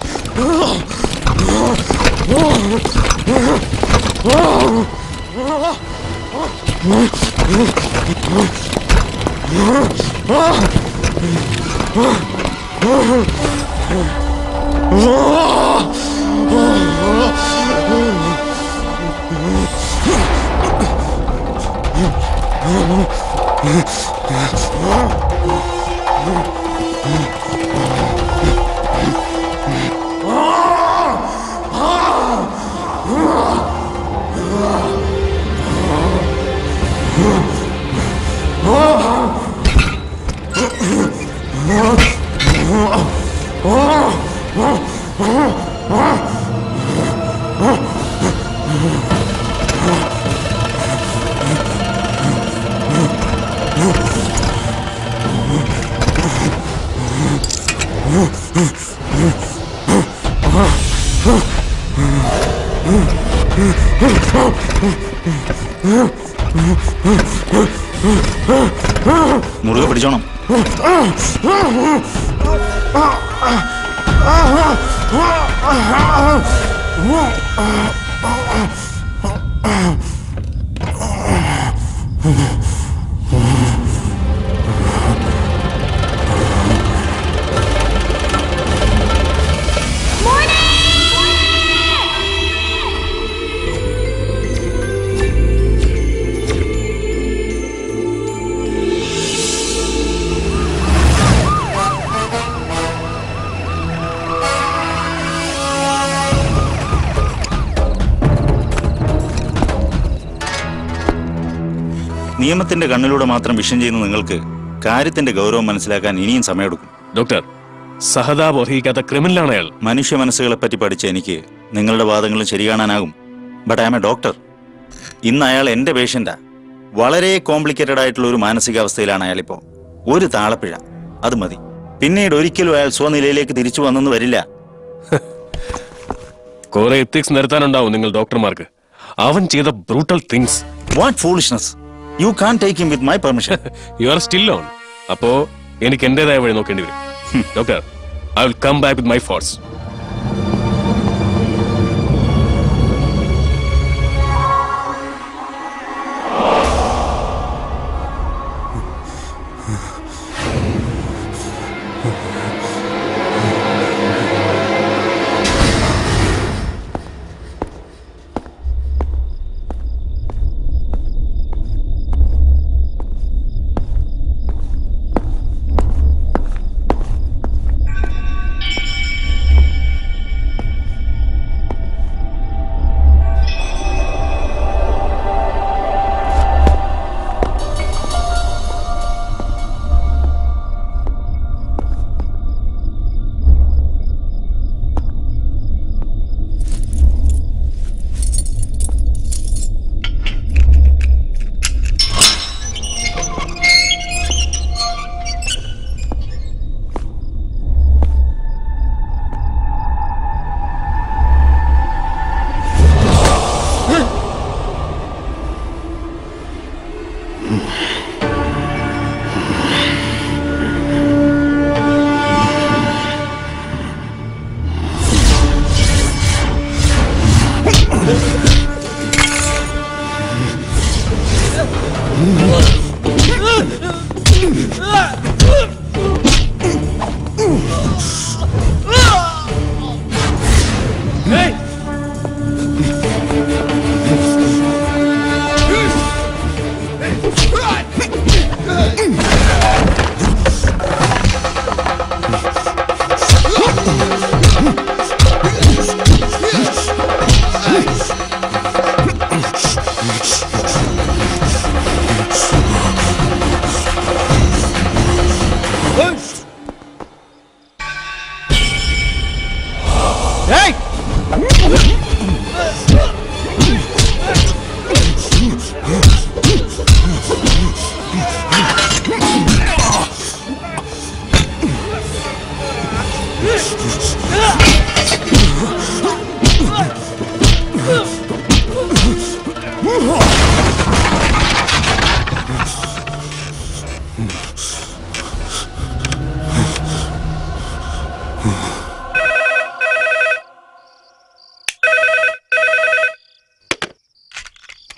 മുറുകെ പിടിച്ചോണം നിയമത്തിന്റെ കണ്ണിലൂടെ മാത്രം വിഷം ചെയ്യുന്ന നിങ്ങൾക്ക് കാര്യത്തിന്റെ ഗൗരവം മനസ്സിലാക്കാൻ ഇനിയും സമയമെടുക്കും ഡോക്ടർ സഹതാപം അർഹിക്കാത്ത ക്രിമിനലാണ് അയാൾ മനുഷ്യ മനസ്സുകളെ പറ്റി പഠിച്ച എനിക്ക് നിങ്ങളുടെ വാദങ്ങളും ശരി കാണാനാകും but I am a doctor ഇന്ന് അയാൾ എന്റെ പേഷ്യന്റാ വളരെ കോംപ്ലിക്കേറ്റഡ് ആയിട്ടുള്ള ഒരു മാനസികാവസ്ഥയിലാണ് അയാളിപ്പോ ഒരു താളപ്പിഴ അത് മതി പിന്നീട് ഒരിക്കലും അയാൾ സ്വനിലയിലേക്ക് തിരിച്ചു വന്നെന്ന് വരില്ല കുറെ എത്തിക്സ് നിർത്താനുണ്ടാവും നിങ്ങൾ ഡോക്ടർമാർക്ക് അവൻ ചെയ്ത brutal things what foolishness you can take him with my permission you are still on അപ്പോ എനിക്ക് എന്റേതായ വഴി നോക്കേണ്ടി വരും doctor I will come back with my force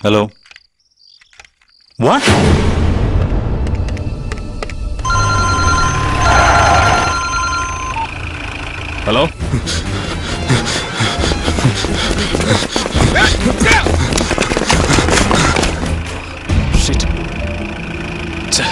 hello what hello Shit. ഛെ.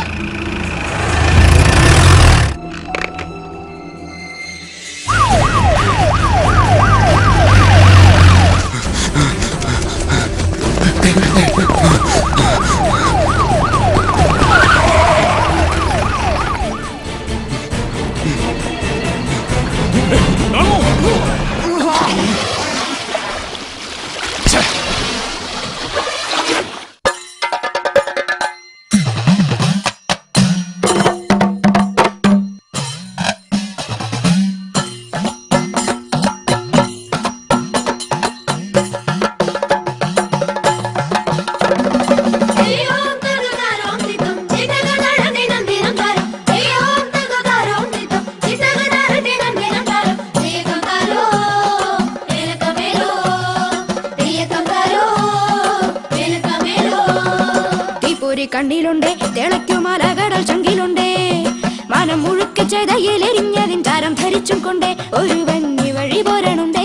തീപ്പൊരി കണ്ണിലുണ്ടേ തിളയ്ക്കുമാല കടൽ ചങ്കിലുണ്ടേ മനം മുഴുക്ക ചെതയിലെരിഞ്ഞതിൻ ചാരം ധരിച്ചും കൊണ്ടേ ഒരു വന്നി വഴി പോരണുണ്ടേ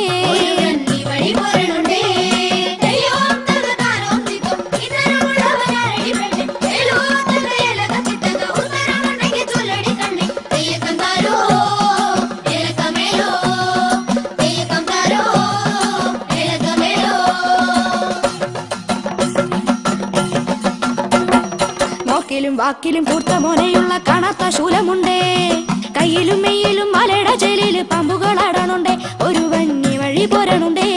നോക്കിലും വാക്കിലും കൂർത്ത മോനയുള്ള കാണാത്ത ശൂലമുണ്ടേ കയ്യിലും മെയ്യിലും മലയുടെ ജയിലില് പാമ്പുകളാടണുണ്ടേ ഒരു വന്നി വഴി പോരണുണ്ടേ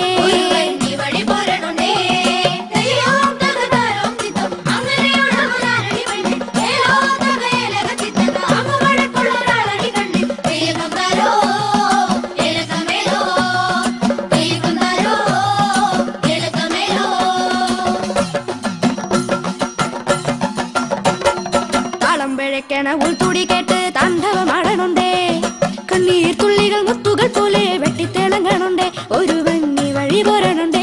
താളം പിഴയ്ക്കണ ഉൾത്തുടി കേട്ട് താണ്ഡവമാടണുണ്ടേ കണ്ണീർ തുള്ളികൾ മുത്തുകൾ പോലെ വെട്ടിത്തിളങ്ങണുണ്ടേ ഒരു വന്നി വഴി പോരണുണ്ടേ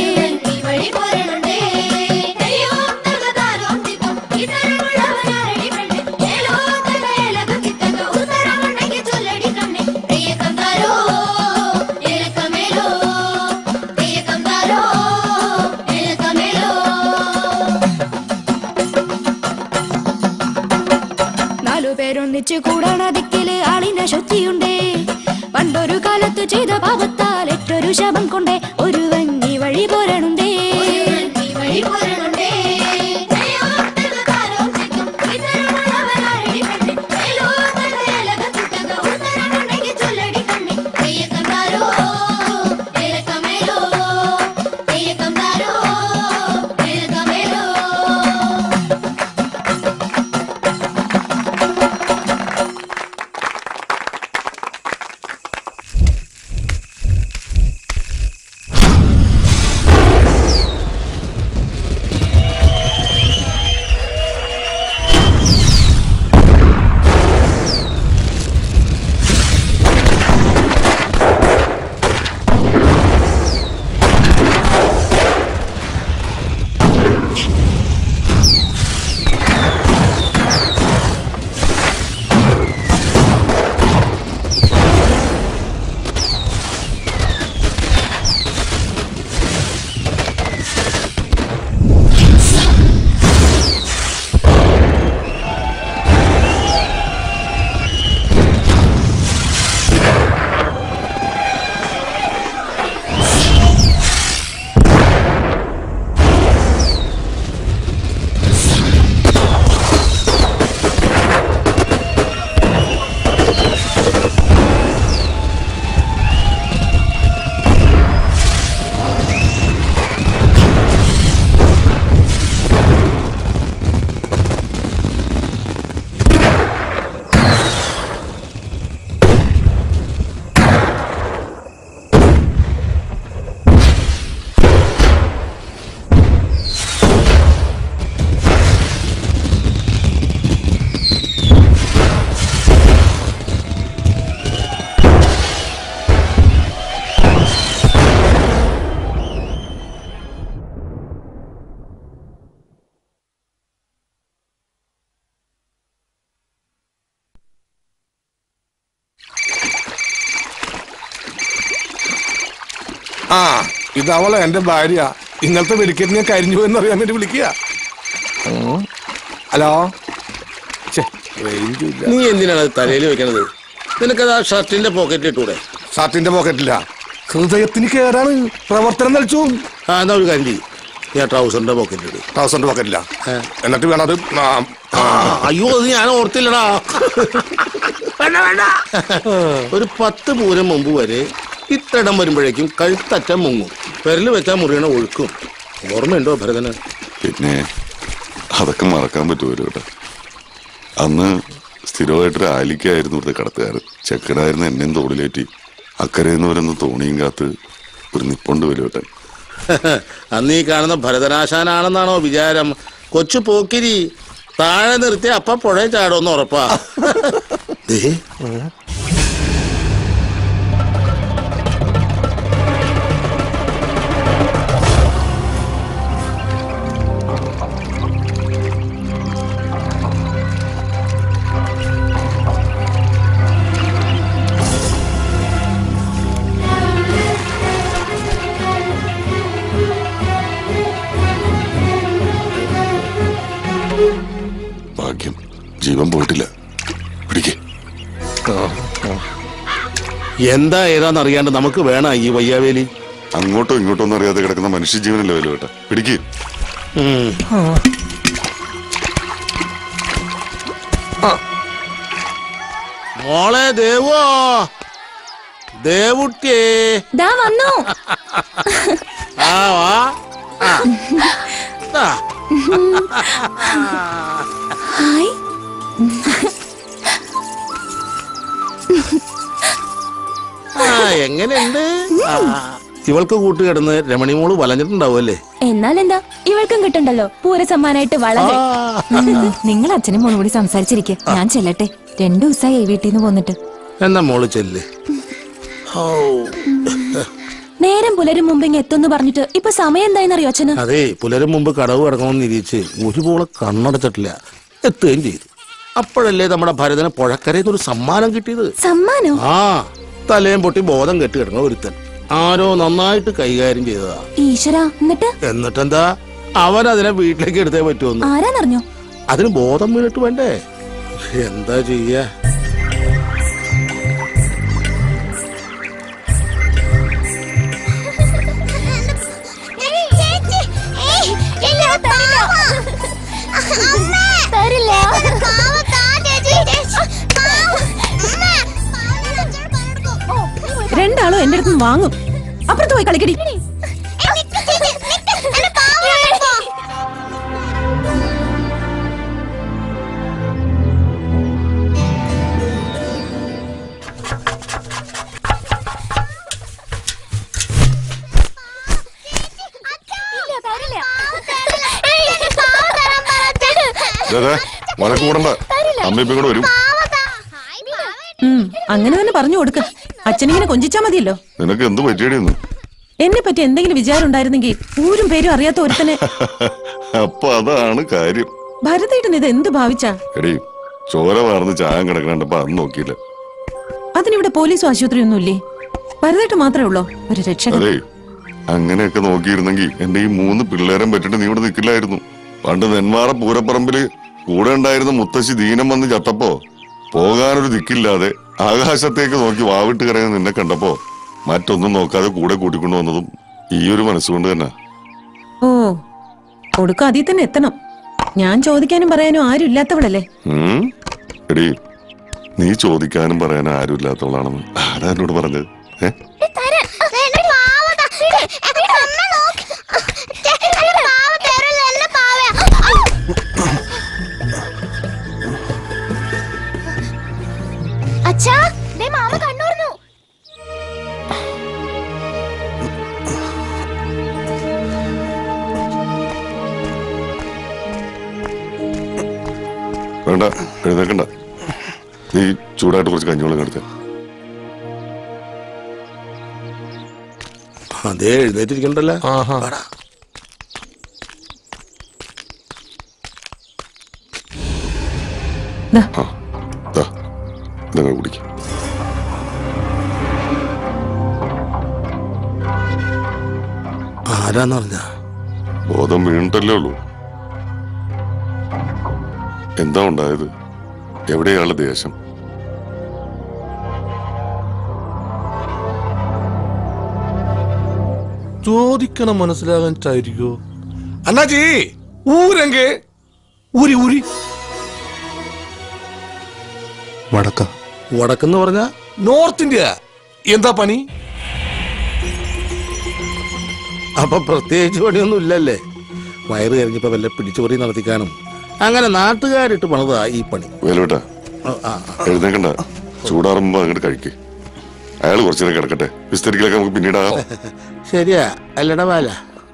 നാലു പേരൊന്നിച്ച് കൂടണ ദിക്കില് ആളിന ശുദ്ധിയുണ്ടേ പണ്ടൊരു കാലത്ത് ചെയ്ത പാപത്താൽ ഏറ്റൊരു ശബം കൊണ്ടേ ഒരു വന്നി വഴി പോരണുണ്ടേ ആ ആ ഇതവളെ എന്റെ ഭാര്യ ഇന്നലത്തെ വെടിക്കെട്ട് ഞാൻ കരിഞ്ഞു എന്ന് അറിയാൻ വേണ്ടി വിളിക്കുക ഉം. ഹലോ ഛെ, range ഇല്ല. നീ എന്തിനാണ് തലയിൽ വെക്കണത് നിനക്കത് ആ ഷർട്ടിന്റെ പോക്കറ്റിൽ ഇട്ടൂടെ ഷർട്ടിന്റെ പോക്കറ്റില്ല ഹൃദയത്തിന് കേടാണ് പ്രവർത്തനം നയിച്ചു ആ എന്നാ ഒരു കാര്യം ചെയ്യ്. നീ ആ ട്രൗസറിന്റെ പോക്കറ്റിൽ ഇട് ട്രൗസറിന്റെ പോക്കറ്റില്ല എന്നിട്ട് വേണം അത് ആ, ആ, അയ്യോ അത് ഞാൻ ഓർത്തില്ലടാ വേണ്ട വേണ്ട ഒരു പത്ത് പൂരം മുമ്പ് വരെ ഇത്തടം വരുമ്പോഴേക്കും കഴുത്തറ്റം മുങ്ങും പെരല് വെച്ചാൽ മുറിയണ ഒഴുക്കും ഓർമ്മയുണ്ടോ ഭരതന് പിന്നെ അതൊക്കെ മറക്കാൻ പറ്റുമല്ലോ കേട്ടോ അന്ന് സ്ഥിരമായിട്ടൊരു ആലിക്കായിരുന്നു ഇവിടുത്തെ കടത്തുകാരൻ ചെക്കനായിരുന്നു എന്നെയും തോളിലേറ്റി അക്കരയിൽ നിന്ന് വരുന്ന തോണിയും കാത്ത് ഒരു നിപ്പുണ്ട് വലുവട്ടൻ അന്ന് ഈ കാണുന്ന ഭരതനാശാനാണെന്നാണോ വിചാരം കൊച്ചു പോക്കിരി താഴെ നിർത്തി അപ്പ പുഴ ചാടുമെന്ന് ഉറപ്പാ ദേ, ഭാഗ്യം ജീവൻ പോയിട്ടില്ല പിടിക്കേ എന്താ ഏതാന്ന് അറിയാണ്ട് നമുക്ക് വേണ ഈ വയ്യാവേലി അങ്ങോട്ടോ ഇങ്ങോട്ടോ ഒന്നും അറിയാതെ കിടക്കുന്ന മനുഷ്യജീവനല്ലേ വലുവേട്ട പിടിക്കേ ഉം. മോളെ ദേവോ ദേവുട്ടിയേ ദാ വന്നു ആ വാ ആ. ദാ. ഹായ് ആ എങ്ങനെയുണ്ട് ആ, ഇവൾക്ക് കൂട്ടുകിടന്ന് രമണിമോള് വലഞ്ഞിട്ടുണ്ടാവുമല്ലേ എന്നാൽ എന്താ ഇവൾക്കും കിട്ടണ്ടല്ലോ പൂര സമ്മാനായിട്ട് വളരെ നിങ്ങൾ അച്ഛനും മോളും കൂടി സംസാരിച്ചിരിക്കെ ഞാൻ ചെല്ലട്ടെ രണ്ടു ദിവസമായി ഈ വീട്ടിൽ നിന്ന് പോന്നിട്ട് എന്നാ മോള് ചെല്ല് ഹൗ. നേരം പുലരും മുമ്പ് ഇങ്ങ് എത്തുമെന്ന് പറഞ്ഞിട്ട് ഇപ്പൊ സമയം എന്തായെന്നറിയോ അച്ഛന് അതെ പുലരും മുമ്പ് കടവ് കിടക്കണമെന്ന് നിരീക്ഷിച്ച് ഒരുപോലെ കണ്ണടച്ചിട്ടില്ല എത്തുകയും ചെയ്തു അപ്പോഴല്ലേ നമ്മുടെ ഭരതന് പുഴക്കരയിൽ ഒരു സമ്മാനം കിട്ടിയത് സമ്മാനോ ആ തലയും പൊട്ടി ബോധം കെട്ടി കിടക്കണ ഒരുത്തൻ ആരോ നന്നായിട്ട് കൈകാര്യം ചെയ്തതാ ഈശ്വര എന്നിട്ട് എന്നിട്ടെന്താ അവൻ അതിനെ വീട്ടിലേക്ക് എടുത്തേ പറ്റുമെന്ന് ആരാന്നറിഞ്ഞോ അതിന് ബോധം വീണിട്ട് വേണ്ടേ എന്താ ചെയ്യാ രണ്ടാളും എന്റെ അടുത്ത് വാങ്ങും അപ്പുറത്ത് പോയി കളിക്കടി വഴക്ക് കൂടണ്ട അമ്മ ഇപ്പം കൂടെ വരും ഉം, അങ്ങനെ തന്നെ പറഞ്ഞു കൊടുക്ക അച്ഛനിങ്ങനെ കൊഞ്ചിച്ചാ മതിയല്ലോ നിനക്ക് എന്ത് പറ്റിയടിയെന്ന് എന്നെ പറ്റി എന്തെങ്കിലും വിചാരം ഉണ്ടായിരുന്നെങ്കിൽ ഊരും പേരും അറിയാത്ത ഒരുത്തനെ അപ്പൊ അതാണ് കാര്യം ഭരതേട്ടൻ ഇത് എന്ത് ഭാവിച്ചാ എടി ചോര വാർന്ന് ചായം കിടക്കണപ്പോ അന്ന് നോക്കിയില്ല അതിനിവിടെ പോലീസും ആശുപത്രിയൊന്നും ഇല്ലേ ഭരതേട്ടൻ മാത്രമേ ഉള്ളോ ഒരു രക്ഷകൻ അതെ അങ്ങനെയൊക്കെ നോക്കിയിരുന്നെങ്കിൽ എന്റെ ഈ മൂന്ന് പിള്ളേരെ പറ്റിട്ട് നീ ഇവിടെ നിൽക്കില്ലായിരുന്നു പണ്ട് നെന്മാറ പൂരപ്പറമ്പില് കൂടെ ഉണ്ടായിരുന്ന മുത്തശ്ശി ദീനം വന്ന് ചത്തപ്പോ പോകാനൊരു ദിക്കില്ലാതെ ആകാശത്തേക്ക് നോക്കി വാവിട്ട് കരയുന്ന നിന്നെ കണ്ടപ്പോ മറ്റൊന്നും നോക്കാതെ കൂടെ കൂട്ടിക്കൊണ്ടു വന്നതും ഈ ഒരു മനസ്സുകൊണ്ട് തന്നെ ഓ ഒടുക്കം അതിൽ തന്നെ എത്തണം ഞാൻ ചോദിക്കാനും പറയാനും ആരും ഇല്ലാത്തവളല്ലേ ഉം? എടി നീ ചോദിക്കാനും പറയാനും ആരും ഇല്ലാത്തവളാണെന്ന് ആരാ എന്നോട് പറഞ്ഞത് ഏ അച്ഛാ ദേ മാമ കണ്ണൂർന്നു വേണ്ട എഴുന്നേക്കണ്ട നീ ചൂടായിട്ട് കുറച്ച് കഞ്ഞിവെള്ളം എടുത്ത അതേ എഴുന്നേറ്റിരിക്കണ്ടല്ലോ ആഹാ. വാടാ. ദാ, ദാ നിങ്ങൾ കുടിക്കും ആരാന്ന് പറഞ്ഞ ബോധം വീണിട്ടല്ലേ ഉള്ളൂ എന്താ ഉണ്ടായത് എവിടെയാളുടെ ദേശം ചോദിക്കണം മനസ്സിലാകാൻ ചായിരിക്കോ അണ്ണാജി ഊരെങ്കെ ഊരി ഊരി വടക്ക വടക്കെന്ന് പറഞ്ഞ നോർത്ത് ഇന്ത്യ എന്താ പണി അപ്പൊ പ്രത്യേകിച്ച് പണിയൊന്നും ഇല്ലല്ലേ വയറ് കരിഞ്ഞപ്പോ വല്ല പിടിച്ചുപറി നടത്തിക്കാനും അങ്ങനെ നാട്ടുകാരിട്ട് പണിതാ ഈ പണി വേലുവേട്ട ആ, ആ, ആ. എഴുന്നേക്കണ്ട ചൂടാറുമ്പോ അങ്ങോട്ട് കഴിക്ക് അയാൾ കുറച്ചു നേരം കിടക്കട്ടെ വിസ്തരിക്കലൊക്കെ നമുക്ക് പിന്നീടാകാം ശരിയാ അല്ലടാ ബാല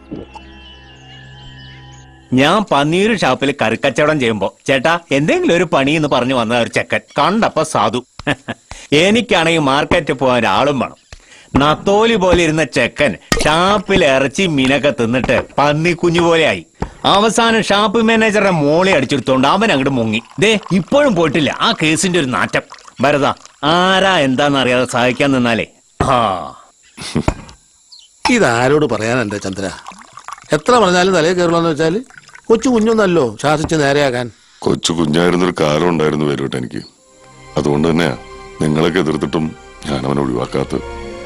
ഞാൻ പന്നീര് ഷാപ്പിൽ കറിക്കച്ചവടം ചെയ്യുമ്പോ ചേട്ടാ എന്തെങ്കിലും ഒരു പണി എന്ന് പറഞ്ഞു വന്ന ഒരു ചെക്കൻ കണ്ടപ്പോ സാധു എനിക്കാണെങ്കിൽ മാർക്കറ്റിൽ പോകാൻ ഒരാളും വേണം നത്തോലി പോലെ ഇരുന്ന ചെക്കൻ ഷാപ്പിൽ ഇറച്ചി മീനൊക്കെ തിന്നിട്ട് പന്നി കുഞ്ഞു പോലെയായി അവസാനം ഷാപ്പ് മാനേജറുടെ മോളെ അടിച്ചെടുത്തോണ്ട് അവൻ അങ്ങോട്ട് മുങ്ങി ദേ ഇപ്പോഴും പോയിട്ടില്ല ആ കേസിന്റെ ഒരു നാറ്റം ഭരത ആരാ എന്താന്നറിയാതെ സഹായിക്കാൻ നിന്നാലേ ആ ഇതാരോട് പറയാനെന്റെ ചന്ദ്ര എത്ര പറഞ്ഞാലും തലയിൽ കയറുള്ളൂ വെച്ചാല് കൊച്ചു കുഞ്ഞൊന്നല്ലോ ശാസിച്ച് നേരെയാക്കാൻ കൊച്ചു കുഞ്ഞായിരുന്നൊരു കാലം ഉണ്ടായിരുന്നു വേലുവേട്ട എനിക്ക് അതുകൊണ്ട് തന്നെയാ നിങ്ങളൊക്കെ എതിർത്തിട്ടും ഞാൻ അവനെ ഒഴിവാക്കാത്തത്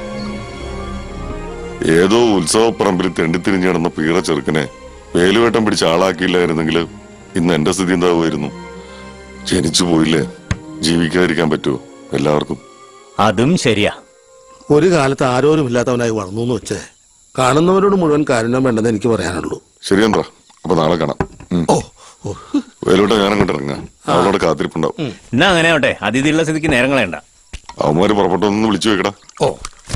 ഏതോ ഉത്സവപ്പറമ്പിൽ തെണ്ടിത്തിരിഞ്ഞ് കിടന്ന പീറ ചെറുക്കനെ വേലുവേട്ടം പിടിച്ച് ആളാക്കിയില്ലായിരുന്നെങ്കിൽ ഇന്ന് എന്റെ സ്ഥിതി എന്താവുമായിരുന്നു ജനിച്ചു പോയില്ലേ ജീവിക്കാതിരിക്കാൻ പറ്റുമോ എല്ലാവർക്കും അതും ശരിയാ ഒരു കാലത്ത് ആരോരും ഇല്ലാത്തവനായി വളർന്നു എന്ന് വെച്ചേ കാണുന്നവരോട് മുഴുവൻ കാരുണ്യം വേണ്ടെന്ന് എനിക്ക് പറയാനുള്ളൂ ശരിയന്ത്രാ അപ്പൊ നാളെ കാണാം ഉം. ഓ ഓ വേലുവേട്ട ഞാൻ അങ്ങോട്ട് ഇറങ്ങാം അവളോട് കാത്തിരിപ്പുണ്ടാവും എന്നാ അങ്ങനെ ആവട്ടെ അതിഥിയുള്ള സ്ഥിതിക്ക് നേരം കളയണ്ട അവന്മാര് പുറപ്പെട്ടൊന്ന് വിളിച്ചു വെക്കടാ ഓ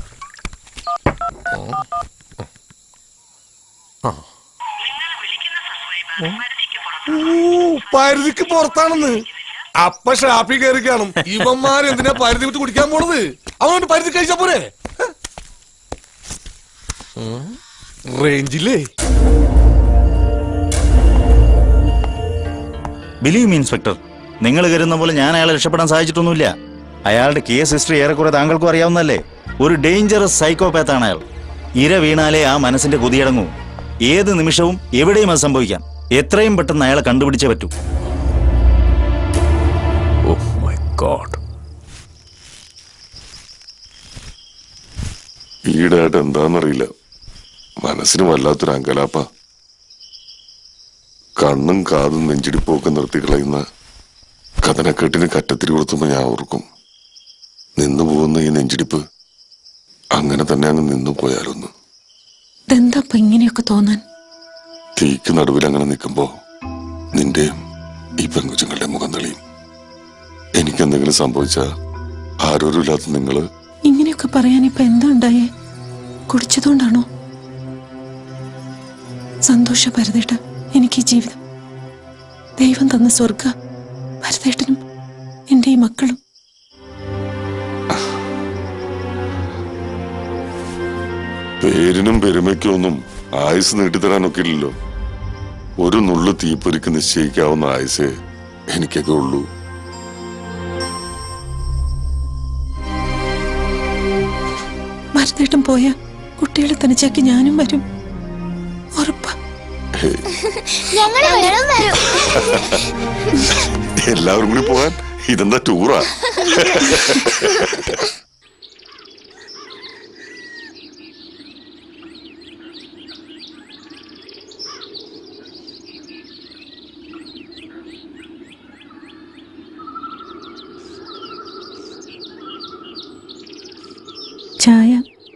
ആ. ഊ, പരിധിക്ക് പുറത്താണെന്ന് അപ്പ ഷാപ്പി കയറി കാണും ഇവന്മാർ എന്തിനാ പരിധി വിട്ട് കുടിക്കാൻ പോണത് അവനോട് പരിധി കഴിച്ചാ പോരെ ഉം. റേഞ്ചില്ലേ ബിലീവ് മീ ഇൻസ്പെക്ടർ നിങ്ങൾ കരുതുന്ന പോലെ ഞാൻ അയാളെ രക്ഷപ്പെടാൻ സാധിച്ചിട്ടൊന്നുമില്ല അയാളുടെ കേസ് ഹിസ്റ്ററി ഏറെക്കുറെ താങ്കൾക്കും അറിയാവുന്നല്ലേ ഒരു ഡേഞ്ചറസ് സൈക്കോപാത്ത് ആണ് അയാൾ ഇര വീണാലേ ആ മനസ്സിന്റെ കുതിയടങ്ങൂ ഏത് നിമിഷവും എവിടെയും അത് സംഭവിക്കാം എത്രയും പെട്ടെന്ന് അയാളെ കണ്ടുപിടിച്ചേ പറ്റൂ ഓ മൈ ഗോഡ് ഈടായിട്ട് എന്താന്നറിയില്ല മനസ്സിന് വല്ലാത്തൊരു അങ്കലാപ്പ കണ്ണും കാതും നെഞ്ചിടിപ്പൊക്കെ നിർത്തി കളയുന്ന കഥനക്കെട്ടിന് കറ്റത്തിരി കൊടുത്തുമ്പോ ഞാൻ ഓർക്കും നിന്നു പോകുന്ന ഈ നെഞ്ചിടിപ്പ് അങ്ങനെ തന്നെ അങ്ങ് നിന്നു പോയാലൊന്ന് ഇതെന്താ ഇപ്പൊ ഇങ്ങനെയൊക്കെ തോന്നാൻ തീക്ക് നടുവിൽ അങ്ങനെ നിൽക്കുമ്പോ നിന്റെയും ഈ പെങ്കുച്ചുങ്ങളുടെ മുഖം തെളിയും എനിക്കെന്തെങ്കിലും സംഭവിച്ചാ ആരോരുമില്ലാത്ത നിങ്ങള് ഇങ്ങനെയൊക്കെ പറയാൻ ഇപ്പൊ എന്താ ഉണ്ടായേ കുടിച്ചതുകൊണ്ടാണോ സന്തോഷ ഭരതേട്ട എനിക്ക് ഈ ജീവിതം ദൈവം തന്ന സ്വർഗ ഭരതേട്ടനും എന്റെ ഈ മക്കളും പേരിനും പെരുമയ്ക്കും ഒന്നും ആയുസ് നീട്ടിത്തരാനൊക്കെ ഇല്ലല്ലോ ഒരു നുള്ളു തീപ്പൊരിക്ക് നിശ്ചയിക്കാവുന്ന ആയുസേ എനിക്കൊക്കെ ഉള്ളൂ ഭരതേട്ടൻ പോയ കുട്ടികളെ തനിച്ചാക്കി ഞാനും വരും ഉറപ്പാ ഹേയ്, ഞങ്ങള് വരും വരും എല്ലാവരും കൂടി പോകാൻ ഇതെന്താ ടൂറാ ചായ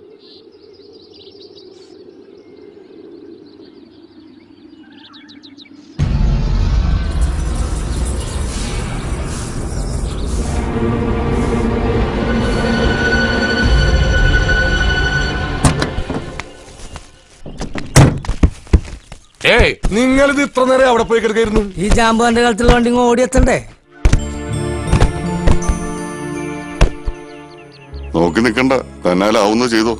ഏയ് നിങ്ങളിത് ഇത്ര നേരം അവിടെ പോയി കിടക്കായിരുന്നു ഈ ജാമ്പുവാന്റെ കാലത്തുള്ള വണ്ടി ഇങ്ങ് ഓടിയെത്തണ്ടേ നോക്കി നിക്കണ്ട തന്നാലാവുന്ന ചെയ്തോ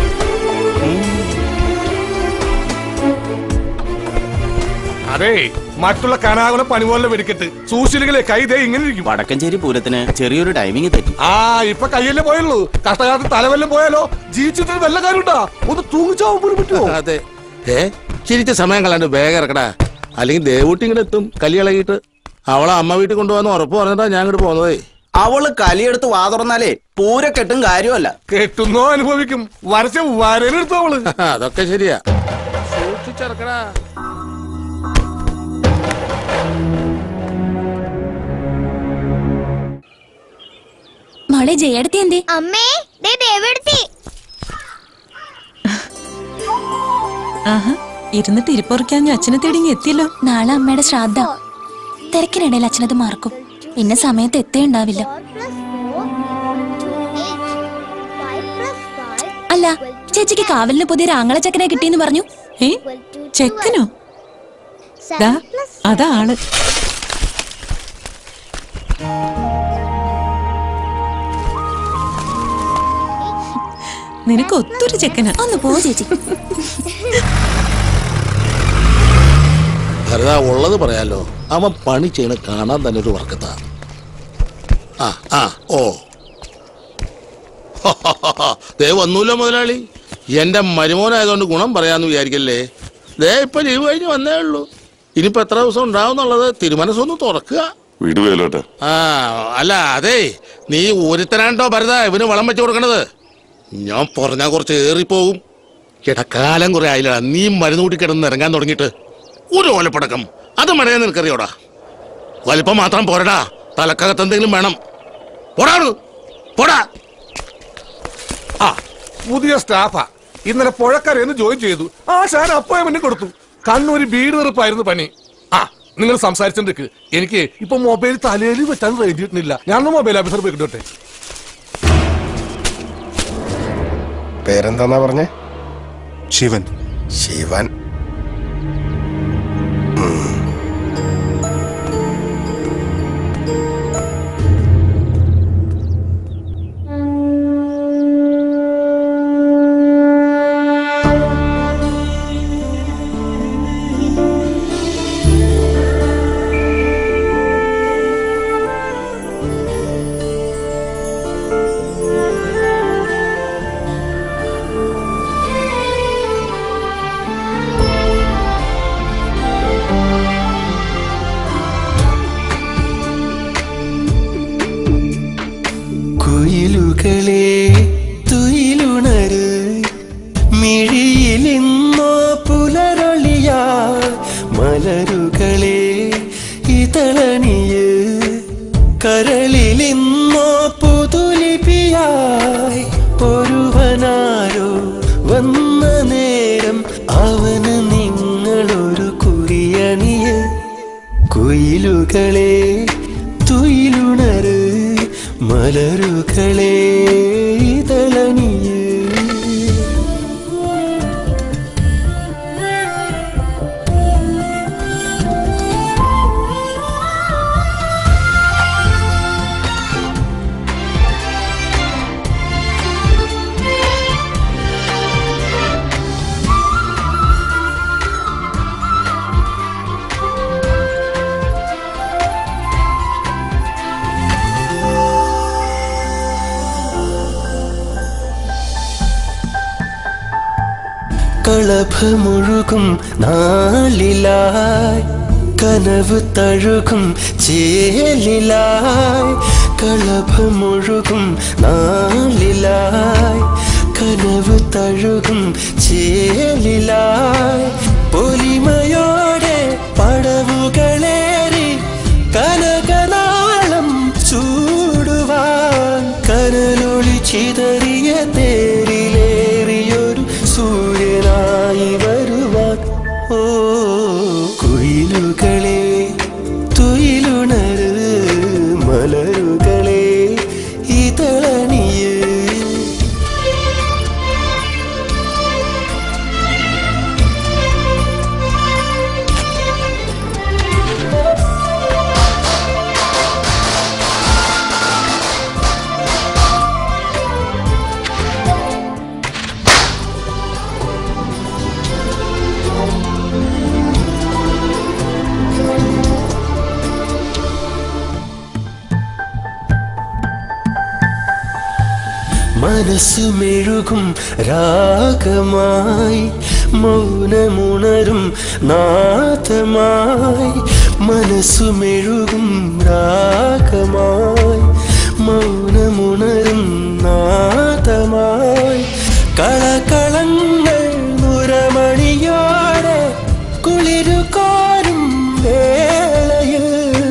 അതെ മറ്റുള്ള കനാകുല പണി പോലെ വെടിക്കെട്ട് സൂശിലുകളെ കൈ ദേ ഇങ്ങനെ ഇരിക്കും വടക്കഞ്ചേരി പൂരത്തിന് ചെറിയൊരു ടൈമിംഗ് തെറ്റി ആ ഇപ്പൊ കയ്യല്ലേ പോയുള്ളൂ കഷ്ടകാലത്ത് തലവല്ലം പോയാലോ ജീവിച്ചിട്ട് വല്ല കാര്യമുണ്ടാ ഒന്ന് തൂങ്ങിച്ചാവും പോലും പറ്റുമോ അതെ ഏ ചിരിച്ച സമയം കളയാണ്ട് വേഗം ഇറക്കടാ അല്ലെങ്കിൽ ദേവൂട്ടി ഇങ്ങോട്ട് എത്തും കലി ഇളകിയിട്ട് അവളെ അമ്മ വീട്ടിൽ കൊണ്ടുപോകാന്ന് ഉറപ്പ് പറഞ്ഞിട്ടാ ഞാൻ ഇങ്ങോട്ട് പോകുന്നതേ അവള് കലിയെടുത്ത് വാ തുറന്നാലേ പൂരക്കെട്ടും കാര്യമല്ല കെട്ടുന്നോ അനുഭവിക്കും വരച്ച വരലെടുത്തു അവള് അതൊക്കെ ശരിയാ സൂക്ഷിച്ചിറക്കടാ മോളെ ജയടത്തി എന്തേ അമ്മേ ദേ ദേവെടുത്തി ആഹാ ഇരുന്നിട്ട് ഇരിപ്പുറക്കാഞ്ഞു അച്ഛനെ തേടി ഇങ്ങ് എത്തിയല്ലോ നാളെ അമ്മയുടെ ശ്രാദ്ധ തിരക്കിനിടയിൽ അച്ഛനത് മറക്കും പിന്നെ സമയത്ത് എത്തേ ഉണ്ടാവില്ല അല്ല ചേച്ചിക്ക് കാവലിന് പുതിയ ആങ്ങളെ ചക്കനെ കിട്ടിയെന്ന് പറഞ്ഞു ഏ ചെക്കനോ ദാ അതാ ആള് നിനക്ക് ഒത്തൊരു ചെക്കനാ ഒന്ന് പോ ചേച്ചി ഭരത ഉള്ളത് പറയാലോ അവൻ പണി ചെയ്യണ കാണാൻ തന്നെ ഒരു വർക്കത്താ ആ ആ ഓ ദേ വന്നൂല്ലോ മുതലാളി എന്റെ മരുമോനായതുകൊണ്ട് ഗുണം പറയാന്ന് വിചാരിക്കല്ലേ ദേ ഇപ്പൊ ലീവ് കഴിഞ്ഞ് വന്നേ ഉള്ളൂ ഇനിയിപ്പോ എത്ര ദിവസം ഉണ്ടാവും എന്നുള്ളത് തിരുമനസ്സൊന്ന് തുറക്കുക വീട് വേലോട്ടെ ആ അല്ല അതെ നീ ഒരുത്തനാണ്ടോ ഭരത ഇവന് വളം വെച്ച് കൊടുക്കണത് ഞാൻ പറഞ്ഞാ കുറച്ച് ഏറിപ്പോകും കിടക്കാലം കുറെ ആയില്ലടാ നീ മരുന്ന് കൂട്ടി കിടന്ന് ഇറങ്ങാൻ തുടങ്ങിയിട്ട് ഒരു ഓലപ്പടക്കം അത് മഴയെ നിനക്കറിയോടാ വലിപ്പം മാത്രം പോരടാ തലക്കകത്ത് എന്തെങ്കിലും വേണം പോടാ അവിടുന്ന്. പോടാ ആ പുതിയ സ്റ്റാഫാ ഇന്നലെ പുഴക്കരയെന്ന് ജോയിൻ ചെയ്തു ആ ഷാൻ അപ്പോയിന്റ്മെന്റ് കൊടുത്തു കണ്ണൂര് വീട് വെറുപ്പായിരുന്നു പണി ആ നിങ്ങൾ സംസാരിച്ചിട്ട് എനിക്ക് ഇപ്പൊ മൊബൈൽ തലയിൽ വെച്ചാൽ റേഞ്ച് കിട്ടുന്നില്ല ഞാനൊന്ന് മൊബൈൽ ഓഫീസർ പോയി കിട്ടോട്ടെ പേരെന്താന്നാ പറഞ്ഞേ ശിവൻ ശിവൻ കുയിലുകളെ തുയിലുണര് മിഴിയിലിന്നോ പുലരൊളിയ മലരുകളെ ഇതളണിയ് കരളിലിന്നോ പുതുലിപിയായി ഒരുവനാരോ വന്ന നേരം അവന് നിങ്ങളൊരു കുറിയണിയ് കുയിലുകളെ തുയിലുണര് മലരുകളെ ഇതളണിയ് കളഭമൊഴുകും നാളിലായി കനവ് തഴുകും ചേലിലായി കളഭമൊഴുകും നാളിലായി കനവ് തഴുകും ചേലിലായി പൊലിമയോടെ പടവുകളേറി കനകനാളം ചൂടുവാൻ കനലൊളി ചിതറിയ തേരിലേറിയൊരു സൂര്യനായി വരുവാൻ ഓ കുയിലുകളെ തുയിലുണര് മലരുകളെ ഇതളണിയ് Thank മനസ്സുമെഴുകും രാഗമായി മൗനമുണരും നാദമായി മനസ്സുമെഴുകും രാഗമായി മൗനമുണരും നാദമായി കളകളങ്ങൾ നുരമണിയോടെ കുളിരുകോരും വേളയിൽ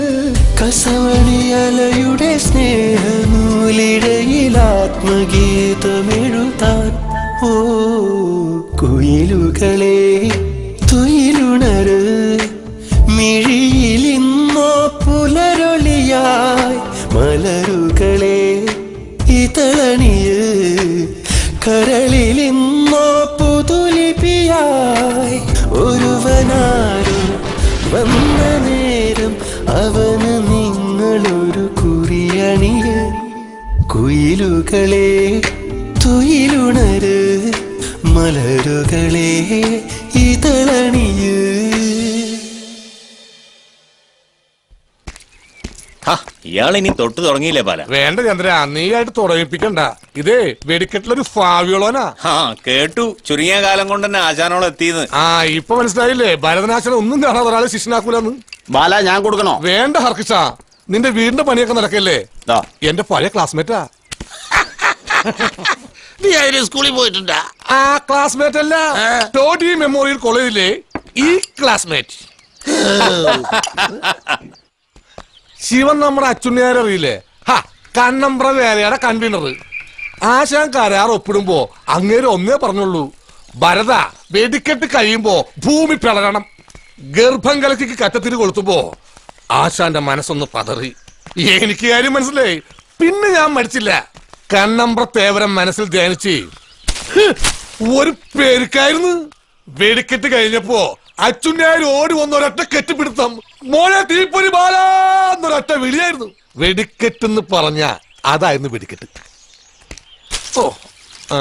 കസവണിയലയുടെ സ്നേഹനൂലിടയിൽ ആത്മഗീതമെഴുതാൻ ഓ കുയിലുകളെ തുയിലുണര് മിഴിയിൽ ഇന്നോ പുലരൊളിയായി മലരുകളെ ഇതളണിയ് കരളിൽ ഇന്നോ പുതുലിപിയായി ഒരുവനാരും വന്ന നേരം അവന് നിങ്ങളൊരു കുറിയണിയ കുയിലുകളെ തുയിലുണര് മലരുകളെ ഇതളണിയ് ഇയാൾ ഇനി തൊട്ട് തുടങ്ങിയില്ലേ പല വേണ്ട ചന്ദ്ര നീ ആയിട്ട് തുടങ്ങിപ്പിക്കണ്ട ഇതേ വെടിക്കെട്ടിലൊരു ഫാവിയോളോനാ ആ കേട്ടു ചുരുങ്ങിയ കാലം കൊണ്ട് തന്നെ ആശാനോളം എത്തിയെന്ന് ആ ഇപ്പൊ മനസ്സിലായില്ലേ ഭരതനാശനം ഒന്നും കാണാതെ ഒരാളെ ശിഷ്യനാക്കൂലെന്ന് ബാല ഞാൻ കൊടുക്കണോ വേണ്ട ഹർക്കിഷ നിന്റെ വീടിന്റെ പണിയൊക്കെ നടക്കല്ലേ എന്റെ പഴയ ക്ലാസ്മേറ്റാ നീ അതിന് സ്കൂളിൽ പോയിട്ടുണ്ടാ ആ ക്ലാസ്മേറ്റ് അല്ല ടോഡി മെമ്മോറിയൽ കോളേജിലെ ഈ ക്ലാസ്മേറ്റ് ശിവൻ നമ്മുടെ അച്ചുണ്ണിയാരെ അറിയില്ലേ ഹാ കണ്ണമ്പ്ര വേലയുടെ കൺവീനർ ആശാൻ കരാർ ഒപ്പിടുമ്പോ അങ്ങേര് ഒന്നേ പറഞ്ഞുള്ളൂ ഭരത വെടിക്കെട്ട് കഴിയുമ്പോ ഭൂമി പിളരണം ഗർഭം കലക്കിക്ക് കറ്റത്തിന് കൊളുത്തുമ്പോ ആശാന്റെ മനസ്സൊന്ന് പതറി എനിക്ക് കാര്യം മനസ്സിലായി പിന്നെ ഞാൻ മടിച്ചില്ല കണ്ണമ്പ്ര തേവരം മനസ്സിൽ ധ്യാനിച്ച് ഹ്, ഒരു പെരുക്കായിരുന്നു വെടിക്കെട്ട് കഴിഞ്ഞപ്പോ അച്ചുണ്ണിയാർ ഓടി വന്ന ഒരൊറ്റ കെട്ടിപ്പിടുത്തം മോനെ തീപ്പൊരി ബാലെന്നൊരൊറ്റ വിളിയായിരുന്നു വെടിക്കെട്ടെന്ന് പറഞ്ഞ അതായിരുന്നു വെടിക്കെട്ട് ഓ ആ.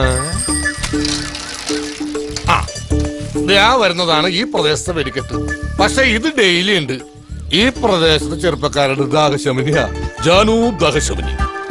ആ ദാ വരുന്നതാണ് ഈ പ്രദേശത്തെ വെടിക്കെട്ട് പക്ഷെ ഇത് ഡെയിലി ഉണ്ട് ഈ പ്രദേശത്തെ ചെറുപ്പക്കാരുടെ ദാഹശമനിയ ജാനു ദാഹശമനി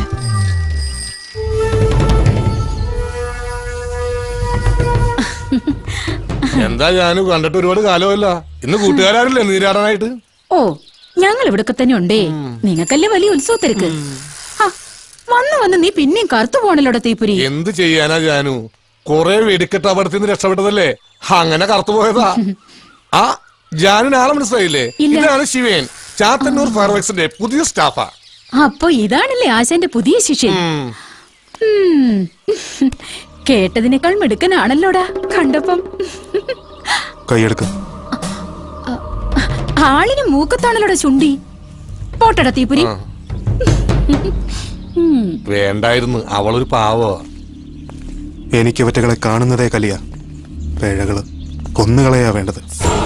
എന്താ ജാനു കണ്ടിട്ട് ഒരുപാട് കാലമല്ല ഇന്ന് കൂട്ടുകാരില്ലേ നീരാടാനായിട്ട് ഓ ഞങ്ങൾ ഇവിടൊക്കെ തന്നെ ഉണ്ടേ നിങ്ങൾക്കല്ലേ വലിയ ഉത്സവത്തിരക്ക് ആ, വന്ന് വന്ന് നീ പിന്നെയും കറുത്തു പോണല്ലോടെ തീപ്പുരി എന്ത് ചെയ്യാനാ ജാനു കൊറേ വെടിക്കെട്ട് അപകടത്തിൽ നിന്ന് രക്ഷപ്പെട്ടതല്ലേ അങ്ങനെ കറുത്തു പോയതാ ആ ജാനുവിന് ആളെ മനസ്സിലായില്ലേ ഇതാണ് ശിവേൻ ചാത്തന്നൂർ ഫയർവർക്സിന്റെ പുതിയ സ്റ്റാഫാ അപ്പൊ ഇതാണല്ലേ ആശാന്റെ പുതിയ ശിഷ്യൻ ഉം. കേട്ടതിനേക്കാൾ മിടുക്കനാണല്ലോടാ കണ്ടപ്പം കൈയെടുക്ക ആളിന് മൂക്കത്താണല്ലോടാ ചുണ്ടി പോട്ടടാ തീപ്പുരി ഉം. വേണ്ടായിരുന്നു അവളൊരു പാവോ എനിക്ക് അവറ്റകളെ കാണുന്നതേ കലിയ പിഴകള് കൊന്നുകളയാ വേണ്ടത്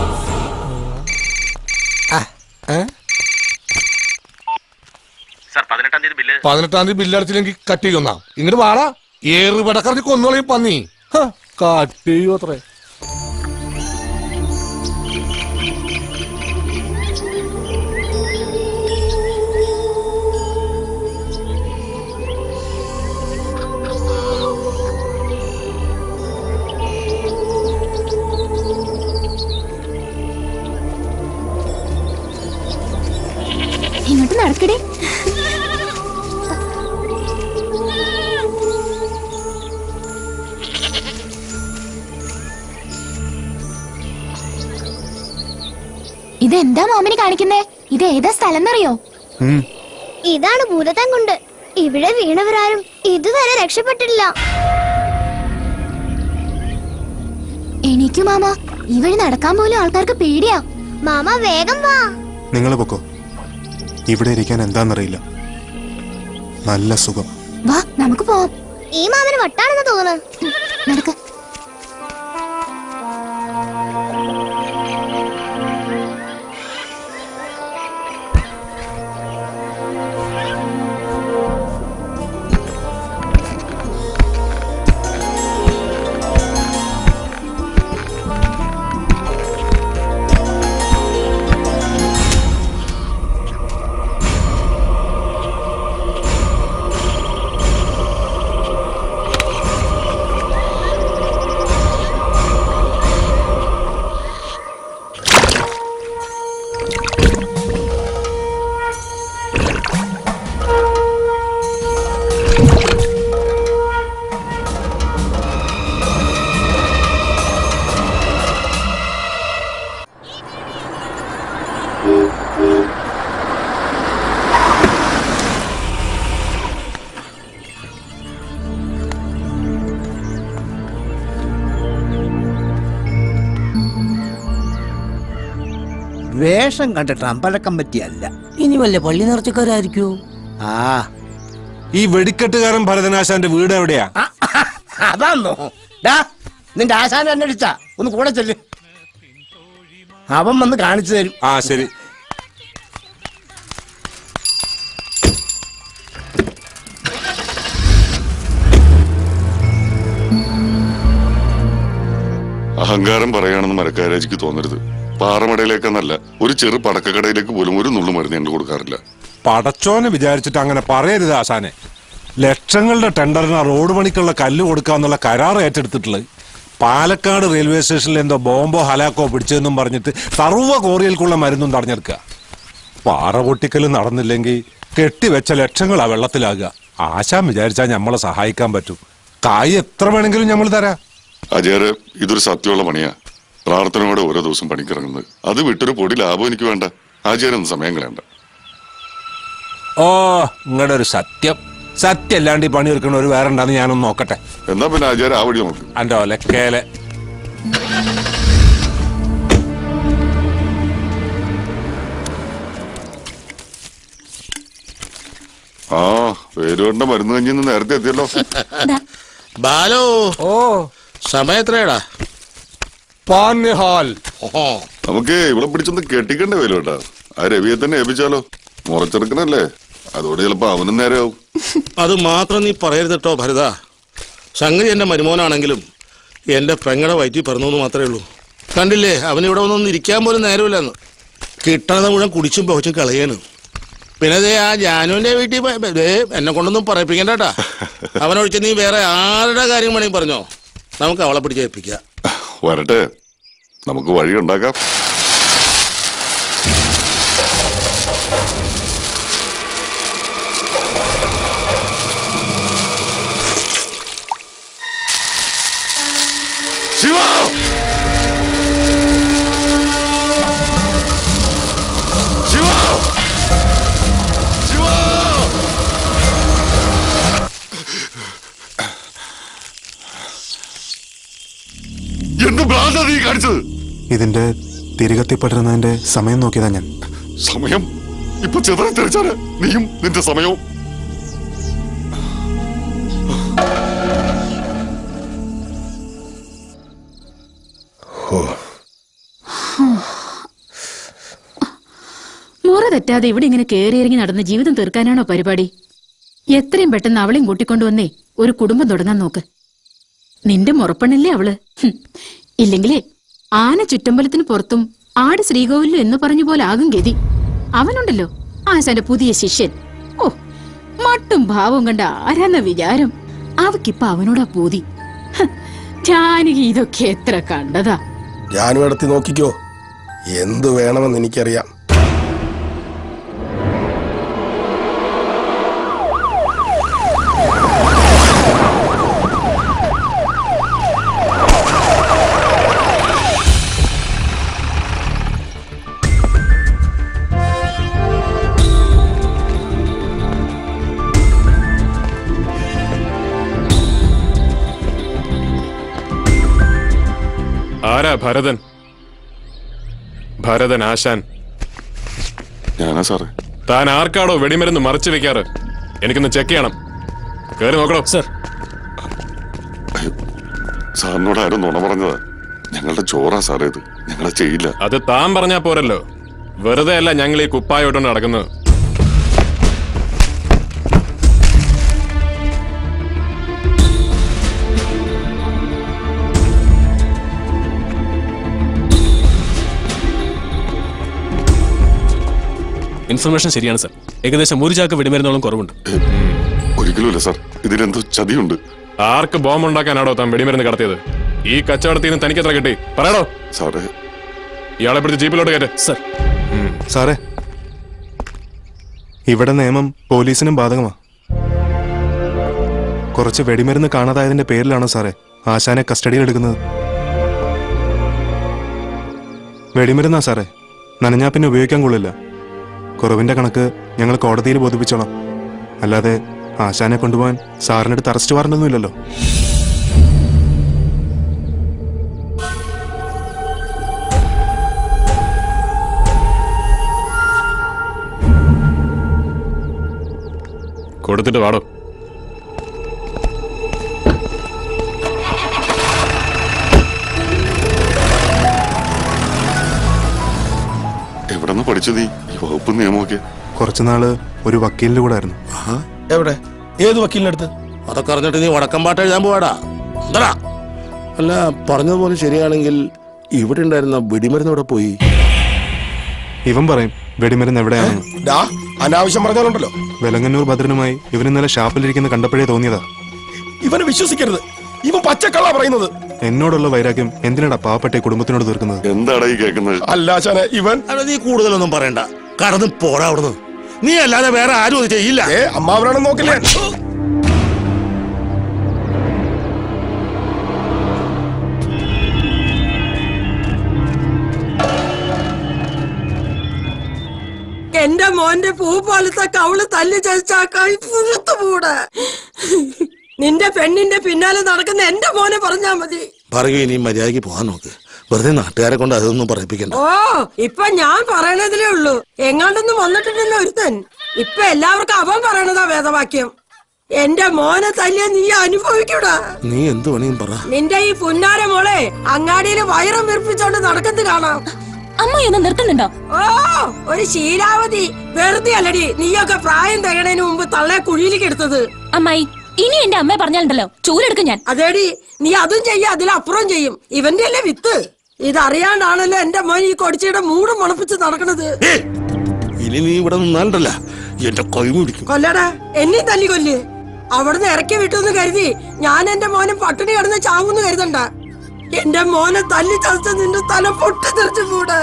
പതിനെട്ടാം തീയതി ബില്ല് അടച്ചില്ലെങ്കിൽ കട്ട് ചെയ്യുന്ന ഇങ്ങോട്ട് വാടാ ഏറ് പടക്കറിഞ്ഞ് കൊന്നോളയും പന്നി ഹ, കട്ട് ചെയ്യൂ അത്രേ ഇങ്ങോട്ട് നടക്കടേ ഇതെന്താ മോമിന് കാണിക്കുന്നേ ഇത് ഏതാ സ്ഥലം എന്നറിയോ ഇതാണ് ഭൂതത്തൻകുണ്ട് ഇവിടെ വീണവരാരും ഇതുവരെ രക്ഷപ്പെട്ടിട്ടില്ല എണീക്കു മാമ ഈ വഴി നടക്കാൻ പോലും ആൾക്കാർക്ക് പേടിയാ മാമ വേഗം വാ നിങ്ങൾ പൊക്കോ ഇവിടെ ഇരിക്കാൻ എന്താന്നറിയില്ല നല്ല സുഖം വാ നമുക്ക് പോവാം ഈ മാമന് വട്ടാണെന്ന് തോന്നുന്നു നടക്ക വേഷം കണ്ടിട്ട് അമ്പലക്കം പറ്റിയല്ല ഇനി വല്ല പള്ളി നിറച്ചക്കാരായിരിക്കോ ആ ഈ വെടിക്കെട്ടുകാരൻ ഭരതനാശാന്റെ വീട് എവിടെയാ അതാന്നോ ഡാ നിന്റെ ആശാൻ അന്വേഷിച്ച ഒന്ന് കൂടെ ചെല്ല് അവൻ വന്ന് കാണിച്ചു തരും ആ ശരി അഹങ്കാരം പറയാണെന്ന് മരക്കാരാജിക്ക് തോന്നരുത് പാറമടയിലേക്കെന്നല്ല ഒരു ചെറു പടക്കക്കടയിലേക്ക് പോലും ഒരു നുള്ളു മരുന്ന് ഞങ്ങൾ കൊടുക്കാറില്ല പടച്ചോനെ വിചാരിച്ചിട്ട് അങ്ങനെ പറയരുത് ആശാനെ ലക്ഷങ്ങളുടെ ടെൻഡറിന് ആ റോഡ് പണിക്കുള്ള കല്ല് കൊടുക്കാന്നുള്ള കരാർ ഏറ്റെടുത്തിട്ടുള്ളത് പാലക്കാട് റെയിൽവേ സ്റ്റേഷനിൽ എന്തോ ബോംബോ ഹലാക്കോ പിടിച്ചതെന്നും പറഞ്ഞിട്ട് സർവ്വ കോറിയൽക്കുള്ള മരുന്നും തടഞ്ഞെടുക്കുക പാറ പൊട്ടിക്കൽ നടന്നില്ലെങ്കിൽ കെട്ടിവെച്ച ലക്ഷങ്ങളാ വെള്ളത്തിലാകുക ആശാൻ വിചാരിച്ചാൽ ഞമ്മളെ സഹായിക്കാൻ പറ്റൂ കായ് എത്ര വേണമെങ്കിലും ഞമ്മൾ തരാം അജയര് ഇതൊരു സത്യമുള്ള പണിയാ പ്രാർത്ഥനയോടെ ഓരോ ദിവസം പണിക്കിറങ്ങുന്നത് അത് വിട്ടൊരു പൊടി ലാഭം എനിക്ക് വേണ്ട ആചാര്യൊന്നും സമയം കളയണ്ട ഓ ഇങ്ങടെ ഒരു സത്യം സത്യം അല്ലാണ്ട് ഈ പണി എടുക്കണ ഒരു വേറെ ഉണ്ടാന്ന് ഞാനൊന്ന് നോക്കട്ടെ എന്നാ പിന്നെ ആചാര്യ ആ വഴി നോക്ക് അന്റെ ഒലക്കേലെ ആ പേരുകൊണ്ട മരുന്ന് കഞ്ഞിന്ന് നേരത്തെ എത്തിയല്ലോ ബാലോ ഓ സമയത്രേടാ പാന്യഹാൽ നമുക്ക് ഇവിടെ പിടിച്ചൊന്ന് കെട്ടിക്കണ്ടേ വരും കേട്ടാ ആ രവിയെ തന്നെ ഏൽപ്പിച്ചാലോ മുറച്ചെടുക്കണല്ലേ അതോടെ ചിലപ്പോ അവനും നേരെയാവും അത് മാത്രം നീ പറയരുത് കേട്ടോ ഭരത സംഗതി എന്റെ മരുമോനാണെങ്കിലും എന്റെ പെങ്ങടെ വയറ്റിൽ പിറന്നു മാത്രമേ ഉള്ളൂ കണ്ടില്ലേ അവനിവിടെ ഒന്നും ഇരിക്കാൻ പോലും നേരമില്ലെന്ന് കിട്ടണത് മുഴുവൻ കുടിച്ചും പോച്ചും കളയാണ് പിന്നെ ദേ ആ ജാനുവിന്റെ വീട്ടിൽ പോയ- ദേ എന്നെ കൊണ്ടൊന്നും പറയിപ്പിക്കണ്ടട്ടാ അവനൊഴിച്ച് നീ വേറെ ആരുടെ കാര്യം വേണമെങ്കിൽ പറഞ്ഞോ നമുക്ക് അവളെ പിടിച്ച് ഏൽപ്പിക്കാം വരട്ടെ നമുക്ക് വഴി ഉണ്ടാക്കാം ശിവ ശിവ ശിവ എന്ത് ഭ്രാന്താ നീ കാണിച്ചത് ഇതിന്റെ തിരികത്തിപ്പെട്ടിരുന്നതിന്റെ സമയം നോക്കിയതാ ഞാൻ സമയം ഇപ്പൊ ചെതറി തെറിച്ചാല് നീയും നിന്റെ സമയവും മുറ തെറ്റാതെ ഇവിടെ ഇങ്ങനെ കേറിയിറങ്ങി നടന്ന് ജീവിതം തീർക്കാനാണോ പരിപാടി എത്രയും പെട്ടെന്ന് അവളെയും കൂട്ടിക്കൊണ്ടുവന്നേ ഒരു കുടുംബം തുടങ്ങാൻ നോക്ക് നിന്റെ മുറപ്പണില്ലേ അവള് ഹും. ഇല്ലെങ്കിലേ ആന ചുറ്റമ്പലത്തിന് പുറത്തും ആട് ശ്രീകോവിലും എന്ന് പറഞ്ഞ പോലെ ആകും ഗതി അവനുണ്ടല്ലോ ആശാന്റെ പുതിയ ശിഷ്യൻ ഓ മട്ടും ഭാവവും കണ്ട ആരാന്ന വിചാരം അവക്കിപ്പ അവനോടാ പൂതി ഹ്, ജാനകി ഇതൊക്കെ എത്ര കണ്ടതാ ഞാനും ഇടത്തി നോക്കിക്കോ എന്തു വേണമെന്ന് എനിക്കറിയാം ആരാ ഭരതൻ ഭരതൻ ആശാൻ ഞാനാ സാറേ താൻ ആർക്കാടോ വെടിമരുന്ന് മറച്ചു വെക്കാറ് എനിക്കൊന്ന് ചെക്ക് ചെയ്യണം കേറി നോക്കണോ സർ സാറിനോട് ആരും നുണ പറഞ്ഞതാ ഞങ്ങളുടെ ചോറാ സാറേ ഇത് ഞങ്ങളെ ചെയ്യില്ല അത് താൻ പറഞ്ഞാ പോരല്ലോ വെറുതെ അല്ല ഞങ്ങൾ ഈ കുപ്പായോട്ടുണ്ട് നടക്കുന്നത് ഇൻഫർമേഷൻ ശരിയാണ് സർ ഏകദേശം ഒരു ചാക്ക് വെടിമരുന്നോളം കുറവുണ്ട് ഒരിക്കലുമില്ല സാർ ഇതിലെന്തോ ചതിയുണ്ട് ആർക്ക് ബോംബ് ഉണ്ടാക്കാനാണോ താൻ വെടിമരുന്ന് കടത്തിയത് ഈ കച്ചവടത്തിൽ നിന്ന് തനിക്ക് എത്ര കിട്ടി പറയണോ സാറേ ഇയാളെ പിടിച്ച് ജീപ്പിലോട്ട് കയറ്റ് സർ സാറേ ഇവിടെ നിയമം പോലീസിനും ബാധകമാ കുറച്ച് വെടിമരുന്ന് കാണാതായതിന്റെ പേരിലാണോ സാറേ ആശാനെ കസ്റ്റഡിയിൽ എടുക്കുന്നത് വെടിമരുന്നാ സാറേ നനഞ്ഞാ പിന്നെ ഉപയോഗിക്കാൻ കൊള്ളില്ല കുറവിന്റെ കണക്ക് ഞങ്ങൾ കോടതിയിൽ ബോധിപ്പിച്ചോളാം അല്ലാതെ ആശാനെ കൊണ്ടുപോകാൻ സാറിൻ്റെ അടുത്ത് അറസ്റ്റ് വാറണ്ടൊന്നുമില്ലല്ലോ കൊടുത്തിട്ട് വാടോ എവിടെ നിന്ന് പഠിച്ചു നീ ഈ വകുപ്പ് നിയമമൊക്കെ കുറച്ചുനാള് ഒരു വക്കീലിന്റെ കൂടെ ആയിരുന്നു എവിടെ ഏത് വക്കീലിന്റെ അടുത്ത് അതൊക്കെ അറിഞ്ഞിട്ട് നീ വടക്കം പാട്ട് എഴുതാൻ പോവാടാ എന്താടാ അല്ല പറഞ്ഞതുപോലെ ശരിയാണെങ്കിൽ ഇവിടെ ഉണ്ടായിരുന്ന വെടിമരുന്ന് ഇവിടെ പോയി ഇവൻ പറയും വെടിമരുന്ന് എവിടെയാണെന്ന് ഡാ അനാവശ്യം പറഞ്ഞാലുണ്ടല്ലോ വെലങ്ങന്നൂർ ഭദ്രനുമായി ഇവൻ ഇന്നലെ ഷാപ്പിലിരിക്കുന്ന കണ്ടപ്പോഴേ തോന്നിയതാ ഇവനെ വിശ്വസിക്കരുത് ഇവൻ പച്ചക്കള്ള പറയുന്നത് എന്നോടുള്ള വൈരാഗ്യം എന്തിനാടാ പാവപ്പെട്ട ഈ കുടുംബത്തിനോട് തീർക്കുന്നത് എന്താടാ ഈ കേൾക്കുന്നത് അല്ല ആശാനെ ഇവൻ അവിടെ നീ കൂടുതലൊന്നും പറയണ്ട കടന്ന് പോടാ അവിടുന്ന് നീ അല്ലാതെ വേറെ ആരും അത് ചെയ്യില്ല ഏ അമ്മാവനാണെന്ന് നോക്കില്ലേ എന്റെ മോന്റെ പൂ പോലത്തെ കവള് തല്ലി ചതിച്ചാക്കായി പുറത്തു പൂടെ നിന്റെ പെണ്ണിന്റെ പിന്നാലെ നടക്കുന്ന എന്റെ മോനെ പറഞ്ഞാ മതി പറയുക ഇനി മര്യാദയ്ക്ക് പോകാൻ നോക്ക് വെറുതെ നാട്ടുകാരെ കൊണ്ട് അതൊന്നും പറയിപ്പിക്കണ്ട ഓ ഇപ്പൊ ഞാൻ പറയണതിലേ ഉള്ളൂ എങ്ങാണ്ടൊന്നും വന്നിട്ടില്ലല്ലോ ഒരുത്തൻ ഇപ്പൊ എല്ലാവർക്കും അവൻ പറയണതാ വേദവാക്യം എന്റെ മോനെ തല്ലിയ നീ അനുഭവിക്കൂടാ നീ എന്ത് വേണേലും പറ നിന്റെ ഈ പുന്നാര മോളെ അങ്ങാടിയിൽ വയറും വീർപ്പിച്ചോണ്ട് നടക്കുന്നത് കാണാം അമ്മ ഒന്ന് നിർത്തുന്നുണ്ടോ ഓ ഒരു ശീലാവതി വെറുതെ അല്ലടി നീയൊക്കെ പ്രായം തികണതിന് മുമ്പ് തള്ളെ കുഴിയിലേക്ക് എടുത്തത് അമ്മായി ഇനി എന്റെ അമ്മയെ പറഞ്ഞാലുണ്ടല്ലോ ചൂലെടുക്കും ഞാൻ അതേടി നീ അതും ചെയ്യും അതിലപ്പുറം ചെയ്യും ഇവന്റെ അല്ലേ വിത്ത് ഇതറിയാണ്ടാണല്ലോ എന്റെ മോൻ ഈ കൊടിച്ചയുടെ മൂട് മണപ്പിച്ച് നടക്കണത് ഇനി നീ ഇവിടെ നിന്നാലുണ്ടല്ല എന്റെ കൈ പിടിക്കും കൊല്ലടാ എന്നെ തല്ലി കൊല്ല് അവിടുന്ന് ഇറക്കി വിട്ടെന്ന് കരുതി ഞാൻ എന്റെ മോനെ പട്ടിണി കിടന്ന് ചാവുന്ന് കരുതണ്ട എന്റെ മോനെ തല്ലി ചതച്ച നിന്റെ തല പൊട്ടി തെറിച്ചു കൂടെ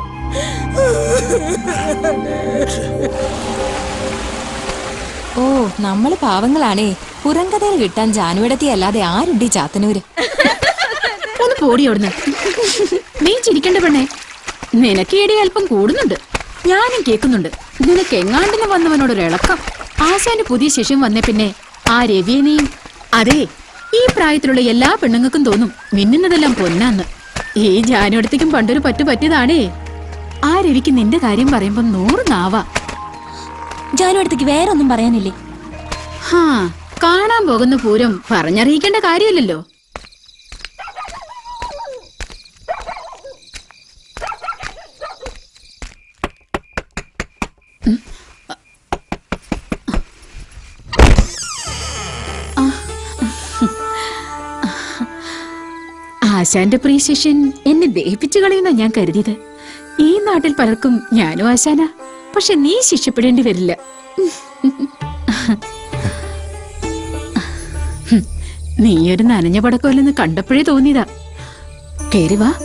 ഓ നമ്മള് പാവങ്ങളാണേ പുറംകഥയിൽ കിട്ടാൻ ജാനുവിടത്തി അല്ലാതെ ആരുണ്ട് ഈ ചാത്തനൂര് ഒന്ന് പോടി അവിടുന്ന് നീ ചിരിക്കണ്ട പെണ്ണേ നിനക്ക് ഇടി അല്പം കൂടുന്നുണ്ട് ഞാനും കേൾക്കുന്നുണ്ട് നിനക്ക് എങ്ങാണ്ടിന് വന്നവനോടൊരു ഇളക്കം ആശാന്റെ പുതിയ ശിഷ്യം വന്നേ പിന്നെ ആ രവിയനെയും അതെ ഈ പ്രായത്തിലുള്ള എല്ലാ പെണ്ണുങ്ങൾക്കും തോന്നും മിന്നുന്നതെല്ലാം പൊന്നാന്ന് ഈ ജാനുവടത്തേക്കും പണ്ടൊരു പറ്റു പറ്റിയതാണേ ആ രവിക്ക് നിന്റെ കാര്യം പറയുമ്പോ നൂറ് നാവാ ജാനുവടത്തേക്ക് വേറെ ഒന്നും പറയാനില്ലേ ഹാ കാണാൻ പോകുന്ന പൂരം പറഞ്ഞറിയിക്കേണ്ട കാര്യമില്ലല്ലോ ആശാന്റെ പ്രിയ ശിഷ്യൻ എന്നെ ദഹിപ്പിച്ചു കളയുന്ന ഞാൻ കരുതിയത് ഈ നാട്ടിൽ പലർക്കും ഞാനും ആശാന പക്ഷെ നീ ശിക്ഷപ്പെടേണ്ടി വരില്ല നീയൊരു നനഞ്ഞ പടക്കമല്ലെന്ന് കണ്ടപ്പോഴേ തോന്നിയതാ കേറി വാ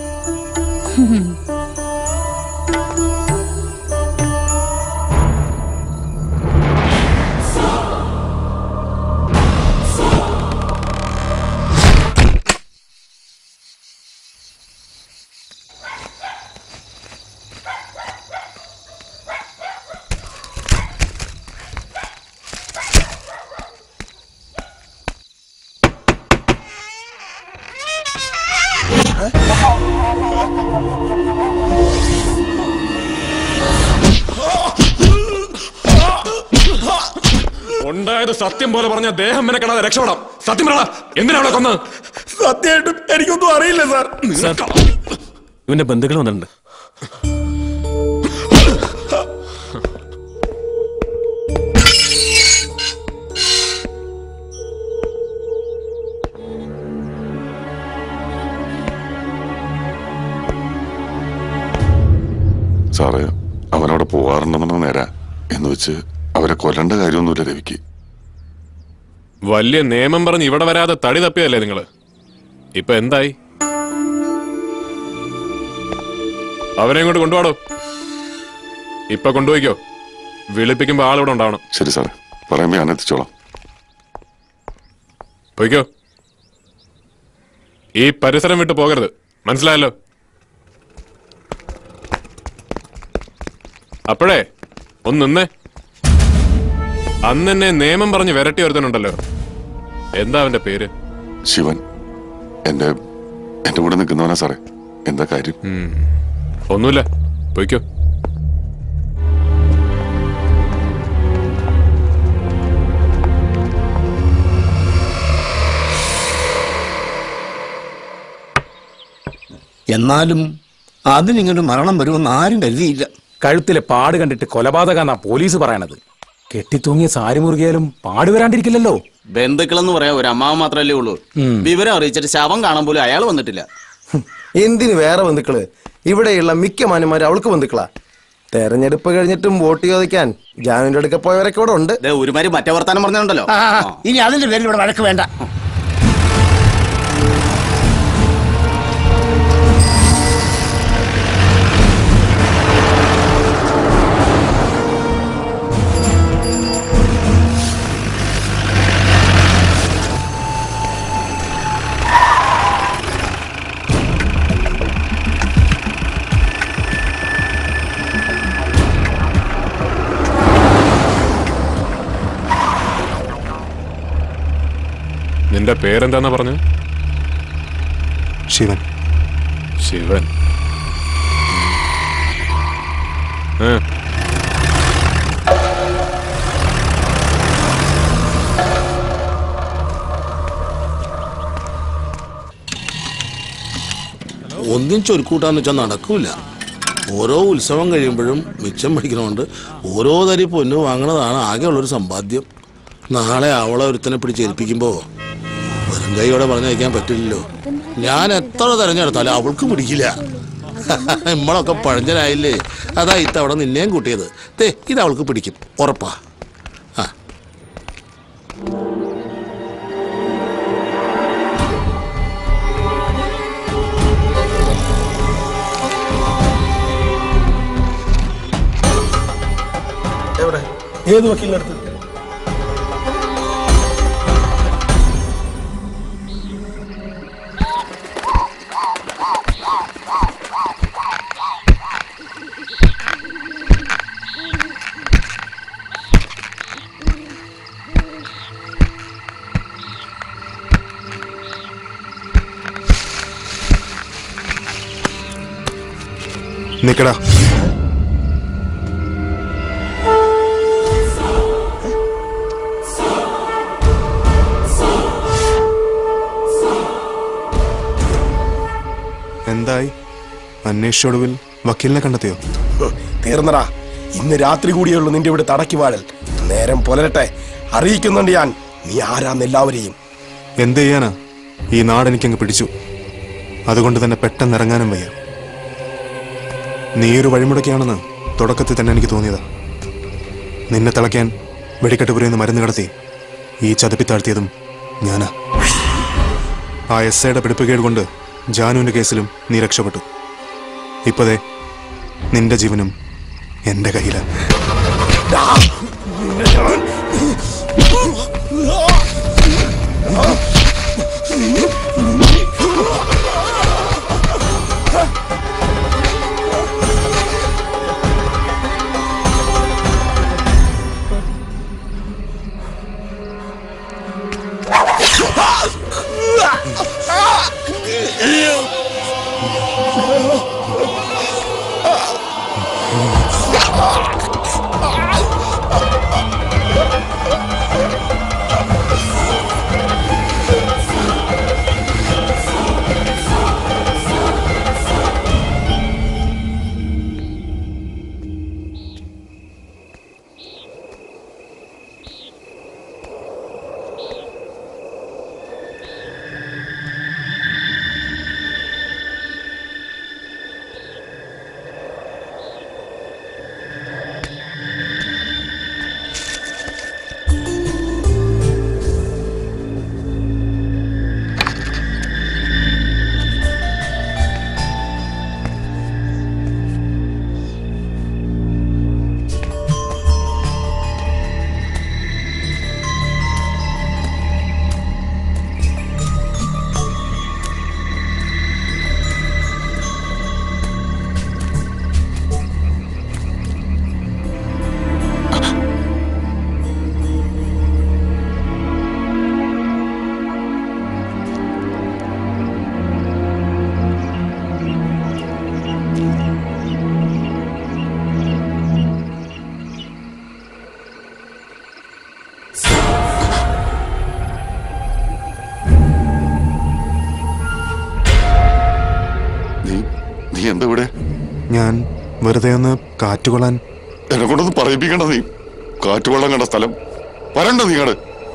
ഉണ്ടായത് സത്യം പോലെ പറഞ്ഞ ദേഹം മെനക്കെടാതെ രക്ഷപ്പെടാം സത്യം പറ എന്തിനാ അവളെ കൊന്നത് സത്യമായിട്ടും എനിക്കൊന്നും അറിയില്ല സാർ സാർ, ഇവന്റെ ബന്ധുക്കൾ വന്നിട്ടുണ്ട് സാറേ അവനവിടെ പോവാറുണ്ടെന്നുള്ള നേരാ എന്ന് വെച്ച് അവരെ കൊല്ലേണ്ട കാര്യമൊന്നുമില്ല രവിക്ക് വലിയ നിയമം പറഞ്ഞ് ഇവിടെ വരാതെ തടി തപ്പിയതല്ലേ നിങ്ങള് ഇപ്പൊ എന്തായി അവനെ ഇങ്ങോട്ട് കൊണ്ടുപോടോ ഇപ്പൊ കൊണ്ടുപോയിക്കോ വിളിപ്പിക്കുമ്പോ ആളിവിടെ ഉണ്ടാവണം ശരി സാറേ പറയുമ്പോ ഞാൻ എത്തിച്ചോളാം പോയിക്കോ ഈ പരിസരം വിട്ട് പോകരുത് മനസ്സിലായല്ലോ അപ്പോഴേ ഒന്ന് നിന്നേ അന്ന് എന്നെ നിയമം പറഞ്ഞ് വിരട്ടി ഒരുത്തനുണ്ടല്ലോ എന്താ അവന്റെ പേര് ശിവൻ എന്റെ എന്റെ കൂടെ നിൽക്കുന്നവനാ സാറേ എന്താ കാര്യം ഒന്നുമില്ല പോയിക്കോ ആ, എന്നാലും അതിനിങ്ങോട്ട് മരണം വരുമെന്ന് ആരും കരുതിയില്ല കഴുത്തിലെ പാട് കണ്ടിട്ട് കൊലപാതകാന്നാ പോലീസ് പറയണത് കെട്ടിത്തൂങ്ങിയ സാരി മുറുകിയാലും പാട് വരാണ്ടിരിക്കില്ലല്ലോ ബന്ധുക്കളെന്ന് പറയാ ഒരു അമ്മാവ് മാത്രമല്ലേ ഉള്ളൂ വിവരം അറിയിച്ചിട്ട് ശവം കാണാൻ പോലും അയാൾ വന്നിട്ടില്ല എന്തിന് വേറെ ബന്ധുക്കള് ഇവിടെയുള്ള മിക്ക മാന്യന്മാര് അവൾക്ക് ബന്ധുക്കളാ തെരഞ്ഞെടുപ്പ് കഴിഞ്ഞിട്ടും വോട്ട് ചോദിക്കാൻ ജാനുവിന്റെ അടുക്ക പോയവരൊക്കെ ഇവിടെ ഉണ്ട് ഒരുമാതിരി മറ്റേ വർത്താനം പറഞ്ഞുണ്ടല്ലോ ആ, ഇനി അതിന്റെ പേരിൽ ഇവിടെ വഴക്ക് വേണ്ട നിന്റെ പേരെന്താന്നാ പറഞ്ഞു ശിവൻ ശിവൻ ഏ ഒന്നും ചൊരുക്കൂട്ടാന്ന് വെച്ചാൽ നടക്കൂല ഓരോ ഉത്സവം കഴിയുമ്പോഴും മിച്ചം പിടിക്കണോണ്ട് ഓരോ തരി പൊന്ന് വാങ്ങണതാണ് ആകെയുള്ളൊരു സമ്പാദ്യം നാളെ അവളെ ഒരുത്തനെ പിടിച്ച് ഏൽപ്പിക്കുമ്പോ വെറും കൈയോടെ പറഞ്ഞയക്കാൻ പറ്റില്ലല്ലോ ഞാൻ എത്ര തെരഞ്ഞെടുത്താലും അവൾക്ക് പിടിക്കില്ല നമ്മളൊക്കെ പഴഞ്ചനായില്ലേ അതാ ഇത്തവണ നിന്നെയും കൂട്ടിയത് തേ ഇത് അവൾക്ക് പിടിക്കും ഉറപ്പാ ആ എവിടെ ഏത് വക്കീലിന്റെ അടുത്ത് നിക്കടാ എന്തായി അന്വേഷിച്ചൊടുവിൽ വക്കീലിനെ കണ്ടെത്തിയോ തീർന്നടാ ഇന്ന് രാത്രി കൂടിയുള്ളൂ നിന്റെ ഇവിടെ തടക്കി വാഴൽ നേരം പുലരട്ടെ അറിയിക്കുന്നുണ്ട് ഞാൻ നീ ആരാന്ന് എല്ലാവരെയും എന്ത് ചെയ്യാനാ ഈ നാട് എനിക്കങ്ങ് പിടിച്ചു അതുകൊണ്ട് തന്നെ പെട്ടെന്ന് ഇറങ്ങാനും വയ്യ നീ ഒരു വഴിമുടക്കിയാണെന്ന് തുടക്കത്തിൽ തന്നെ എനിക്ക് തോന്നിയതാ നിന്നെ തിളയ്ക്കാൻ വെടിക്കെട്ടുപുരയെന്ന് മരുന്ന് കടത്തി ഈ ചതുപ്പി താഴ്ത്തിയതും ഞാനാ ആ എസ് ഐയുടെ പിടിപ്പുകേട് കൊണ്ട് ജാനുവിന്റെ കേസിലും നീ രക്ഷപ്പെട്ടു ഇപ്പതേ നിന്റെ ജീവനും എന്റെ കയ്യിലാണ് Ah! വെറുതെ ഒന്ന് കാറ്റുകൊള്ളാൻ എന്നെ കൊണ്ടൊന്ന് പറയിപ്പിക്കണ്ട നീ കാറ്റുവെള്ളം കണ്ട സ്ഥലം വരണ്ട നീങ്ങട്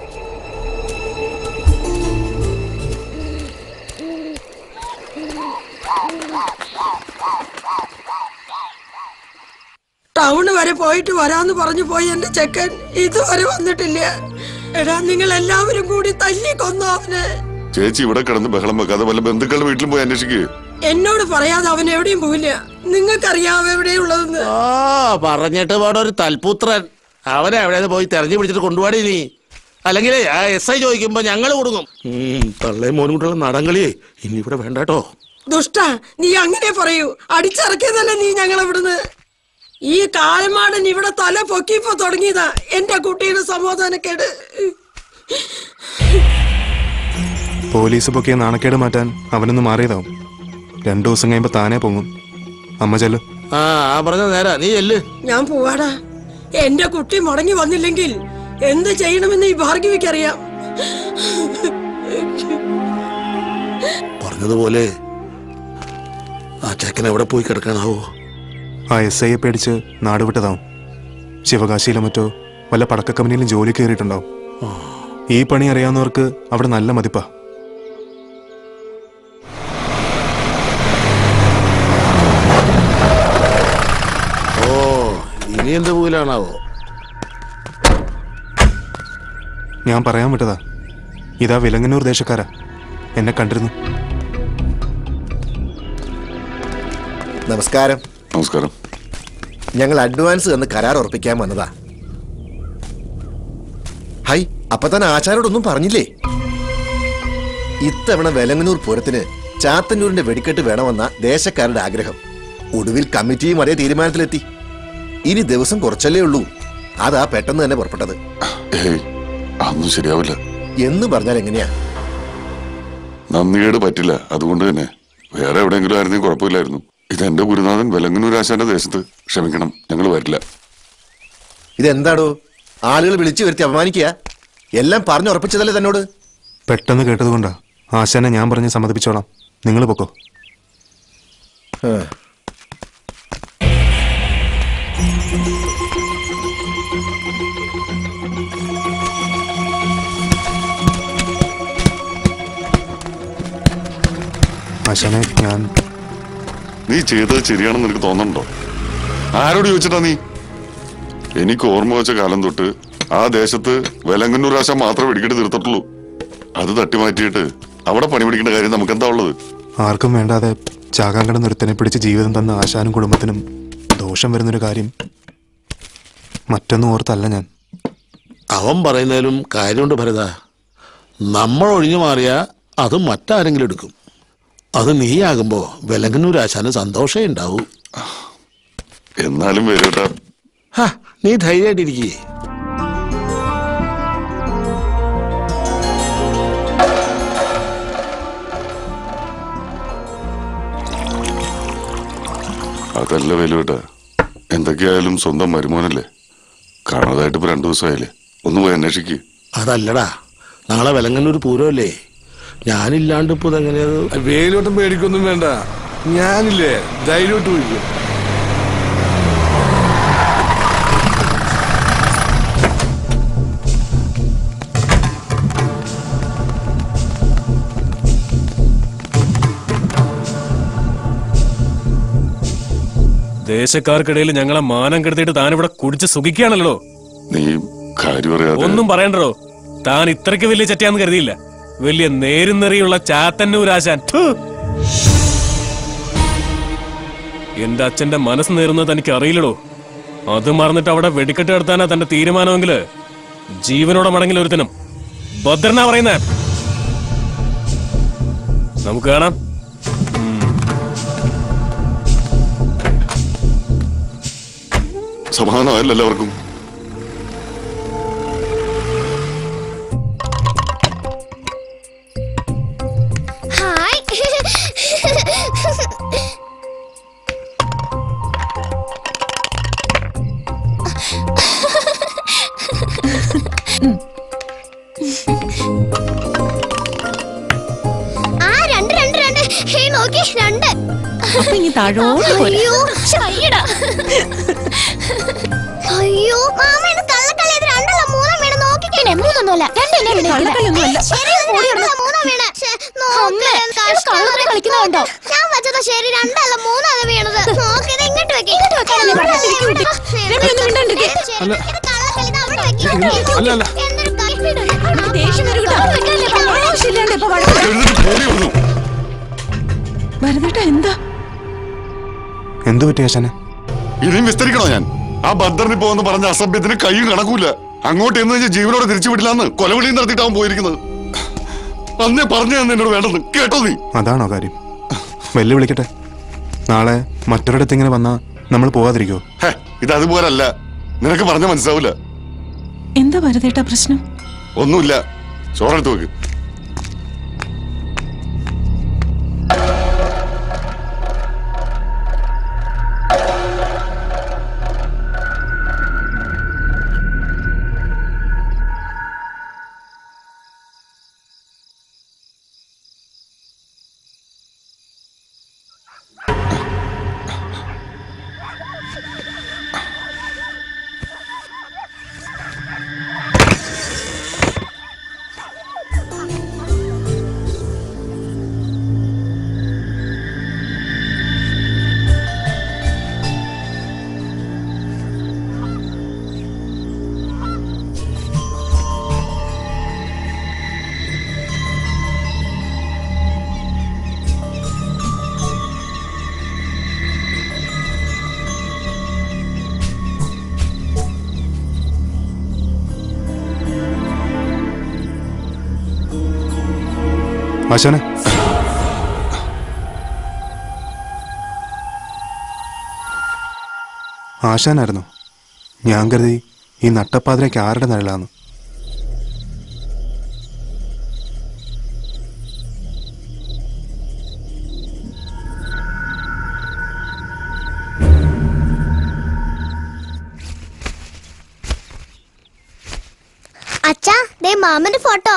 ടൗണ് വരെ പോയിട്ട് വരാന്ന് പറഞ്ഞു പോയി എന്റെ ചെക്കൻ ഇതുവരെ വന്നിട്ടില്ല എടാ നിങ്ങൾ എല്ലാവരും കൂടി തല്ലി കൊന്നു അവന് ചേച്ചി ഇവിടെ കിടന്ന് ബഹളം വെക്കാതെ വല്ല ബന്ധുക്കളുടെ വീട്ടിലും പോയി അന്വേഷിക്കുക എന്നോട് പറയാതെ അവൻ എവിടെയും പോവില്ല നിങ്ങൾക്കറിയാം എവിടെയുള്ളതെന്ന് ആ പറഞ്ഞിട്ട് പാടെ ഒരു തൽപുത്രൻ അവനെ എവിടെയാണ് പോയി തെരഞ്ഞു പിടിച്ചിട്ട് കൊണ്ടുപോടി നീ അല്ലെങ്കിൽ ആ എസ് ഐ ചോദിക്കുമ്പോ ഞങ്ങൾ കൊടുങ്ങും തള്ളയും മോനും കുട്ടികളും നടങ്കളിയേ ഇനി ഇവിടെ വേണ്ട കേട്ടോ ദുഷ്ട നീ അങ്ങനെ പറയൂ അടിച്ചിറക്കിയതല്ലേ നീ ഞങ്ങൾ ഇവിടുന്ന് ഈ കാലമാടൻ ഇവിടെ തല പൊക്കിപ്പോ തുടങ്ങിയതാ എന്റെ കുട്ടിയുടെ സമാധാനക്കേട് പോലീസ് പൊക്കിയ നാണക്കേട് മാറ്റാൻ അവനൊന്ന് മാറിയതാവും രണ്ടു ദിവസം കഴിയുമ്പോ താനേ പൊങ്ങും അമ്മ ചെല്ലു ആ ആ പറഞ്ഞ നേരാ നീ ചെല്ല് ഞാൻ പോവാടാ എന്റെ കുട്ടി മടങ്ങി വന്നില്ലെങ്കിൽ എന്ത് ചെയ്യണമെന്ന് ഈ ഭാർഗവിക്കറിയാം പറഞ്ഞതുപോലെ ആ ചെക്കൻ എവിടെ പോയി കിടക്കാനാവോ ആ എസ് ഐയെ പേടിച്ച് നാട് വിട്ടതാവും ശിവകാശിയിലോ മറ്റോ വല്ല പടക്ക കമ്പനിയിലും ജോലി കയറിയിട്ടുണ്ടാവും ഈ പണി അറിയാവുന്നവർക്ക് അവിടെ നല്ല മതിപ്പാ ഓ ഇനി എന്ത് പൂലാണാവോ ഞാൻ പറയാൻ വിട്ടതാ ഇതാ വിലങ്ങന്നൂർ ദേശക്കാരാ എന്നെ കണ്ടിരുന്നു നമസ്കാരം നമസ്കാരം ഞങ്ങൾ അഡ്വാൻസ് തന്ന് കരാർ ഉറപ്പിക്കാൻ വന്നതാ ഹൈ അപ്പൊ തന്നെ ആചാരോടൊന്നും പറഞ്ഞില്ലേ ഇത്തവണ വെലങ്ങന്നൂർ പൂരത്തിന് ചാത്തന്നൂരിന്റെ വെടിക്കെട്ട് വേണമെന്ന ദേശക്കാരുടെ ആഗ്രഹം ഒടുവിൽ കമ്മിറ്റിയും അതേ തീരുമാനത്തിലെത്തി ഇനി ദിവസം കുറച്ചല്ലേ ഉള്ളൂ അതാ പെട്ടെന്ന് തന്നെ പുറപ്പെട്ടത് ഏയ് അതൊന്നും ശരിയാവില്ല എന്ന് പറഞ്ഞാൽ എങ്ങനെയാ നന്ദികേട് പറ്റില്ല അതുകൊണ്ട് തന്നെ വേറെ എവിടെയെങ്കിലും ആയിരുന്നെങ്കിൽ കുഴപ്പമില്ലായിരുന്നു ഇതെന്റെ ഗുരുനാഥൻ വെലങ്ങന്നൂർ ആശാന്റെ ദേശത്ത് ക്ഷമിക്കണം ഞങ്ങൾ വരില്ല ഇതെന്താടോ ആളുകൾ വിളിച്ചു വരുത്തി അപമാനിക്കുക എല്ലാം പറഞ്ഞുറപ്പിച്ചതല്ലേ തന്നോട് പെട്ടെന്ന് കേട്ടതുകൊണ്ടാ ആശാനെ ഞാൻ പറഞ്ഞ് സമ്മതിപ്പിച്ചോളാം നിങ്ങൾ പൊക്കോ ആശാനെ ഞാൻ നീ ചെയ്തത് ശരിയാണെന്ന് നിനക്ക് തോന്നണ്ടോ ആരോട് ചോദിച്ചിട്ടാ നീ എനിക്ക് ഓർമ്മ വെച്ച കാലം തൊട്ട് ആ ദേശത്ത് വെലങ്ങന്നൂർ ആശ മാത്രമേ വെടിക്കെട്ട് തീർത്തിട്ടുള്ളൂ അത് തട്ടിമാറ്റിയിട്ട് അവിടെ പണി പിടിക്കേണ്ട കാര്യം നമുക്ക് എന്താ ഉള്ളത് ആർക്കും വേണ്ടാതെ ചാകാൻ കിടന്ന ഒരുത്തനെ പിടിച്ച് ജീവിതം തന്ന ആശാനും കുടുംബത്തിനും ദോഷം വരുന്നൊരു കാര്യം മറ്റൊന്നും ഓർത്തല്ല ഞാൻ അവൻ പറയുന്നതിലും കാര്യമുണ്ട് ഭരത നമ്മൾ ഒഴിഞ്ഞു മാറിയാ അത് മറ്റാരെങ്കിലും എടുക്കും അത് നീയാകുമ്പോ വിലങ്ങന്നൂർ ആശാന് സന്തോഷമേ ഉണ്ടാവൂ എന്നാലും വരൂട്ടാ ഹാ, നീ ധൈര്യമായിട്ടിരിക്കേ അതല്ല വേലുവേട്ടാ എന്തൊക്കെയായാലും സ്വന്തം മരുമോനല്ലേ കാണാതായിട്ട് ഇപ്പൊ രണ്ടു ദിവസമായില്ലേ ഒന്ന് പോയി അന്വേഷിക്ക് അതല്ലടാ നാളെ വിലങ്ങന്നൂർ പൂരമല്ലേ ഞാനില്ലാണ്ട് ഇപ്പൊ ഇതെങ്ങനെയത് വേലോട്ടും പേടിക്കൊന്നും വേണ്ട ഞാനില്ലേ ധൈര്യമായിട്ട് പോയിക്കും ദേശക്കാർക്കിടയിൽ ഞങ്ങളെ മാനം കെടുത്തിട്ട് താൻ ഇവിടെ കുടിച്ച് സുഖിക്കുകയാണല്ലോ നീ കാര്യം അറിയാതെ ഒന്നും പറയണ്ടോ താൻ ഇത്രയ്ക്ക് വലിയ ചെറ്റയാന്ന് കരുതിയില്ല വലിയ നേരുന്നെറിയുള്ള ചാത്തന്നൂരാശാൻ ഥു. എന്റെ അച്ഛന്റെ മനസ്സ് നേരുന്നത് തനിക്ക് അറിയില്ലടോ അത് മറന്നിട്ട് അവിടെ വെടിക്കെട്ട് നടത്താനാ തന്റെ തീരുമാനമെങ്കില് ജീവനോടെ മടങ്ങില്ല ഒരുത്തനും ഭദ്രനാ പറയുന്നേ നമുക്ക് കാണാം സമാധാനമല്ല എല്ലാവർക്കും ഹായ് ആ രണ്ട് രണ്ട് രണ്ട് ഹേ നോക്കി രണ്ട് അപ്പൊ ഇനി താഴോട്ട് പോരെ. അയ്യോ അയ്യടാ അയ്യോ മാമ എന്നെ തള്ളക്കളി ഇത് രണ്ടല്ല മൂന്നാം വീണ് നോക്കിക്കണേ മൂന്നൊന്നുമല്ല രണ്ടല്ലേ വീണ് തള്ളക്കളിയൊന്നുമല്ല. ശരി രണ്ടല്ല മൂന്നാം വീണ് കള്ളത്തിനെ കളിക്കുന്നുണ്ടോ ഞാൻ വെച്ചത് ശരി രണ്ടല്ല മൂന്നല്ല വീണത് നോക്കിയത് ഇങ്ങോട്ട് വെക്ക് ഇങ്ങോട്ട് വെക്കാനല്ലേ പറഞ്ഞത് രണ്ടുപേരും മിണ്ടാണ്ടിരിക്ക്. അല്ല ഇത് കള്ളക്കളി ഇത് അവിടെ വെക്ക് അല്ല അല്ല എന്തൊരു കളി ദേഷ്യം വരും കേട്ടോ. അവിടെ വെക്കാനല്ലേ പറഞ്ഞത്? ആവശ്യമില്ലാണ്ട് ഇപ്പൊ വഴക്ക്. എഴുന്നേറ്റ് പോടി വന്നു ഭരതേട്ടാ എന്താ എന്തു പറ്റി ആശാനെ ഇനിയും വിസ്തരിക്കണോ ഞാൻ ആ ബദ്ദറിന് പോകുന്ന പറഞ്ഞ അസഭ്യത്തിന് കൈയും കണക്കൂല അങ്ങോട്ട് എന്ന് വെച്ചാൽ ജീവനോടെ തിരിച്ചു വിടില്ലാന്ന് കൊലവിളിയും നടത്തിയിട്ടാവും പോയിരിക്കുന്നത് അന്നേ പറഞ്ഞു തന്നെ എന്നോട് വേണ്ടെന്ന് കേട്ടോ നീ അതാണോ കാര്യം വെല്ലുവിളിക്കട്ടെ നാളെ മറ്റൊരിടത്ത് ഇങ്ങനെ വന്നാ നമ്മൾ പോവാതിരിക്കോ ഹേ, ഇത് അതുപോലല്ല നിനക്ക് പറഞ്ഞ മനസ്സിലാവൂല എന്താ ഭരതേട്ടാ പ്രശ്നം ഒന്നുമില്ല ചോറെടുത്ത് വെക്ക് ആശാനെ ആശാനായിരുന്നു ഞാൻ കരുതി ഈ നട്ടപ്പാതിരയ്ക്ക് ആരുടെ നിഴലാന്ന് അച്ഛാ ദേ മാമന്റെ ഫോട്ടോ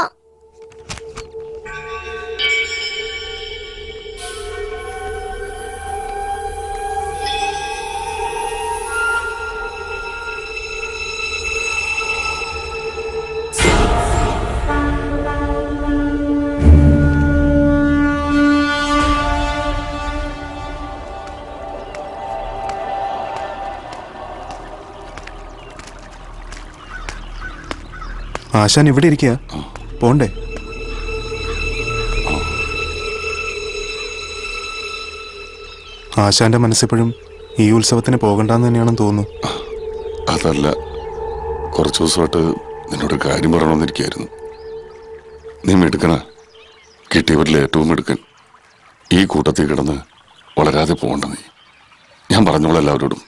ആശാൻ ഇവിടെ ഇരിക്കുക പോണ്ടേ ആശാന്റെ മനസ്സിപ്പോഴും ഈ ഉത്സവത്തിന് പോകണ്ടെന്ന് തന്നെയാണെന്ന് തോന്നുന്നു അതല്ല കുറച്ചു ദിവസമായിട്ട് നിന്നോട് കാര്യം പറയണമെന്നിരിക്കായിരുന്നു നീ മെടുക്കണ കിട്ടിയവരിൽ ഏറ്റവും എടുക്കൻ ഈ കൂട്ടത്തിൽ കിടന്ന് വളരാതെ പോകണ്ട നീ ഞാൻ പറഞ്ഞോളാം എല്ലാവരോടും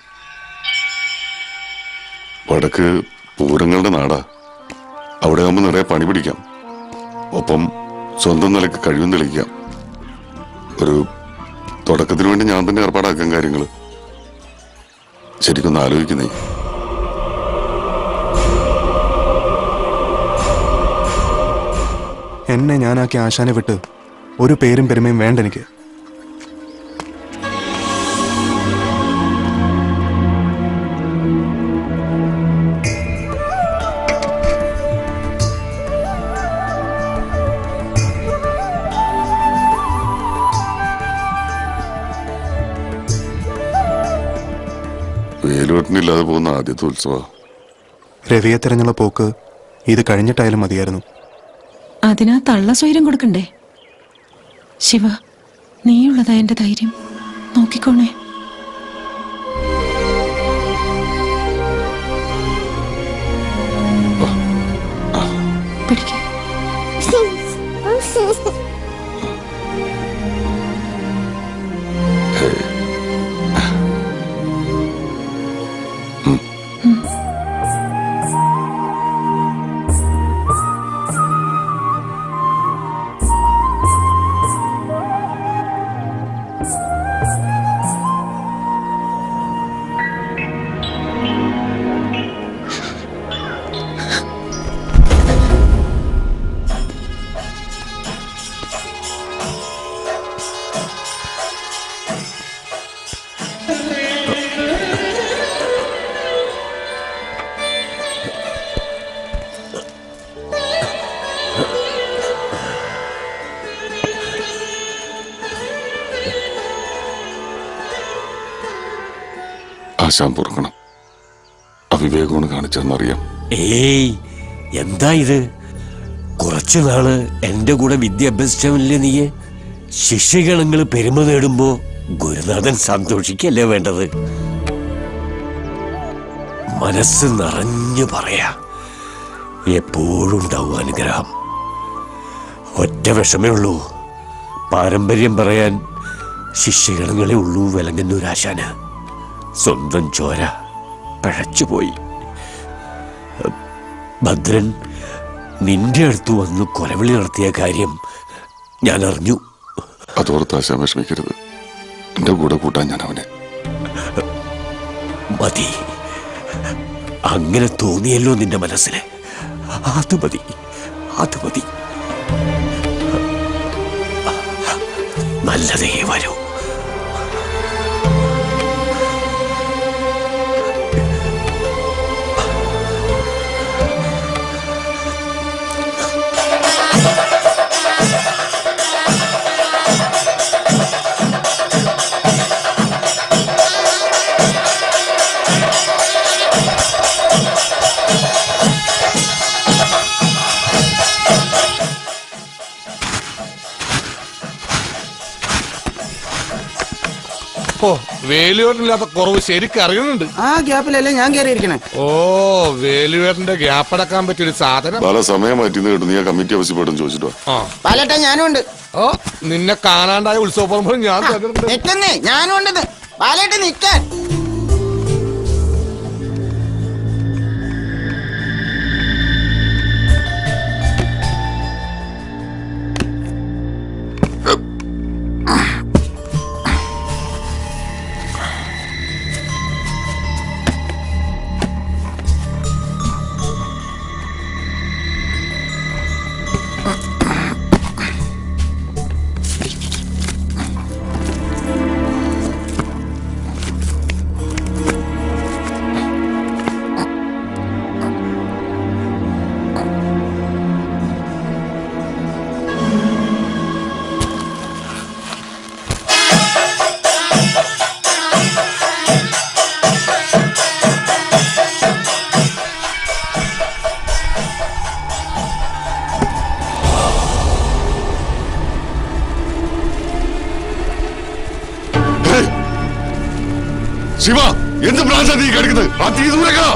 വടക്ക് പൂരങ്ങളുടെ നാടാ അവിടെ ആകുമ്പോൾ നിറയെ പണി പിടിക്കാം ഒപ്പം സ്വന്തം നിലയ്ക്ക് കഴിവും തെളിയിക്കാം ഒരു തുടക്കത്തിന് വേണ്ടി ഞാൻ തന്നെ ഏർപ്പാടാക്കാൻ കാര്യങ്ങൾ ശരിക്കൊന്ന് ആലോചിക്കുന്നേ എന്നെ ഞാനാക്കി ആശാനെ വിട്ട് ഒരു പേരും പെരുമയും വേണ്ട എനിക്ക് വേലുവെട്ടനില്ലാതെ പോകുന്ന ആദ്യത്തെ ഉത്സവ രവിയെ തിരഞ്ഞുള്ള പോക്ക് ഇത് കഴിഞ്ഞിട്ടായാലും മതിയായിരുന്നു അതിനാ തള്ള സ്വൈരം കൊടുക്കണ്ടേ ശിവ നീയുള്ളതാ എന്റെ ധൈര്യം നോക്കിക്കോണേ പിടിക്ക് ആശാൻ പൊറുക്കണം അവിവേകമാണ് കാണിച്ചതെന്നറിയാം ഏയ് എന്താ ഇത് കുറച്ചു നാള് എന്റെ കൂടെ വിദ്യ അഭ്യസിച്ചവല്ലേ നീ ശിഷ്യഗണങ്ങൾ പെരുമ നേടുമ്പോ ഗുരുനാഥൻ സന്തോഷിക്കല്ലേ വേണ്ടത് മനസ്സ് നിറഞ്ഞു പറയാ എപ്പോഴും ഉണ്ടാവും അനുഗ്രഹം ഒറ്റ വിഷമേ ഉള്ളൂ പാരമ്പര്യം പറയാൻ ശിഷ്യഗണങ്ങളെ ഉള്ളൂ വിലങ്ങുന്നൊരാശാന് സ്വന്തം ചോര പിഴച്ചുപോയി ഭദ്രൻ നിന്റെ അടുത്ത് വന്ന് കൊലവിളി നടത്തിയ കാര്യം ഞാൻ അറിഞ്ഞു അതോർത്ത് ആശാൻ വിഷമിക്കരുത് എന്റെ കൂടെ കൂട്ടാൻ ഞാൻ അവനെ മതി അങ്ങനെ തോന്നിയല്ലോ നിന്റെ മനസ്സിന് അത് മതി അത് മതി നല്ലതേ വരൂ ഓ വേലുവേട്ടനില്ലാത്ത കുറവ് ശരിക്കും അറിയുന്നുണ്ട് ആ ഗ്യാപ്പിലല്ലേ ഞാൻ കയറിയിരിക്കണേ ഓ വേലുവേട്ടന്റെ ഗ്യാപ്പ് അടക്കാൻ പറ്റിയൊരു സാധനം പല സമയം മാറ്റിന്ന് കേട്ടു നീ ആ കമ്മിറ്റി ആവശ്യപ്പെടും ചോദിച്ചിട്ടോ ആ പാലട്ട ഞാനും ഉണ്ട് ഓ നിന്നെ കാണാണ്ടായ ഉത്സവ പറമ്പോൾ ഞാൻ തകർന്നു. നിക്കുന്നേ ഞാനും ഉണ്ടെന്ന് പാലട്ട നിക്കാൻ ശിവ എന്ത് പ്രാവശ്യം നീ കഴിക്കുന്നത് ആ തീ ദൂരേക്കാ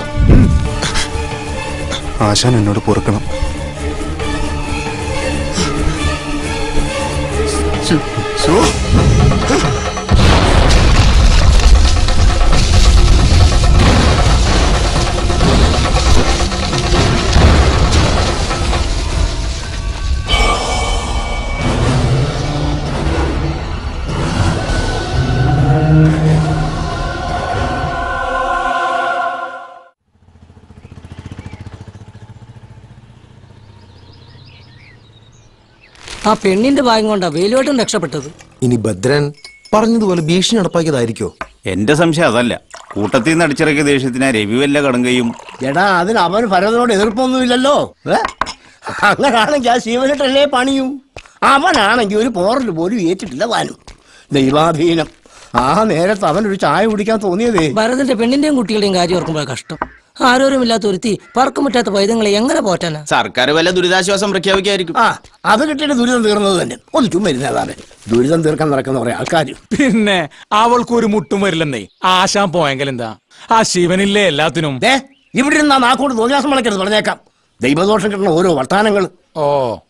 ആശാൻ എന്നോട് പൊറുക്കണം ശിവ ആ പെണ്ണിന്റെ ഭാഗം കൊണ്ടാ വേലുവേട്ടൻ രക്ഷപ്പെട്ടത് ഇനി ഭദ്രൻ പറഞ്ഞതുപോലെ ഭീഷണി നടപ്പാക്കിയതായിരിക്കോ എന്റെ സംശയം അതല്ല കൂട്ടത്തിൽ നിന്ന് അടിച്ചിറക്കിയ ദേഷ്യത്തിന് രവി വല്ല കടങ്കയും എടാ അതിന് അവൻ ഭരതനോട് എതിർപ്പൊന്നുമില്ലല്ലോ ഏ? അങ്ങനാണെങ്കിൽ ആ ശിവനിട്ടല്ലേ പണിയും അവനാണെങ്കിൽ ഒരു പോറൽ പോലും ഏറ്റിട്ടില്ല താനും ദൈവാധീനം ആ നേരത്ത് അവനൊരു ചായ കുടിക്കാൻ തോന്നിയതേ ഭരതന്റെ പെണ്ണിന്റെയും കുട്ടികളുടെയും കാര്യം ഓർക്കുമ്പോൾ കഷ്ടം ആരോരുമില്ലാത്ത ഒരുത്തി പറക്കം പറ്റാത്ത പൈതങ്ങളെ എങ്ങനെ പോറ്റാനാ സർക്കാർ വല്ല ദുരിതാശ്വാസം പ്രഖ്യാപിക്കായിരിക്കും ആ അത് കിട്ടിയിട്ട് ദുരിതം തീർന്നത് തന്നെ ഒന്ന് ചുമ്മാ ദുരിതം തീർക്കാൻ നടക്കുന്ന കുറെ ആൾക്കാർ പിന്നെ അവൾക്ക് ഒരു മുട്ടും വരില്ലെന്നേ ആശാൻ പോയെങ്കിൽ എന്താ ആ ശിവനില്ലേ എല്ലാത്തിനും ദേ ഇവിടെ ഇരുന്ന് ആ നാക്കോട് തോന്നിയാസം വളയ്ക്കരുത് പറഞ്ഞേക്കാം ദൈവദോഷം കിട്ടുന്ന ഓരോ വർത്താനങ്ങൾ ഓ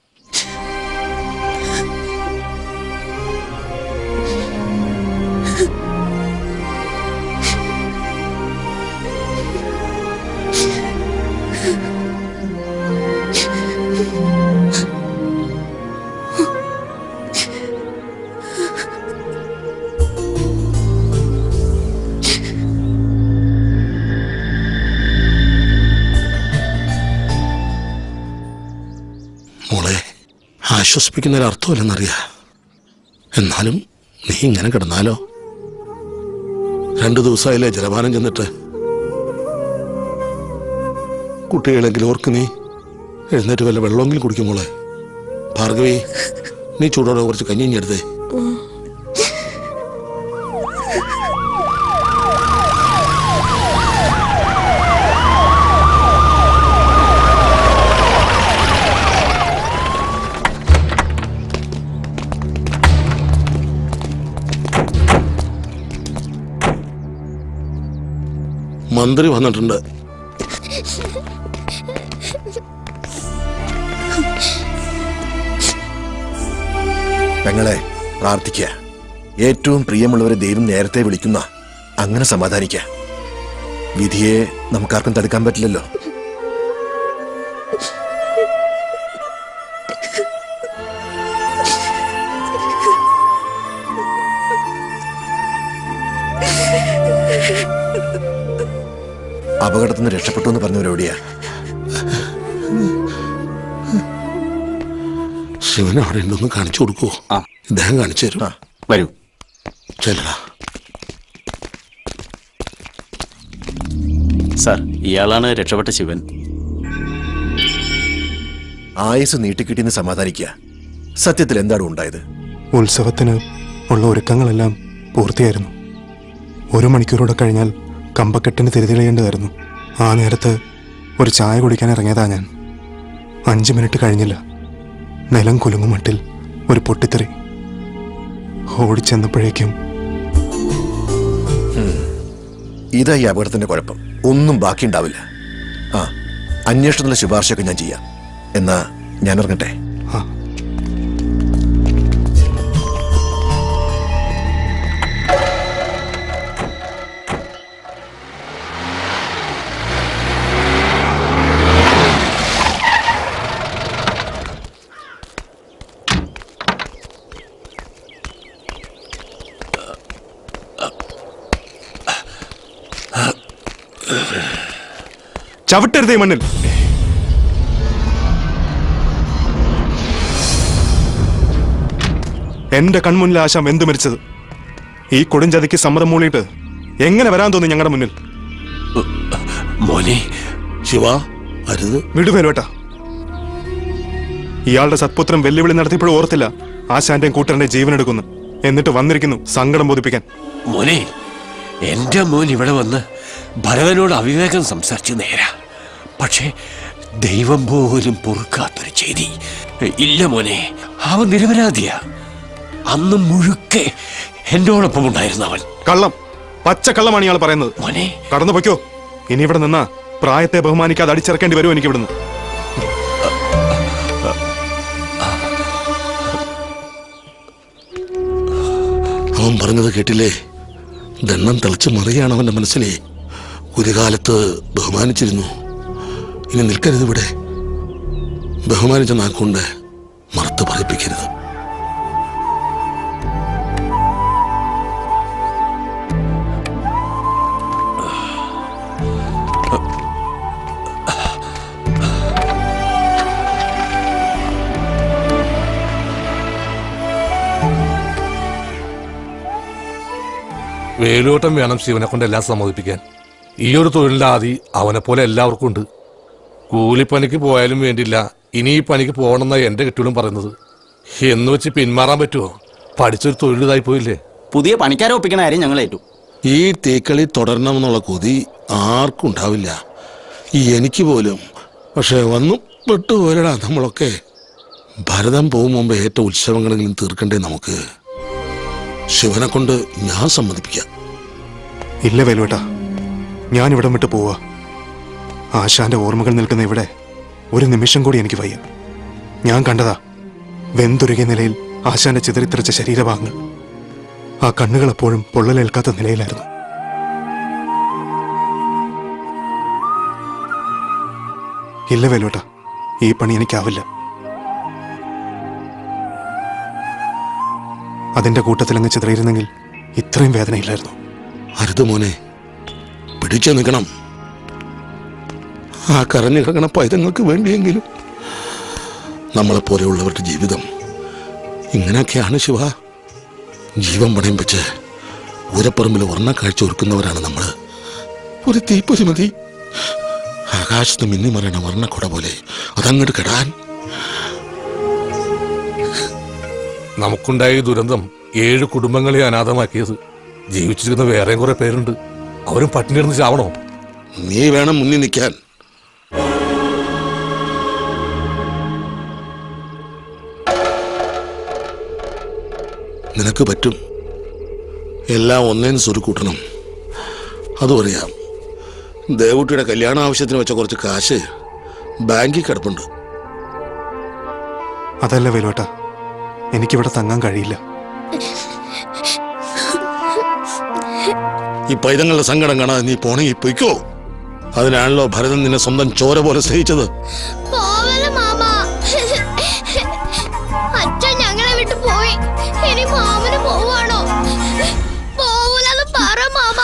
മോളെ ആശ്വസിപ്പിക്കുന്നതിൽ അർത്ഥമില്ലെന്നറിയാ എന്നാലും നീ ഇങ്ങനെ കിടന്നാലോ രണ്ടു ദിവസമായില്ലേ ജലപാനം ചെന്നിട്ട് കുട്ടികളെങ്കിലും ഓർക്ക് നീ എഴുന്നേറ്റ് വല്ല വെള്ളമെങ്കിലും കുടിക്കും മോളെ ഭാർഗവി നീ ചൂടോടെ കുറച്ച് കഞ്ഞിഞ്ഞെടുത്തേ മന്ത്രി വന്നിട്ടുണ്ട് പെങ്ങളെ പ്രാർത്ഥിക്കുക ഏറ്റവും പ്രിയമുള്ളവരെ ദൈവം നേരത്തെ വിളിക്കുന്ന അങ്ങനെ സമാധാനിക്ക വിധിയെ നമുക്കാർക്കും തടുക്കാൻ പറ്റില്ലല്ലോ അപകടത്തിൽ നിന്ന് രക്ഷപ്പെട്ടു എന്ന് പറഞ്ഞവരെവിടെയാ ശിവൻ അവിടെ ഉണ്ടൊന്ന് കാണിച്ചു കൊടുക്കുവോ ഇദ്ദേഹം കാണിച്ചു തരും വരൂ ചെല്ലടാ സാർ ഇയാളാണ് രക്ഷപ്പെട്ട ശിവൻ ആയുസ് നീട്ടിക്കിട്ടിന്ന് സമാധാനിക്കുക സത്യത്തിൽ എന്താണ് ഉണ്ടായത് ഉത്സവത്തിന് ഉള്ള ഒരുക്കങ്ങളെല്ലാം പൂർത്തിയായിരുന്നു ഒരു മണിക്കൂറൂടെ കഴിഞ്ഞാൽ കമ്പക്കെട്ടിന് തിരിതെളിയേണ്ടതായിരുന്നു ആ നേരത്ത് ഒരു ചായ കുടിക്കാൻ ഇറങ്ങിയതാ ഞാൻ അഞ്ച് മിനിറ്റ് കഴിഞ്ഞില്ല നിലം കുലുങ്ങും മട്ടിൽ ഒരു പൊട്ടിത്തെറി ഓടിച്ചെന്നപ്പോഴേക്കും ഇതാ ഈ അപകടത്തിന്റെ കുഴപ്പം ഒന്നും ബാക്കിയുണ്ടാവില്ല ആ അന്വേഷണത്തിലെ ശുപാർശയൊക്കെ ഞാൻ ചെയ്യാം എന്നാ ഞാൻ ഇറങ്ങട്ടെ ചവിട്ടരുതേ മണ്ണിൽ എന്റെ കൺമുന്നിൽ ആശ വെന്തു മരിച്ചത് ഈ കൊടുംചതിക്ക് സമ്മതം മൂളിയിട്ട് എങ്ങനെ വരാൻ തോന്നി ഞങ്ങളുടെ മുന്നിൽ മോനെ ശിവ അരുത് വിടുവേലോട്ട ഇയാളുടെ സത്പുത്രം വെല്ലുവിളി നടത്തിയപ്പോഴും ഓർത്തില്ല ആശാന്റെയും കൂട്ടറിന്റെ ജീവൻ എടുക്കുന്നു എന്നിട്ട് വന്നിരിക്കുന്നു സങ്കടം ബോധിപ്പിക്കാൻ മോനെ എന്റെ മോൻ ഇവിടെ വന്ന് ഭരതനോട് അവിവേകം സംസാരിച്ചു നേരാ പക്ഷേ ദൈവം പോലും പൊറുക്കാത്തൊരു ചെയ്തി ഇല്ല മോനെ അവൻ നിരപരാധിയാ അന്ന് മുഴുക്കെ എന്നോടൊപ്പം ഉണ്ടായിരുന്ന അവൻ കള്ളം പച്ച കള്ളമാണ് ഇയാൾ പറയുന്നത് മോനെ കടന്നു പൊയ്ക്കോ ഇനി ഇവിടെ നിന്നാ പ്രായത്തെ ബഹുമാനിക്കാതെ അടിച്ചിറക്കേണ്ടി വരും എനിക്ക് ഇവിടുന്ന് അവൻ പറഞ്ഞത് കേട്ടില്ലേ ദണ്ണം തിളച്ച് മറിയാണ് അവന്റെ മനസ്സിലെ ഒരു കാലത്ത് ബഹുമാനിച്ചിരുന്നു ഇനി നിൽക്കരുത് ഇവിടെ ബഹുമാനിച്ച നാക്കൊണ്ട് മറുത്ത് പറയിപ്പിക്കരുത് വേലൂട്ടം വേണം ശിവനെ കൊണ്ട് എല്ലാം സമ്മതിപ്പിക്കാൻ ഈ ഒരു തൊഴിലാദി അവനെ പോലെ എല്ലാവർക്കും ഉണ്ട് കൂലിപ്പണിക്ക് പോയാലും വേണ്ടില്ല ഇനി ഈ പണിക്ക് പോകണമെന്ന എന്റെ കെട്ടികളും പറയുന്നത് എന്ന് വെച്ച് പിന്മാറാൻ പറ്റുമോ പഠിച്ചൊരു തൊഴിലിതായി പോയില്ലേ പുതിയ പണിക്കാരെ ഒപ്പിക്കണ കാര്യം ഞങ്ങൾ ഏറ്റു ഈ തേക്കളി തുടരണമെന്നുള്ള കൊതി ആർക്കും ഉണ്ടാവില്ല ഈ എനിക്ക് പോലും പക്ഷെ വന്നു പെട്ടുപോലടാ നമ്മളൊക്കെ ഭരതം പോകും മുമ്പ് ഏറ്റവും ഉത്സവങ്ങളെങ്കിലും തീർക്കണ്ടേ നമുക്ക് ശിവനെ കൊണ്ട് ഞാൻ സമ്മതിപ്പിക്കാം ഇല്ല വേലുവേട്ട ഞാൻ ഇവിടം വിട്ട് പോവാ ആശാന്റെ ഓർമ്മകൾ നിൽക്കുന്ന ഇവിടെ ഒരു നിമിഷം കൂടി എനിക്ക് വയ്യ ഞാൻ കണ്ടതാ വെന്തുരുകിയ നിലയിൽ ആശാന്റെ ചിതറിത്തെറിച്ച ശരീരഭാഗങ്ങൾ ആ കണ്ണുകൾ എപ്പോഴും പൊള്ളലേൽക്കാത്ത നിലയിലായിരുന്നു ഇല്ല വേലുവേട്ട ഈ പണി എനിക്കാവില്ല അതിന്റെ കൂട്ടത്തിൽ അങ്ങ് ചിതറിയിരുന്നെങ്കിൽ ഇത്രയും വേദനയില്ലായിരുന്നു അരുത് മോനെ പിടിച്ചു നിൽക്കണം ആ കരഞ്ഞു കിടക്കണ പൈതങ്ങൾക്ക് വേണ്ടിയെങ്കിലും നമ്മളെ പോലെയുള്ളവരുടെ ജീവിതം ഇങ്ങനെയൊക്കെയാണ് ശിവ ജീവൻ പണയം വെച്ച് ഊരപ്പറമ്പിൽ വർണ്ണക്കാഴ്ച ഒരുക്കുന്നവരാണ് നമ്മൾ ഒരു തീപ്പൊരി മതി ആകാശത്ത് മിന്നി മറയണ വർണ്ണക്കുട പോലെ അതങ്ങോട്ട് കെടാൻ നമുക്കുണ്ടായ ഈ ദുരന്തം ഏഴ് കുടുംബങ്ങളെ അനാഥമാക്കിയത് ജീവിച്ചിരുന്ന വേറെയും കുറെ പേരുണ്ട് അവരും പട്ടിണി കിടന്ന് ചാവണോ നീ വേണം മുന്നിൽ നിൽക്കാൻ നിനക്ക് പറ്റും എല്ലാം ഒന്നേന്ന് സ്വരുക്കൂട്ടണം അതും അറിയാം ദേവുട്ടിയുടെ കല്യാണ ആവശ്യത്തിന് വെച്ച കുറച്ച് കാശ് ബാങ്കിൽ കിടപ്പുണ്ട് അതല്ല വേലുവേട്ട എനിക്കിവിടെ തങ്ങാൻ കഴിയില്ല ഈ പൈതങ്ങളുടെ സങ്കടം കാണാതെ നീ പോണെങ്കിൽ പൊയ്ക്കോ അതിനാണല്ലോ ഭരതൻ നിന്നെ സ്വന്തം ചോര പോലെ സ്നേഹിച്ചത് പോവല മാമ അച്ഛൻ ഞങ്ങളെ വിട്ട് പോയി ഇനി മാമന് പോവാണോ പോവൂലെന്ന് പറ മാമ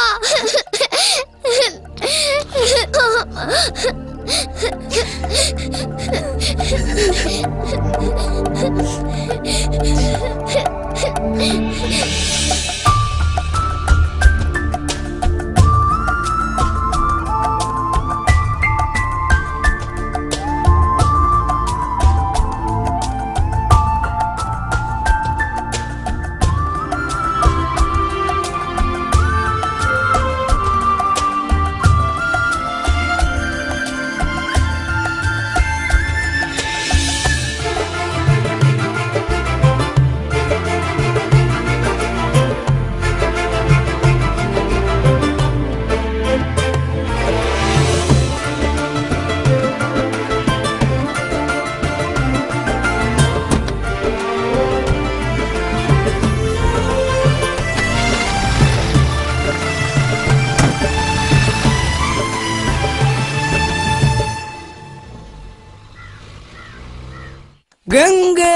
ഗംഗേ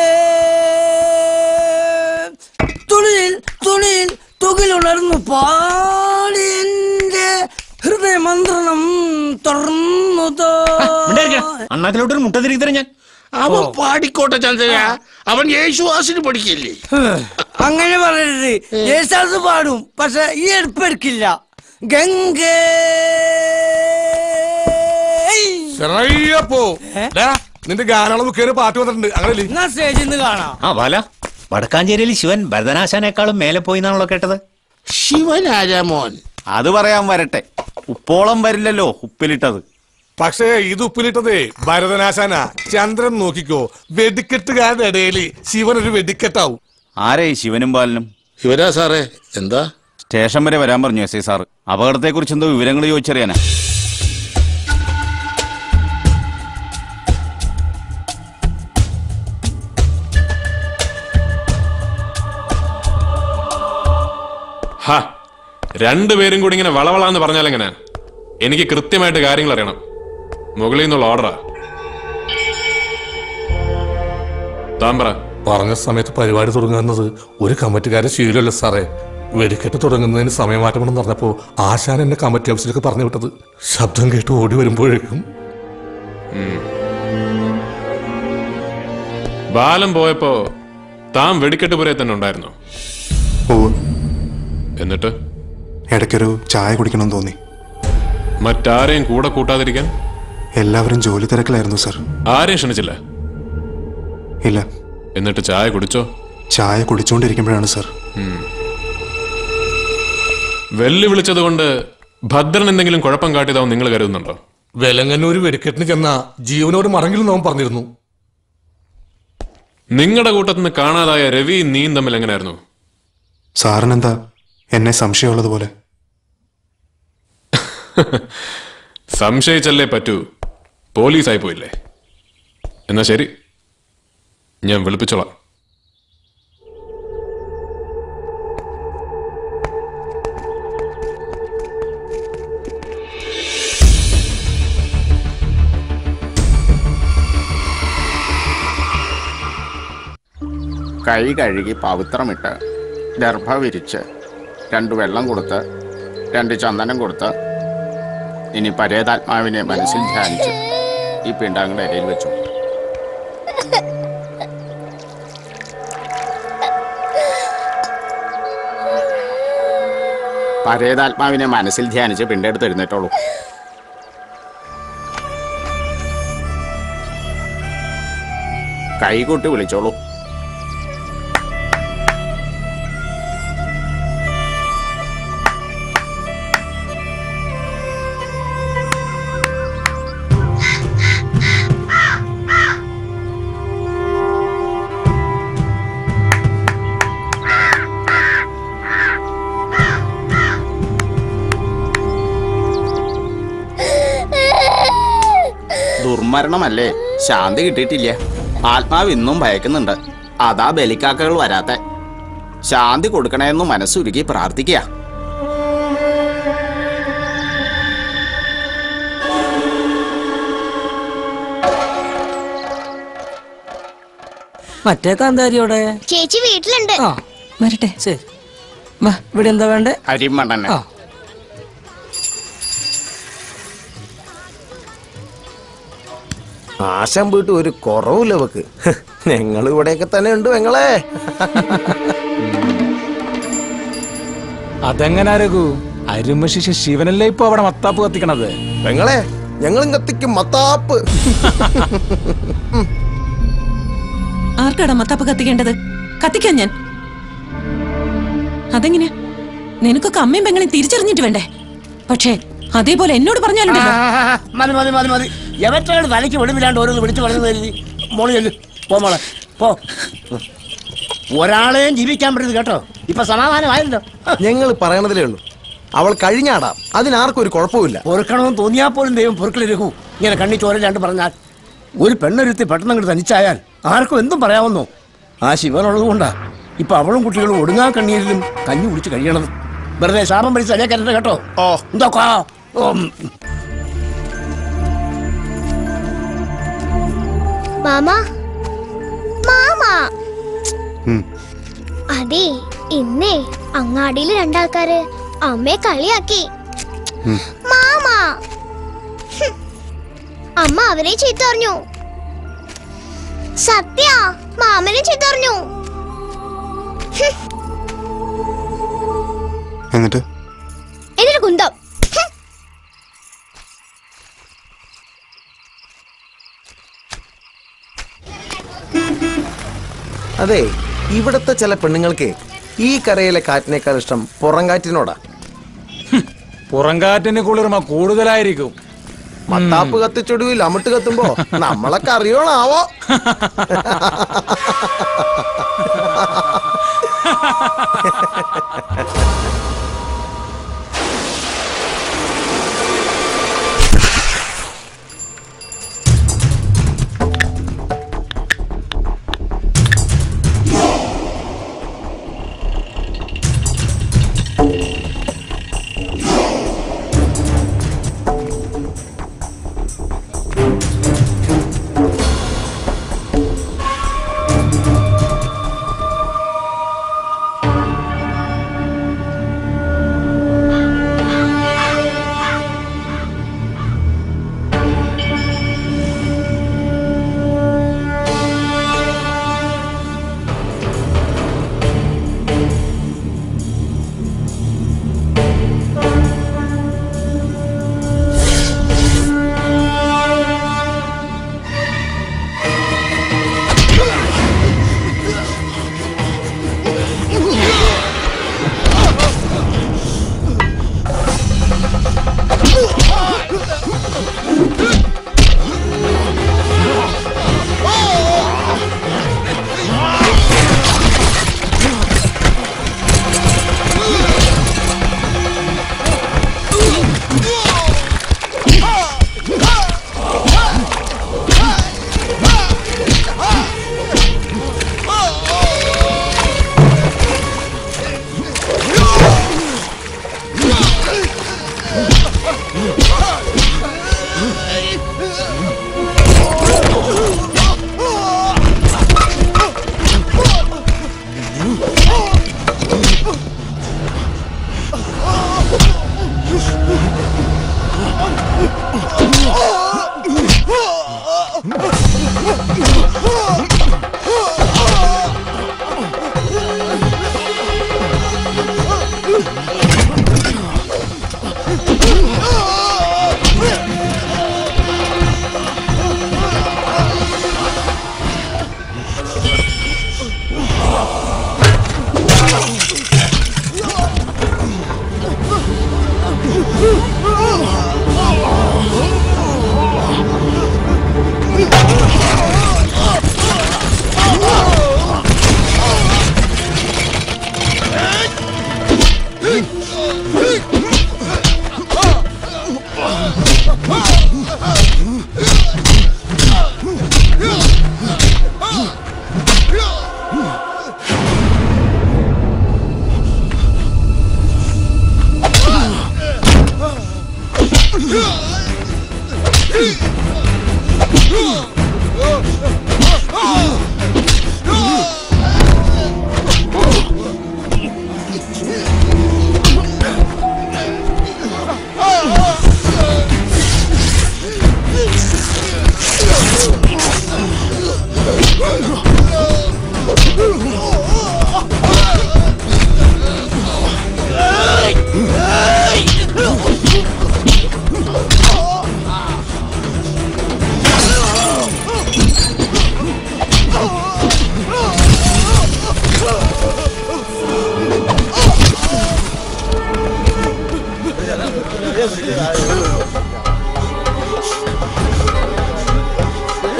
തുണിയിൽ തുണിയിൽ തുകിലുണർന്നു പാടി എന്റെ ഹൃദയമന്ത്രണം തുറന്നു അണ്ണാക്കിലോട്ടൊരു മുട്ട തിരികെ തരാം ഞാൻ അവൻ പാടിക്കോട്ടെ ചന്ദ്ര അവൻ യേശുവാസിന് പഠിക്കില്ലേ അങ്ങനെ പറയരുത് യേശാസ് പാടും പക്ഷെ ഈ എടുപ്പെടുക്കില്ല ഗംഗേ ചെറിയപ്പോ ഡാ, നിന്റെ ഗാനമുള്ള ബുക്കേര് പാട്ട് വന്നിട്ടുണ്ട് അങ്ങനെ എന്നാ സ്റ്റേജിൽ നിന്ന് കാണാം ആ ബാല വടക്കാഞ്ചേരിയിൽ ശിവൻ ഭരതനാശാനേക്കാളും മേലെ പോയി എന്നാണല്ലോ കേട്ടത് ശിവൻ ആരാമോൻ അത് പറയാൻ വരട്ടെ ഉപ്പോളം വരില്ലല്ലോ ഉപ്പിലിട്ടത് പക്ഷേ ഇത് ഉപ്പിലിട്ടതേ ഭരതനാശാന ചന്ദ്രൻ നോക്കിക്കോ വെടിക്കെട്ടുകാരുടെ ഇടയിൽ ശിവൻ ഒരു വെടിക്കെട്ടാവും ആരേ ഈ ശിവനും ബാലനും ഇവരാ സാറേ എന്താ സ്റ്റേഷൻ വരെ വരാൻ പറഞ്ഞു എസ് ഐ സാറ് അപകടത്തെക്കുറിച്ച് എന്തോ വിവരങ്ങൾ ചോദിച്ചറിയാനാ ഹാ രണ്ടുപേരും കൂടി ഇങ്ങനെ വളവളാന്ന് പറഞ്ഞാൽ എങ്ങനെ എനിക്ക് കൃത്യമായിട്ട് കാര്യങ്ങൾ അറിയണം മുകളിൽ നിന്നുള്ള ഓർഡറാ താൻ പറ പറഞ്ഞ സമയത്ത് പരിപാടി തുടങ്ങുന്നത് ഒരു കമ്മിറ്റിക്കാരെ ശീലമല്ല സാറേ വെടിക്കെട്ട് തുടങ്ങുന്നതിന് സമയമാറ്റമെന്ന് പറഞ്ഞപ്പോ ആശാൻ എന്നെ കമ്മിറ്റി ഓഫീസിലേക്ക് പറഞ്ഞു വിട്ടത് ശബ്ദം കേട്ട് ഓടി വരുമ്പോഴേക്കും ഉം. ബാലം പോയപ്പോ താൻ വെടിക്കെട്ട് പുരയെ തന്നെ ഉണ്ടായിരുന്നു ഓ എന്നിട്ട് ഇടയ്ക്കൊരു ചായ കുടിക്കണമെന്ന് തോന്നി മറ്റാരെയും കൂടെ കൂട്ടാതിരിക്കാൻ എല്ലാവരും ജോലി തിരക്കിലായിരുന്നു സർ ആരെയും ക്ഷണിച്ചില്ല ഇല്ല എന്നിട്ട് ചായ കുടിച്ചോ ചായ കുടിച്ചുകൊണ്ടിരിക്കുമ്പോഴാണ് സർ ഉം. വെല്ലുവിളിച്ചത് കൊണ്ട് ഭദ്രൻ എന്തെങ്കിലും കുഴപ്പം കാട്ടിയതാവും നിങ്ങൾ കരുതുന്നുണ്ടോ വെലങ്ങന്നൂര് വെടിക്കെട്ടിന് ചെന്ന ജീവനോട് മറങ്ങില്ലെന്ന് അവൻ പറഞ്ഞിരുന്നു നിങ്ങളുടെ കൂട്ടത്തിൽ നിന്ന് കാണാതായ രവി നീയും തമ്മിൽ എങ്ങനെയായിരുന്നു സാറിനെന്താ എന്നെ സംശയമുള്ളതുപോലെ സംശയിച്ചല്ലേ പറ്റൂ പോലീസായി പോയില്ലേ എന്നാ ശരി ഞാൻ വിളിപ്പിച്ചോളാം കൈ കഴുകി പവിത്രമിട്ട് ദർഭ വിരിച്ച് രണ്ട് വെള്ളം കൊടുത്ത് രണ്ട് ചന്ദനം കൊടുത്ത് ഇനി പരേതാത്മാവിനെ മനസ്സിൽ ധ്യാനിച്ച് ഈ പിണ്ടാങ്ങളുടെ ഇടയിൽ വെച്ചു പരേതാത്മാവിനെ മനസ്സിൽ ധ്യാനിച്ച് പിണ്ടെടുത്ത് എഴുന്നേറ്റോളൂ കൈകൊട്ടി വിളിച്ചോളൂ ദുർമരണമല്ലേ ശാന്തി കിട്ടിയിട്ടില്ല ആത്മാവ് ഇന്നും ഭയക്കുന്നുണ്ട് അതാ ബലിക്കാക്കകൾ വരാത്തെ ശാന്തി കൊടുക്കണേന്ന് മനസ്സുരുകി പ്രാർത്ഥിക്കുക മറ്റേ കാന്താരിയോടെ ചേച്ചി വീട്ടിലുണ്ട് ആ വരട്ടെ ശരി വാ ഇവിടെ എന്താ വേണ്ടേ അരിമണ്ണനെ ആ ആശം പോയിട്ട് ഒരു കുറവില്ല അവക്ക് ഞങ്ങൾ ഇവിടെയൊക്കെ തന്നെ ഉണ്ട് പെങ്ങളെ അതെങ്ങനെ രഘു അരുമശിഷ ശിവനല്ലേ ഇപ്പൊ അവിടെ മത്താപ്പ് കത്തിക്കണത് പെങ്ങളെ ഞങ്ങളും കത്തിക്കും മത്താപ്പ് ആർക്കാടാ മത്താപ്പ് കത്തിക്കേണ്ടത് കത്തിക്കാൻ ഞാൻ അതെങ്ങനെയാ നിനക്കൊക്കെ അമ്മയും പെങ്ങളെയും തിരിച്ചറിഞ്ഞിട്ട് വേണ്ടേ പക്ഷേ അതേപോലെ എന്നോട് പറഞ്ഞാലുണ്ടല്ലോ മതി മതി മതി മതി എവറ്റകളുടെ തലയ്ക്ക് വെളിവില്ലാണ്ട് ഓരോന്ന് വിളിച്ചു പറഞ്ഞു കരുതി മോള് ചെല്ലു പോ മോളെ പോ ഒരാളെയും ജീവിക്കാൻ പറ്റരുത് കേട്ടോ ഇപ്പൊ സമാധാനമായല്ലോ ഞങ്ങൾ പറയണതിലേ ഉള്ളൂ അവൾ കഴിഞ്ഞാടാം അതിനാർക്കും ഒരു കുഴപ്പമില്ല പൊറുക്കണമെന്ന് തോന്നിയാൽ പോലും ദൈവം പൊറുക്കളിരഹു ഇങ്ങനെ കണ്ണി ചോരല്ലാണ്ട് പറഞ്ഞാൽ ഒരു പെണ്ണൊരുത്തി പെട്ടെന്ന് അങ്ങോട്ട് തനിച്ചായാൽ ആർക്കും എന്തും പറയാമെന്നോ ആ ശിവനുള്ളത് കൊണ്ടാ ഇപ്പൊ അവളും കുട്ടികളും ഒടുങ്ങാ കണ്ണീരിലും കഞ്ഞി കുടിച്ച് കഴിയണത് വെറുതെ ശാപം പഠിച്ച് അല്ലേ കരുത് കേട്ടോ ഓ എന്തൊക്കെ മാമാ മാമാ ഉം. അതെ ഇന്നേ അങ്ങാടിയില് രണ്ടാൾക്കാര് അമ്മയെ കളിയാക്കി ഉം. മാമാ ഹും. അമ്മ അവരെ ചീത്ത പറഞ്ഞു സത്യ മാമനെ ചീത്ത പറഞ്ഞു ഹും. എന്നിട്ട് എന്നിട്ട് കുന്തം ഹും. അതെ ഇവിടത്തെ ചില പെണ്ണുങ്ങൾക്ക് ഈ കരയിലെ കാറ്റിനേക്കാൾ ഇഷ്ടം പുറം കാറ്റിനോടാ പുറങ്കാറ്റിന് കുളിർമ കൂടുതലായിരിക്കും മത്താപ്പ് കത്തിച്ചൊടുവിൽ അമിട്ട് കത്തുമ്പോ നമ്മളൊക്കെ അറിയണാവോ ആ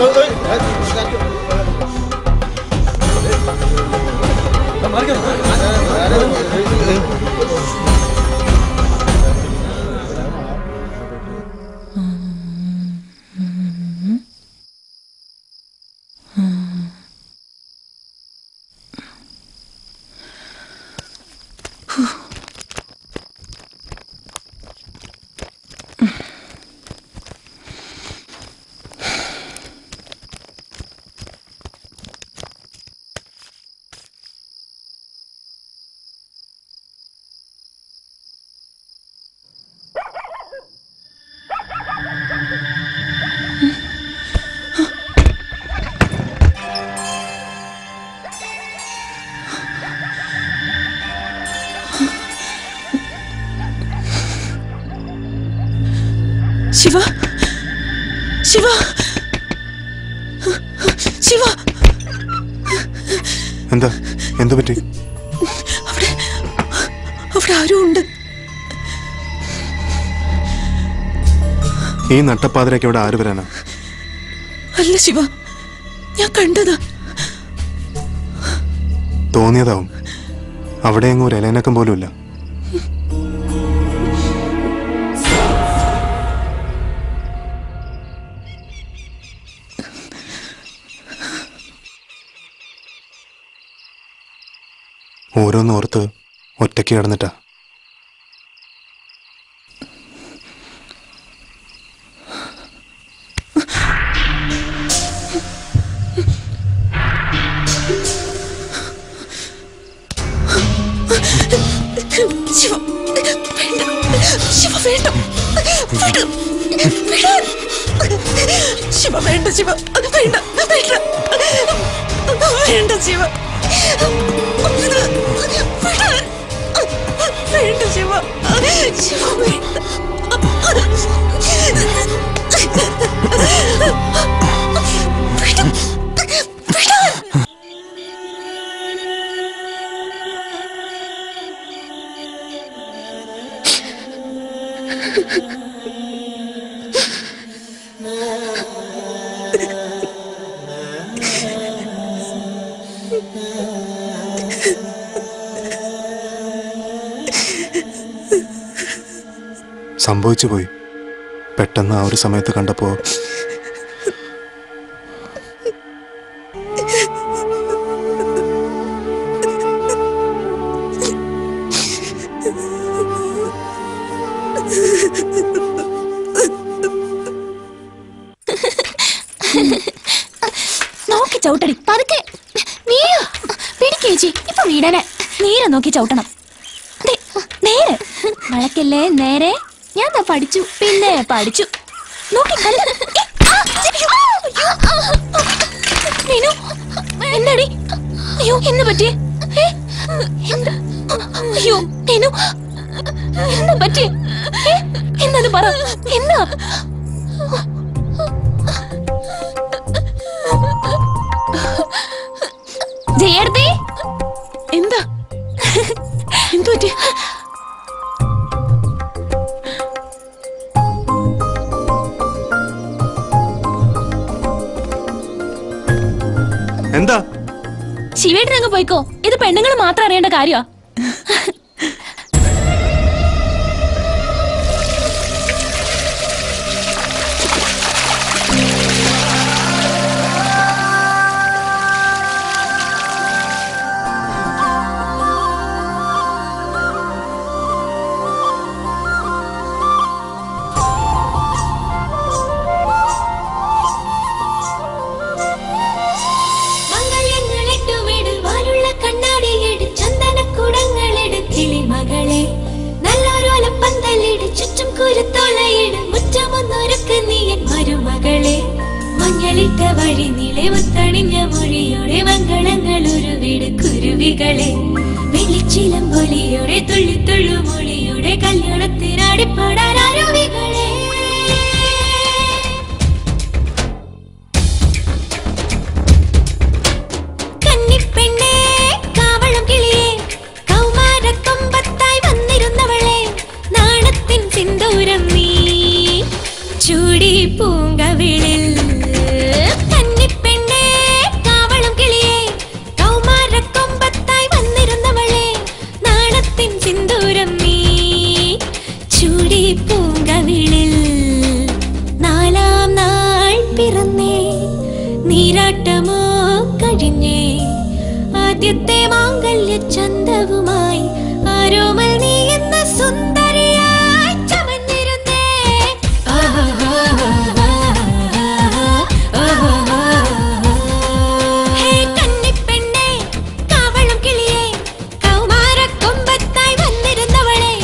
ശിവ ശിവ ശിവ എന്താ എന്തു പറ്റി അവിടെ അവിടെ ആരും ഉണ്ട് ഈ നട്ടപ്പാതിരയ്ക്ക് ഇവിടെ ആര് വരാനാ അല്ല ശിവ ഞാൻ കണ്ടതാ തോന്നിയതാവും അവിടെ എങ്ങും ഒരു ഇലനക്കം പോലും ഇല്ല ഓരോന്നോർത്ത് ഒറ്റയ്ക്ക് കിടന്നിട്ടാ ശിവ വേണ്ട ശിവ വേണ്ട വിട് വിടാൻ ശിവ വേണ്ട ശിവ വേണ്ട വേണ്ട വേണ്ട ശിവ വിടാൻ വേണ്ട ശിവ ശിവ വേണ്ട വിട് വിടാൻ സംഭവിച്ചു പോയി പെട്ടെന്ന് ആ ഒരു സമയത്ത് കണ്ടപ്പോ നോക്കി ചവിട്ടടി പതുക്കെ വീഴ പിടിക്കേച്ചി ഇപ്പൊ വീടനെ നേരെ നോക്കി ചവിട്ടണം ദേ, നേരെ മഴക്കല്ലേ നേരെ ഞാൻ ദാ പഠിച്ചു പിന്നെ പഠിച്ചു നോക്കി കല്ല്. ഏ, ആ, ചെ- ആ, അയ്യോ, ആ, ആ. മീനു എന്താടി അയ്യോ എന്ന് പറ്റി എന്താ അയ്യോ മീനു എന്താ പറ്റി എന്നത് പറ എന്താ ജയടുത്തേ എന്താ എന്തു പറ്റി എന്താ ശിവേട്ടൻ അങ്ങ് പോയിക്കോ ഇത് പെണ്ണുങ്ങൾ മാത്രം അറിയേണ്ട കാര്യമാ മംഗല്യങ്ങളിട്ടു വിട് വാലുള്ള കണ്ണാടിയിട് ചന്ദനക്കുടങ്ങളിട് കിളിമകളെ നല്ലൊരോല പന്തലിട് ചുറ്റും കുരുത്തോളയിട് മുറ്റമൊന്നൊരുക്ക് നീയൻ മരുമകളെ മഞ്ഞളിട്ട വഴി നിലെ മുത്തണിഞ്ഞ മൊഴിയോടെ മംഗളങ്ങൾ ഉരുവിട് കുരുവികളെ വെളിച്ചിലമ്പൊലിയോടെ തുള്ളിത്തുള്ളു മൊഴിയോടെ കല്യാണത്തിനാടിപ്പാടാൻ അരുവികളെ കന്നിപ്പെണ്ണേ കാവളം കിളിയേ കൗമാരക്കൊമ്പത്തായി വന്നിരുന്നവളെ നാണത്തിൻ സിന്ദൂരം നീ ചൂടി പൂങ്കവിളിൽ നീരാട്ടമോ കഴിഞ്ഞേ ആദ്യത്തെ മാംഗല്യ ചന്തവുമായി ആരോമൽ നീ എന്ന സുന്ദരിയായി ചമഞ്ഞിരുന്നേ ഹേ കന്നിപ്പെണ്ണേ കാവളം കിളിയേ കൗമാരക്കൊമ്പത്തായി വന്നിരുന്നവളെ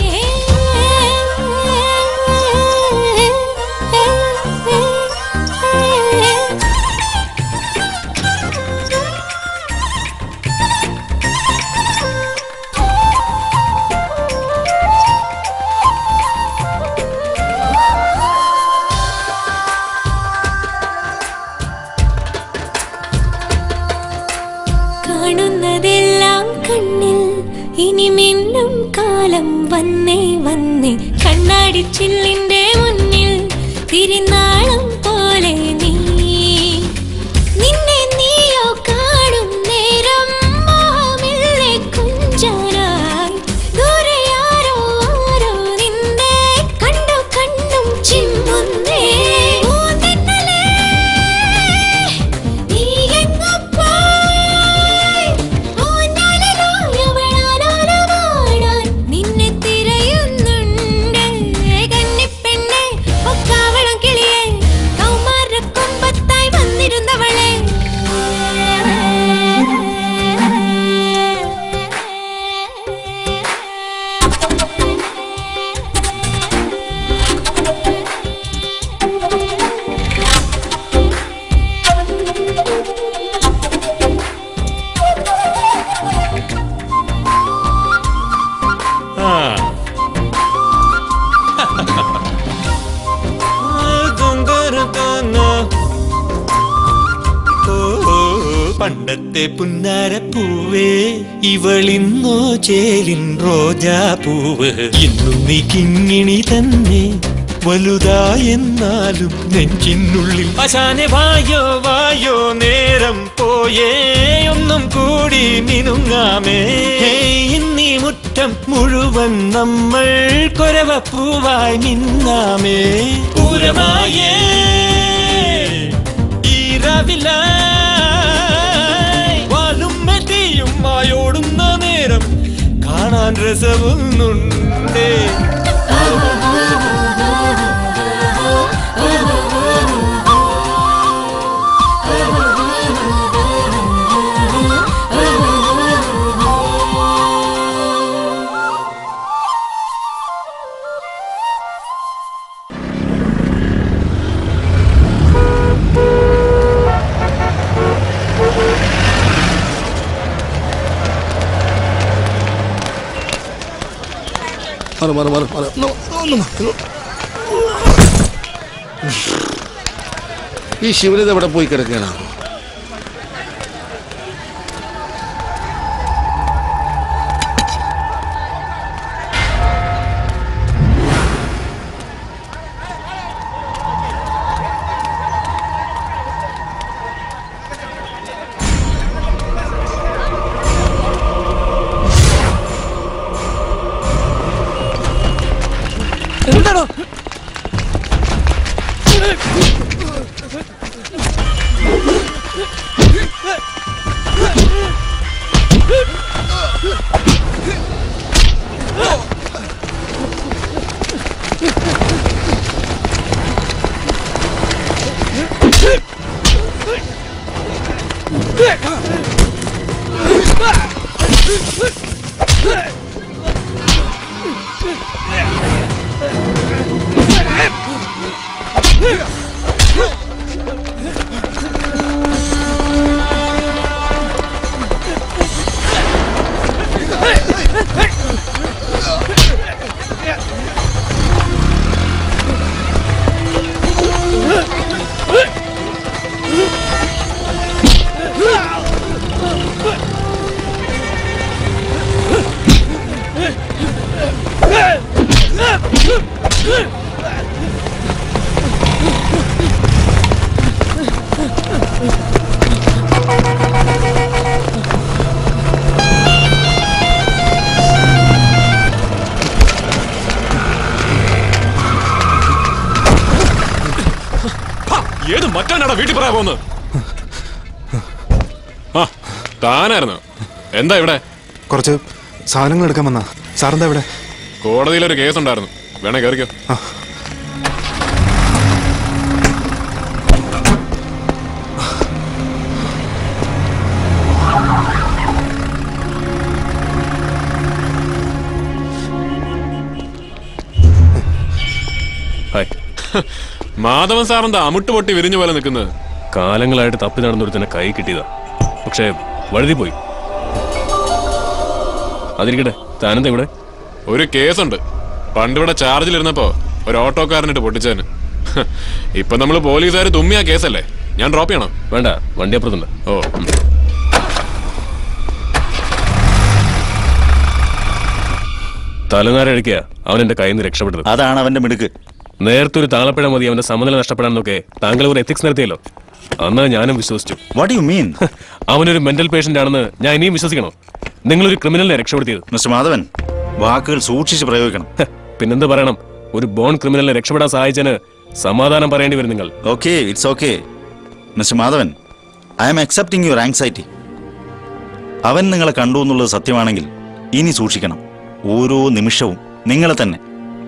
കാണുന്നതെല്ലാം കണ്ണിൽ ഇനി മിന്നും കാലം വന്നേ വന്നേ കണ്ണാടി ചില്ലിന്റെ മുന്നിൽ തിരിനാളം പോലെ നീ നിന്നെ നീയോ കാണും നേരം മോഹമില്ലേ കുഞ്ചാനായി ദൂരെ ആരോ ആരോ നിന്നെ കണ്ടു കണ്ണും ചിമ്മുന്നേ പൂന്തെന്നലേ, നീ എങ്ങു പോയി ഊഞ്ഞാലിലൂയവളാലോലമാടാൻ നിന്നെ തിരയുന്നുണ്ട് കന്നിപ്പെണ്ണേ ഒക്കാവളം കിളിയേ കൗമാരക്കൊമ്പത്തായി വന്നിരുന്നവളെ പണ്ടത്തെ പുന്നാരപ്പൂവേ ഇവളിന്നോ ചേലിൻ റോജാ പൂവ് ഇന്നും നീ കിങ്ങിണി തന്നെ വലുതായെന്നാലും നെഞ്ചിനുള്ളിൽ അശാനെ വായോ വായോ നേരം പോയേ ഒന്നും കൂടി മിനുങ്ങാമേ ഇന്നീ മുറ്റം മുഴുവൻ നമ്മൾ കൊരവപ്പൂവായി മിന്നാമേ പൂരമായേ ഈരവിലായി വാലും മെതിയും മായോടുന്ന നേരം കാണാൻ രസവുന്നുണ്ടേ മാറ് മാറ് മാറ് മാറ് ഒന്ന് ഒന്ന് മാറ്. ഈ ശിവനിത് എവിടെ പോയി കിടക്കുകയാണ് എന്താണോ ഏത് മറ്റാനാടാ വീട്ടിൽ പറയാൻ പോകുന്നത് ആ താനായിരുന്നു എന്താ ഇവിടെ കുറച്ച് സാധനങ്ങൾ എടുക്കാൻ വന്നാ സാറെന്താ ഇവിടെ കോടതിയിലൊരു കേസ് ഉണ്ടായിരുന്നു വേണേ കയറിക്കോ ഹായ് മാധവൻ സാറെന്താ അമുട്ട് പൊട്ടി വിരിഞ്ഞ പോലെ നിൽക്കുന്നത് കാലങ്ങളായിട്ട് തപ്പി നടന്നൊരുത്തന്നെ കൈ കിട്ടിയതാ പക്ഷേ വഴുതി പോയി അതിരിക്കട്ടെ താനെന്താ ഇവിടെ ഒരു കേസുണ്ട് പണ്ടിവിടെ ചാർജിലിരുന്നപ്പോ ഒരു ഓട്ടോക്കാരനിട്ട് പൊട്ടിച്ചതിന് ഇപ്പൊ നമ്മള് പോലീസുകാർ തുമ്മിയ കേസല്ലേ ഞാൻ ഡ്രോപ്പ് ചെയ്യണം വേണ്ട വണ്ടി അപ്പുറത്തുണ്ട് ഓ ഉം. തലനാരഴിക്കുക അവൻ എന്റെ കയ്യിൽ നിന്ന് രക്ഷപ്പെട്ടത് അതാണ് അവന്റെ മിടുക്ക് നേരത്തെ ഒരു താളപ്പിഴ മതി അവന്റെ സമനില നഷ്ടപ്പെടാനൊക്കെ താങ്കൾ ഒരു എത്തിക്സ് നടത്തിയല്ലോ അന്ന് ഞാനും വിശ്വസിച്ചു വാട്ട് യു മീൻ അവനൊരു മെന്റൽ പേഷ്യന്റ് ആണെന്ന് ഞാൻ ഇനിയും വിശ്വസിക്കണോ നിങ്ങളൊരു ക്രിമിനലിനെ രക്ഷപ്പെടുത്തിയത് മിസ്റ്റർ മാധവൻ വാക്കുകൾ സൂക്ഷിച്ച് പ്രയോഗിക്കണം പിന്നെന്ത് പറയണം ഒരു ബോൺ ക്രിമിനലിനെ രക്ഷപ്പെടാൻ സഹായിച്ചതിന് സമാധാനം പറയേണ്ടി വരും നിങ്ങൾ okay it's okay mister Madhavan I am accepting your anxiety അവൻ നിങ്ങളെ കണ്ടു എന്നുള്ളത് സത്യമാണെങ്കിൽ ഇനി സൂക്ഷിക്കണം ഓരോ നിമിഷവും നിങ്ങളെ തന്നെ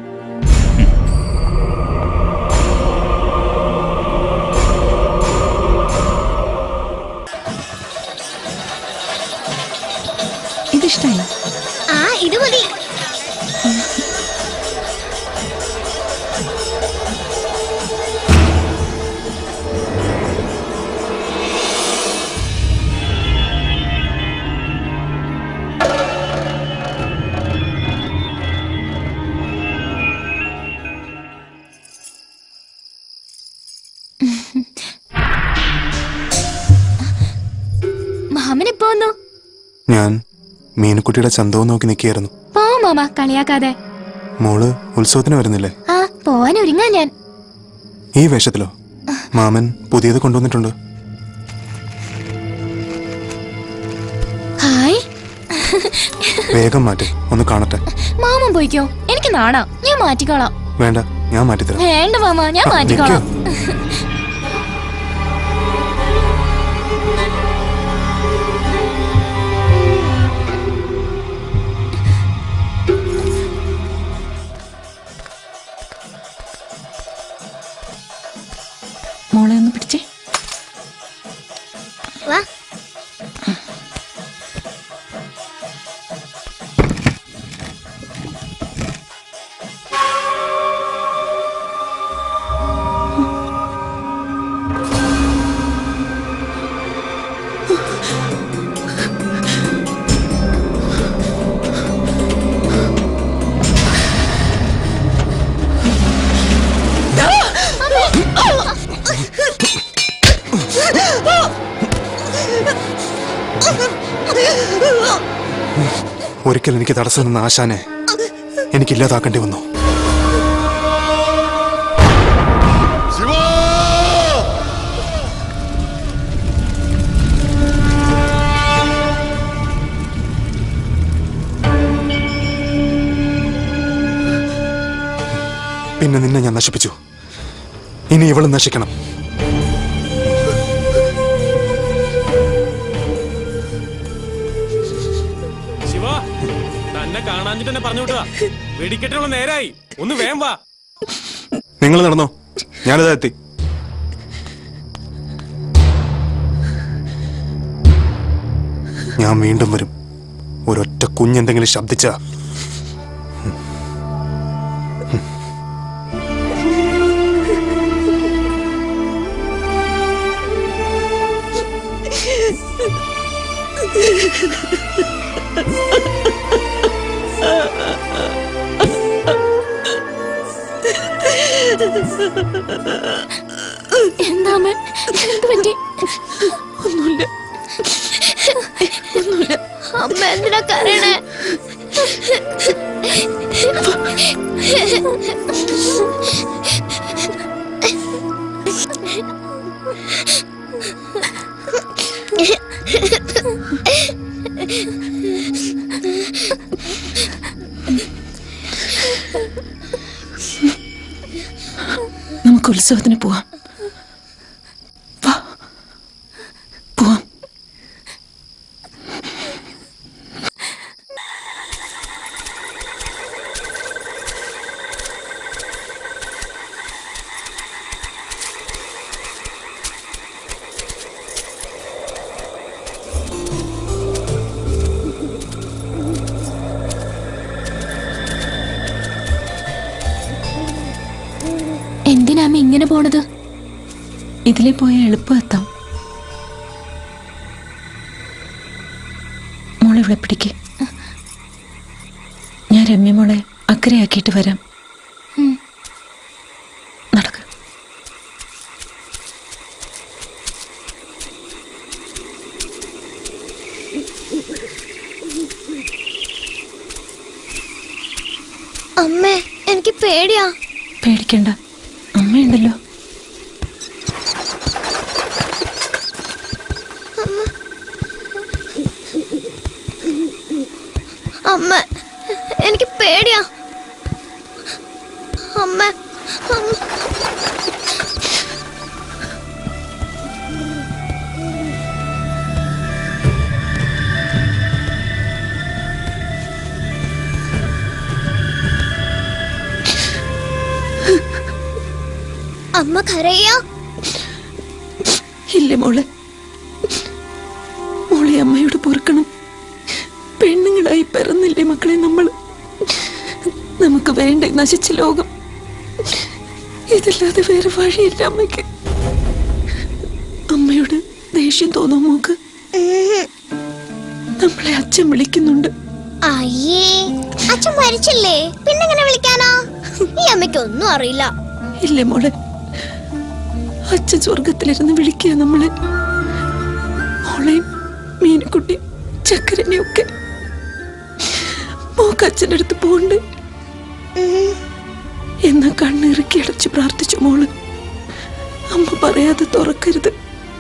ഇതിഷ്ടായി ആ ഇത് മതി മാമൻ എപ്പോ വന്നു ഞാൻ മീനുക്കുട്ടിയുടെ ചന്തവും നോക്കി നിൽക്കുകയായിരുന്നു പോ മാമ കളിയാക്കാതെ മോള് ഉത്സവത്തിന് വരുന്നില്ലേ ആ പോവാൻ ഒരുങ്ങാ ഞാൻ ഈ വേഷത്തിലോ മാമൻ പുതിയത് കൊണ്ടുവന്നിട്ടുണ്ട് ഹായ് വേഗം മാറ്റ് ഒന്ന് കാണട്ടെ മാമൻ പോയിക്കോ എനിക്ക് നാണാ ഞാൻ മാറ്റിക്കോളാം വേണ്ട ഞാൻ മാറ്റിത്തരാം വേണ്ട മാമ ഞാൻ ആ, മാറ്റിക്കോളാം മോളെ ഒന്ന് പിടിച്ചേ വാ ഒരിക്കൽ എനിക്ക് തടസ്സം നിന്ന ആശാനെ എനിക്കില്ലാതാക്കേണ്ടി വന്നു പിന്നെ നിന്നെ ഞാൻ നശിപ്പിച്ചു ഇനി ഇവളും നശിക്കണം ശിവ തന്നെ കാണാഞ്ഞിട്ട് തന്നെ പറഞ്ഞു വിട്ടതാ വെടിക്കെട്ടിനുള്ള നേരായി ഒന്ന് വേം വാ നിങ്ങൾ നടന്നോ ഞാനിതാ എത്തി ഞാൻ വീണ്ടും വരും ഒരൊറ്റ കുഞ്ഞെന്തെങ്കിലും ശബ്ദിച്ച എന്താ അമ്മ എന്ത് പറ്റി ഒന്നുമില്ല ഒന്നുമില്ല അമ്മ എന്തിനാ കരയണേ നമുക്ക് ഉത്സവത്തിന് പോവാം വാ പോവാം ഇങ്ങനെ പോണത് ഇതിലെ പോയ എളുപ്പം എത്താം മോളെ ഇവിടെ പിടിക്ക് ഞാൻ രമ്യ മോളെ അക്കരയാക്കിയിട്ട് വരാം ഉം. നടക്ക് അമ്മേ എനിക്ക് പേടിയാ പേടിക്കണ്ട അമ്മയുണ്ടല്ലോ അമ്മ എനിക്ക് പേടിയാ അമ്മ അമ്മ. അമ്മ കരയാ ഇല്ല മോളെ മോളെ അമ്മയോട് പൊറുക്കണം പെണ്ണുങ്ങളായി പിറന്നില്ലേ മക്കളെ നമ്മൾ നമുക്ക് വേണ്ട ഈ നശിച്ച ലോകം ഇതില്ലാതെ വേറെ വഴിയില്ല അമ്മയ്ക്ക് അമ്മയോട് ദേഷ്യം തോന്നും മോക്ക് നമ്മളെ അച്ഛൻ വിളിക്കുന്നുണ്ട് അയ്യേ അച്ഛൻ മരിച്ചില്ലേ പിന്നെങ്ങനെ വിളിക്കാനാ ഈ അമ്മയ്ക്ക് ഒന്നും അറിയില്ല ഇല്ലേ മോളെ അച്ഛൻ സ്വർഗത്തിലിരുന്ന് വിളിക്കുക നമ്മളെ മോളെയും മീനുക്കുട്ടി ചക്കരനെയും ഒക്കെ മോക്ക് അച്ഛൻ്റെ അടുത്ത് പോണ്ട് എന്നാ കണ്ണിറുക്കി അടച്ച് പ്രാർത്ഥിച്ചു മോള് അമ്മ പറയാതെ തുറക്കരുത്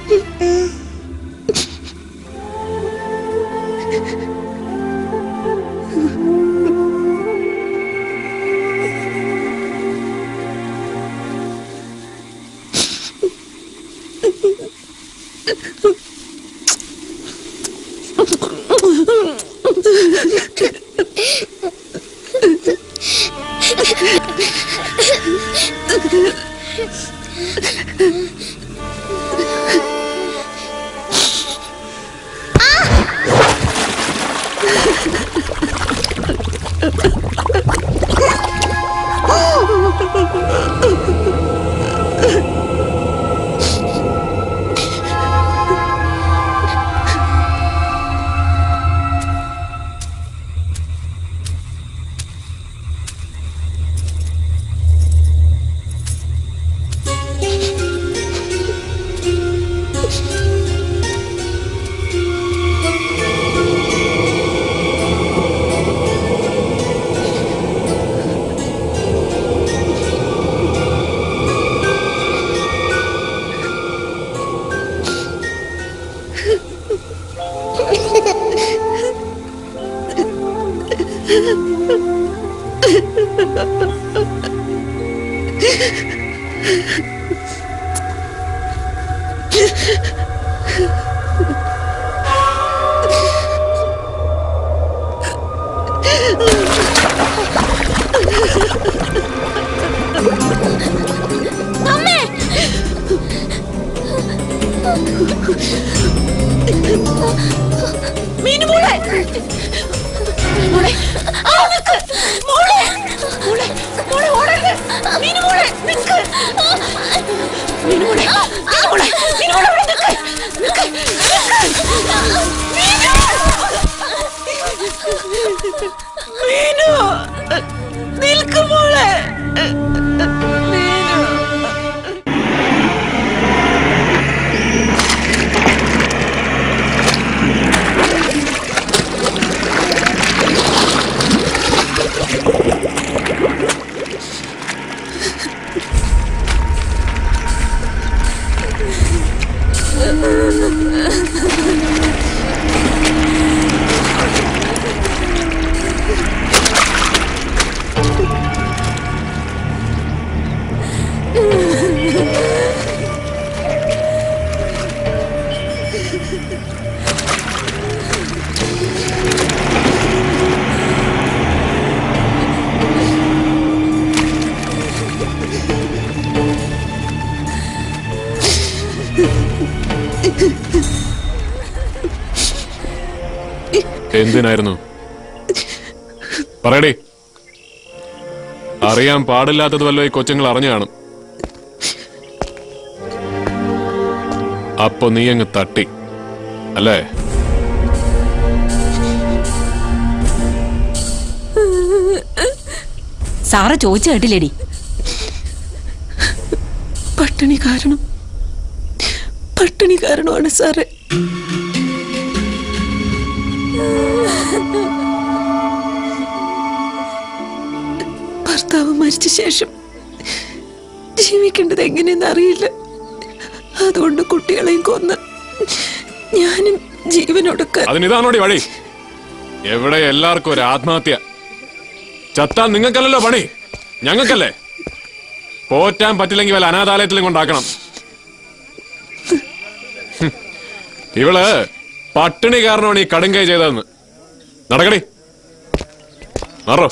അമ്മേ മീനുമോളെ മോളെ ആ, നിക്ക്. മോളെ മോളെ മോളെ ഓടരുത് മീനുമോളെ നിക്ക് മീനുമോളെ മീനുമോളെ മീനുമോളെ അവിടെ നിക്ക് നിക്ക് നിക്ക് മീനു നിൽക്ക് മോളെ മീനു എന്തിനായിരുന്നു പറയടേ അറിയാൻ പാടില്ലാത്തത് വല്ലോ ഈ കൊച്ചുങ്ങൾ അറിഞ്ഞു കാണും അപ്പൊ നീ അങ്ങ് തട്ടി അല്ലേ സാറ ചോദിച്ചു കേട്ടില്ലേടി പട്ടിണി കാരണം പട്ടിണി കാരണമാണ് സാറേ ഭർത്താവ് മരിച്ച ശേഷം ജീവിക്കേണ്ടത് എങ്ങനെയെന്ന് അറിയില്ല അതുകൊണ്ട് കുട്ടികളെയും കൊന്ന് ഞാനും ജീവനൊടുക്കാൻ അതിനിതാണോടി വഴി എവിടെ എല്ലാവർക്കും ഒരു ആത്മഹത്യ ചത്താൻ നിങ്ങൾക്കല്ലല്ലോ പണി ഞങ്ങൾക്കല്ലേ പോറ്റാൻ പറ്റില്ലെങ്കിൽ വല്ല അനാഥാലയത്തിലും കൊണ്ടാക്കണം ഹും. ഇവള് പട്ടിണി കാരണമാണ് ഈ കടുങ്കൈ ചെയ്തതെന്ന് നടക്കടി മാറോ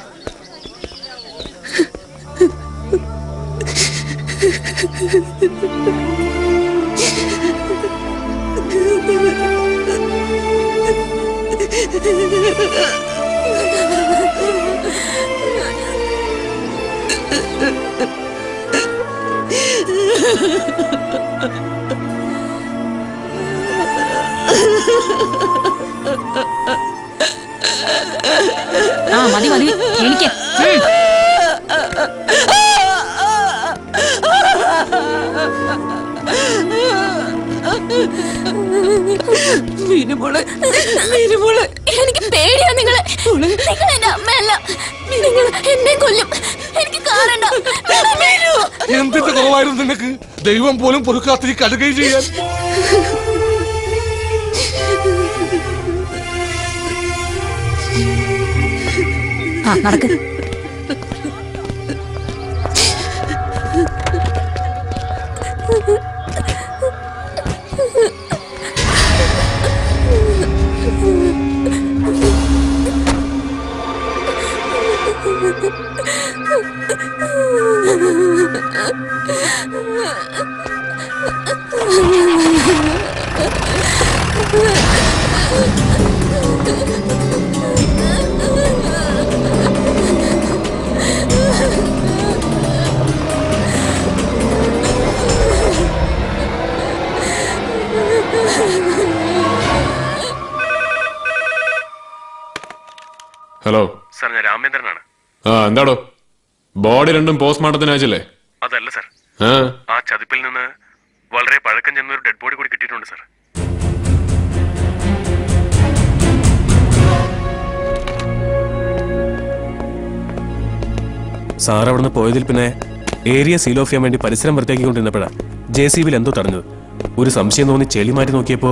ആ മതി മതി എനിക്ക് ഉം. മീനുമോളെ മീനുമോളെ എനിക്ക് പേടിയാ നിങ്ങളെ നിങ്ങൾ എന്റെ അമ്മയല്ല നിങ്ങൾ എന്നെ കൊല്ലും എനിക്ക് കാണണ്ട എന്തിന്റെ കുറവായിരുന്നു നിനക്ക് ദൈവം പോലും പൊറുക്കാത്ത ഈ കടുകൈ ചെയ്യാൻ ആ നടക്ക് ഹലോ സാർ ഞാൻ രാമേന്ദ്രനാണ് ആ എന്താടോ ബോഡി രണ്ടും പോസ്റ്റ്മോർട്ടത്തിന് അയച്ചില്ലേ അതല്ല സാർ ആ ആ ചതിപ്പിൽ നിന്ന് വളരെ പഴക്കം ചെന്ന ഒരു ഡെഡ് ബോഡി കൂടി കിട്ടിയിട്ടുണ്ട് സാർ സാർ അവിടുന്ന് പോയതിൽ പിന്നെ ഏരിയ സീൽ ഓഫ് ചെയ്യാൻ വേണ്ടി പരിസരം വൃത്തിയാക്കിക്കൊണ്ടിരുന്നപ്പോഴാ ജെ സി ബിയിൽ എന്തോ തടഞ്ഞത് ഒരു സംശയം തോന്നി ചെളി മാറ്റി നോക്കിയപ്പോ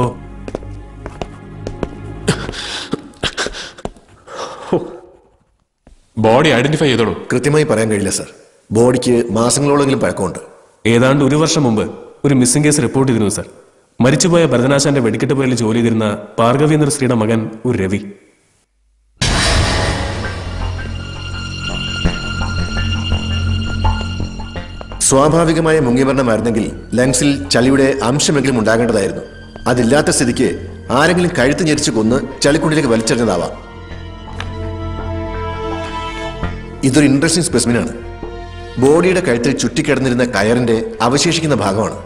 ബോഡി ഐഡന്റിഫൈ ചെയ്തോളൂ കൃത്യമായി പറയാൻ കഴിയില്ല സർ ബോഡിക്ക് മാസങ്ങളോളെങ്കിലും പഴക്കമുണ്ട് ഏതാണ്ട് ഒരു വർഷം മുമ്പ് ഒരു മിസ്സിംഗ് കേസ് റിപ്പോർട്ട് ചെയ്തിരുന്നു സാർ മരിച്ചുപോയ ഭരതനാശാന്റെ വെടിക്കെട്ട് പോയാൽ ജോലി ചെയ്തിരുന്ന ഭാർഗവി എന്ന സ്ത്രീയുടെ മകൻ ഒരു രവി സ്വാഭാവികമായ മുങ്ങിമരണമായിരുന്നെങ്കിൽ ലങ്സിൽ ചളിയുടെ അംശമെങ്കിലും ഉണ്ടാകേണ്ടതായിരുന്നു അതില്ലാത്ത സ്ഥിതിക്ക് ആരെങ്കിലും കഴുത്ത് ഞെരിച്ച് കൊന്ന് ചളിക്കുണ്ടിലേക്ക് വലിച്ചെറിഞ്ഞതാവാം ഇതൊരു ഇൻട്രസ്റ്റിംഗ് സ്പെസിമിനാണ് ബോഡിയുടെ കഴുത്തിൽ ചുറ്റിക്കിടന്നിരുന്ന കയറിന്റെ അവശേഷിക്കുന്ന ഭാഗമാണ്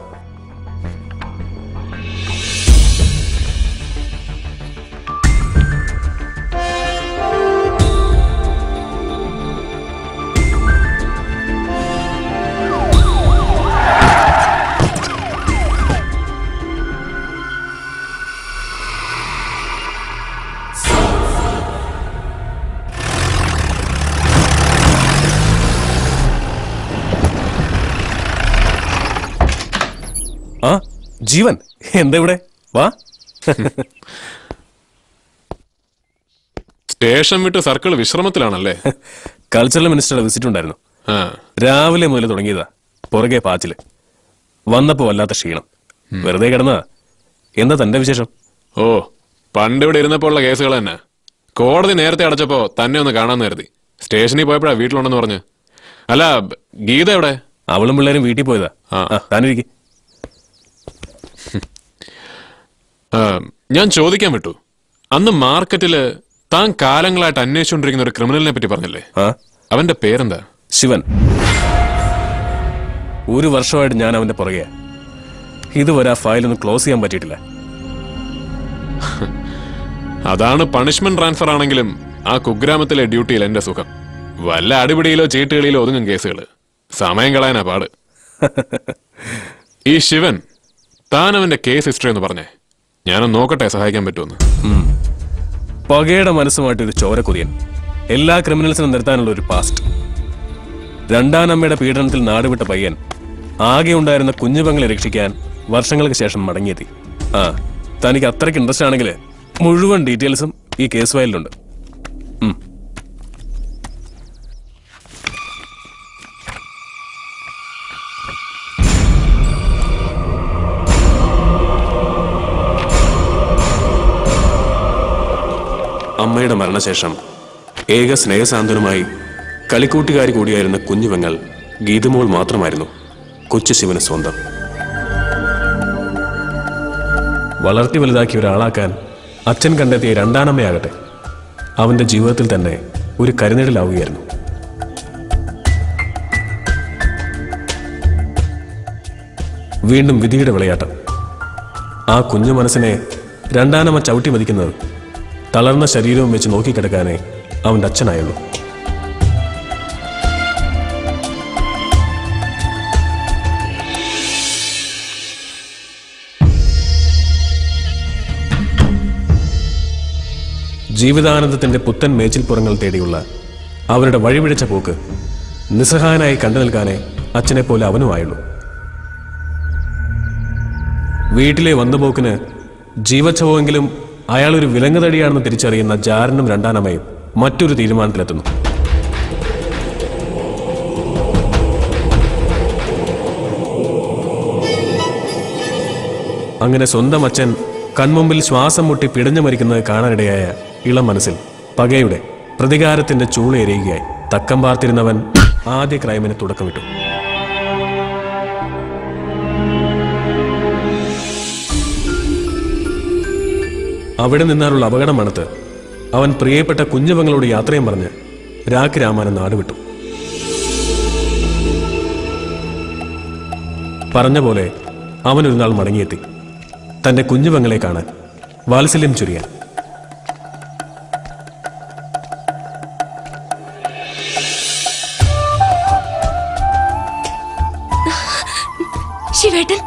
ആ ജീവൻ എന്താ ഇവിടെ വാ സ്റ്റേഷൻ വിട്ട് സർക്കിൾ വിശ്രമത്തിലാണല്ലേ കൾച്ചറൽ മിനിസ്റ്ററുടെ വിസിറ്റ് ഉണ്ടായിരുന്നു ആ രാവിലെ മുതൽ തുടങ്ങിയതാ പുറകെ പാച്ചില് വന്നപ്പോ വല്ലാത്ത ക്ഷീണം വെറുതെ കിടന്നതാ എന്താ തന്റെ വിശേഷം ഓ പണ്ട് ഇവിടെ ഇരുന്നപ്പോ ഉള്ള കേസുകൾ തന്നെ കോടതി നേരത്തെ അടച്ചപ്പോ തന്നെ ഒന്ന് കാണാൻ കരുതി സ്റ്റേഷനിൽ പോയപ്പോഴാ വീട്ടിലുണ്ടെന്ന് പറഞ്ഞു അല്ല ഗീത എവിടെ അവളും പിള്ളേരും വീട്ടിൽ പോയതാ ആ താനിരിക്കെ ആ, ഞാൻ ചോദിക്കാൻ വിട്ടു അന്ന് മാർക്കറ്റില് താൻ കാലങ്ങളായിട്ട് അന്വേഷിച്ചുകൊണ്ടിരിക്കുന്ന ഒരു ക്രിമിനലിനെ പറ്റി പറഞ്ഞില്ലേ അവന്റെ പേരെന്താ ശിവൻ ഒരു വർഷമായിട്ട് ഞാൻ അവന്റെ പുറകെ ഇതുവരെ ആ ഫയലൊന്നും ക്ലോസ് ചെയ്യാൻ പറ്റിയിട്ടില്ല അതാണ് പണിഷ്മെന്റ് ട്രാൻസ്ഫർ ആണെങ്കിലും ആ കുഗ്രാമത്തിലെ ഡ്യൂട്ടിയിൽ എന്റെ സുഖം വല്ല അടിപിടിയിലോ ചീട്ടുകളിയിലോ ഒതുങ്ങും കേസുകൾ സമയം കളയാനാ പാട് ഈ ശിവൻ താൻ അവന്റെ കേസ് ഹിസ്റ്ററി എന്ന് പറഞ്ഞേ ഞാനൊന്ന് നോക്കട്ടെ സഹായിക്കാൻ പറ്റുമെന്ന് ഉം. പകയുടെ മനസ്സുമായിട്ട് ഒരു ചോരക്കൊതിയൻ എല്ലാ ക്രിമിനൽസിനും നിർത്താനുള്ള ഒരു പാസ്റ്റ് രണ്ടാനമ്മയുടെ പീഡനത്തിൽ നാടുവിട്ട പയ്യൻ ആകെ ഉണ്ടായിരുന്ന കുഞ്ഞുപങ്ങളെ രക്ഷിക്കാൻ വർഷങ്ങൾക്ക് ശേഷം മടങ്ങിയെത്തി ആ തനിക്ക് അത്രയ്ക്ക് ഇൻട്രസ്റ്റ് ആണെങ്കിൽ മുഴുവൻ ഡീറ്റെയിൽസും ഈ കേസ് ഫയലിലുണ്ട് ഉം. അമ്മയുടെ മരണശേഷം ഏക സ്നേഹസാന്ത്വനമായി കളിക്കൂട്ടുകാരി കൂടിയായിരുന്ന കുഞ്ഞുപെങ്ങൾ ഗീതമോൾ മാത്രമായിരുന്നു കൊച്ചു ശിവന് സ്വന്തം വളർത്തി വലുതാക്കി ഒരാളാക്കാൻ അച്ഛൻ കണ്ടെത്തിയ രണ്ടാനമ്മയാകട്ടെ അവന്റെ ജീവിതത്തിൽ തന്നെ ഒരു കരുനിഴലാവുകയായിരുന്നു വീണ്ടും വിധിയുടെ വിളയാട്ടം ആ കുഞ്ഞു മനസ്സിനെ രണ്ടാനമ്മ ചവിട്ടി മതിക്കുന്നത് തളർന്ന ശരീരവും വെച്ച് നോക്കിക്കിടക്കാനേ അവന്റെ അച്ഛനായുള്ളൂ ജീവിതാനന്ദത്തിന്റെ പുത്തൻ മേച്ചിൽപ്പുറങ്ങൾ തേടിയുള്ള അവരുടെ വഴിപിഴച്ച പോക്ക് നിസ്സഹായനായി കണ്ടു നിൽക്കാനേ അച്ഛനെ പോലെ അവനുമായുള്ളൂ വീട്ടിലെ വന്നുപോക്കിന് ജീവച്ഛവമെങ്കിലും അയാൾ ഒരു വിലങ്ങുതടിയാണെന്ന് തിരിച്ചറിയുന്ന ജാരനും രണ്ടാനമ്മയും മറ്റൊരു തീരുമാനത്തിലെത്തുന്നു അങ്ങനെ സ്വന്തം അച്ഛൻ കൺമുമ്പിൽ ശ്വാസം മുട്ടി പിടഞ്ഞു മരിക്കുന്നത് കാണാനിടയായ ഇളം മനസ്സിൽ പകയുടെ പ്രതികാരത്തിന്റെ ചൂളയെറിയുകയായി തക്കം പാർത്തിരുന്നവൻ ആദ്യ ക്രൈമിന് തുടക്കമിട്ടു അവിടെ നിന്നാലുള്ള അപകടം മണത്ത് അവൻ പ്രിയപ്പെട്ട കുഞ്ഞുപങ്ങളോട് യാത്രയും പറഞ്ഞ് രാഖി രാമാനം നാടുവിട്ടു പറഞ്ഞ പോലെ അവൻ ഒരു നാൾ മടങ്ങിയെത്തി തന്റെ കുഞ്ഞുപങ്ങളെ കാണാൻ വാത്സല്യം ചൊരിയാൻ ശിവേട്ടൻ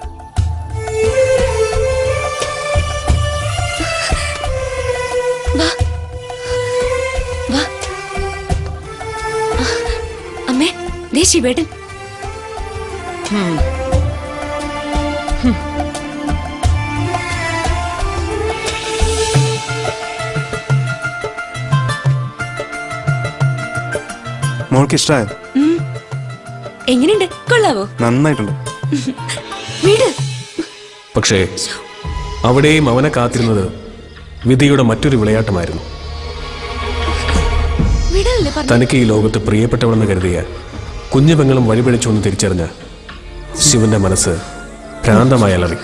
വാ വാ അമ്മേ ദേ ശിവേട്ടൻ മോൾക്ക് ഇഷ്ടമായോ ഉം. എങ്ങനെയുണ്ട് കൊള്ളാവോ നന്നായിട്ടുണ്ട് വീട് പക്ഷേ അവിടെയും അവനെ കാത്തിരുന്നത് വിധിയുടെ മറ്റൊരു വിളയാട്ടമായിരുന്നു വീടല്ലേ പറഞ്ഞു തനിക്ക് ഈ ലോകത്ത് പ്രിയപ്പെട്ടവളെന്ന് കരുതിയ കുഞ്ഞു പെങ്ങളും വഴിപിഴച്ചു എന്ന് തിരിച്ചറിഞ്ഞ ശിവന്റെ മനസ്സ് ഭ്രാന്തമായി അലറി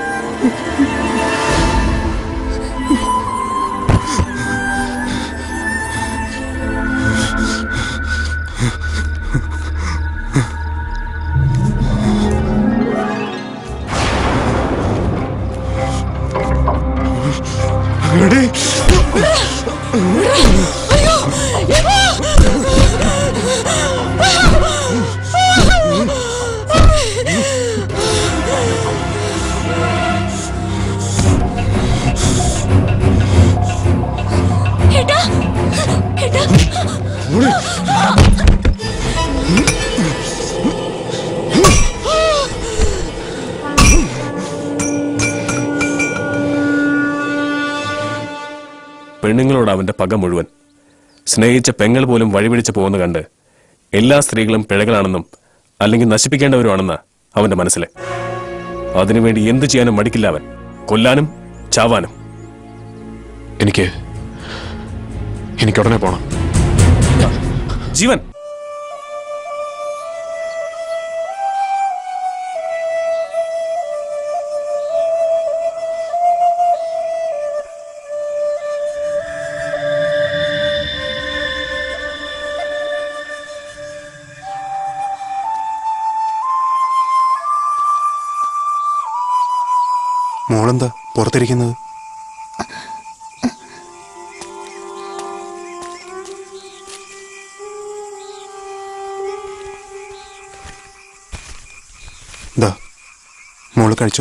ഏട്ടാ ഏട്ടാ പെണ്ണുങ്ങളോട് അവന്റെ പക മുഴുവൻ സ്നേഹിച്ച പെങ്ങൾ പോലും വഴിപിടിച്ച് പോകുന്ന കണ്ട് എല്ലാ സ്ത്രീകളും പിഴകളാണെന്നും അല്ലെങ്കിൽ നശിപ്പിക്കേണ്ടവരുമാണെന്ന അവന്റെ മനസ്സിലെ അതിനുവേണ്ടി എന്തു ചെയ്യാനും മടിക്കില്ല അവൻ കൊല്ലാനും ചാവാനും എനിക്ക് എനിക്കുടനെ പോണം ജീവൻ മോളെന്താ പുറത്തിരിക്കുന്നത് ദാ മോള് കഴിച്ചോ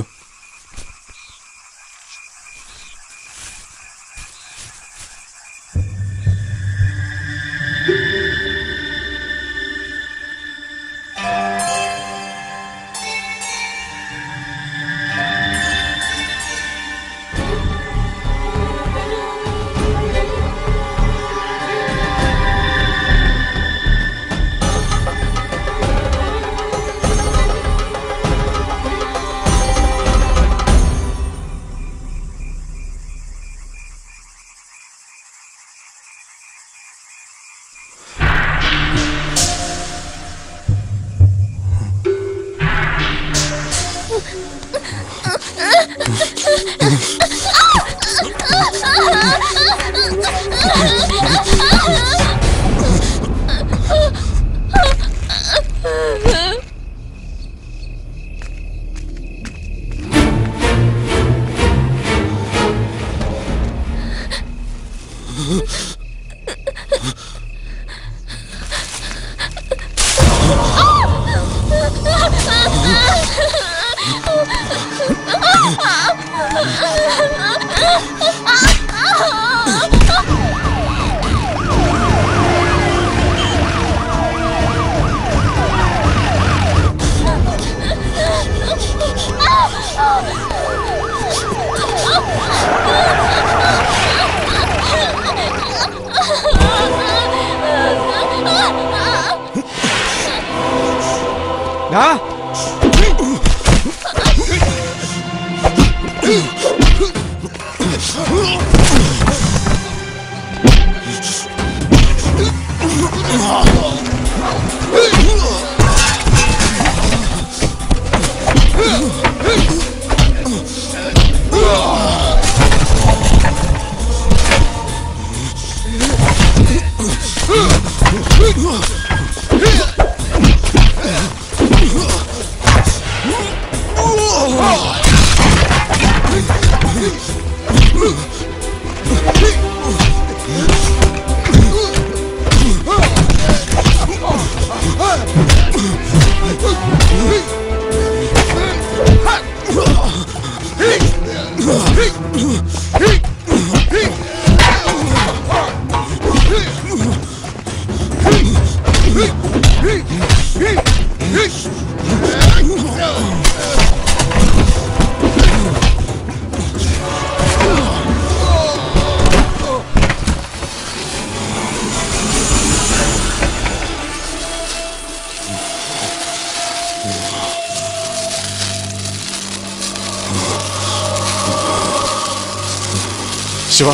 ശിവ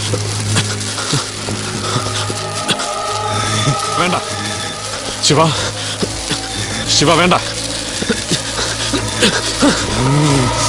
വേണ്ട ശിവ ശിവ വേണ്ട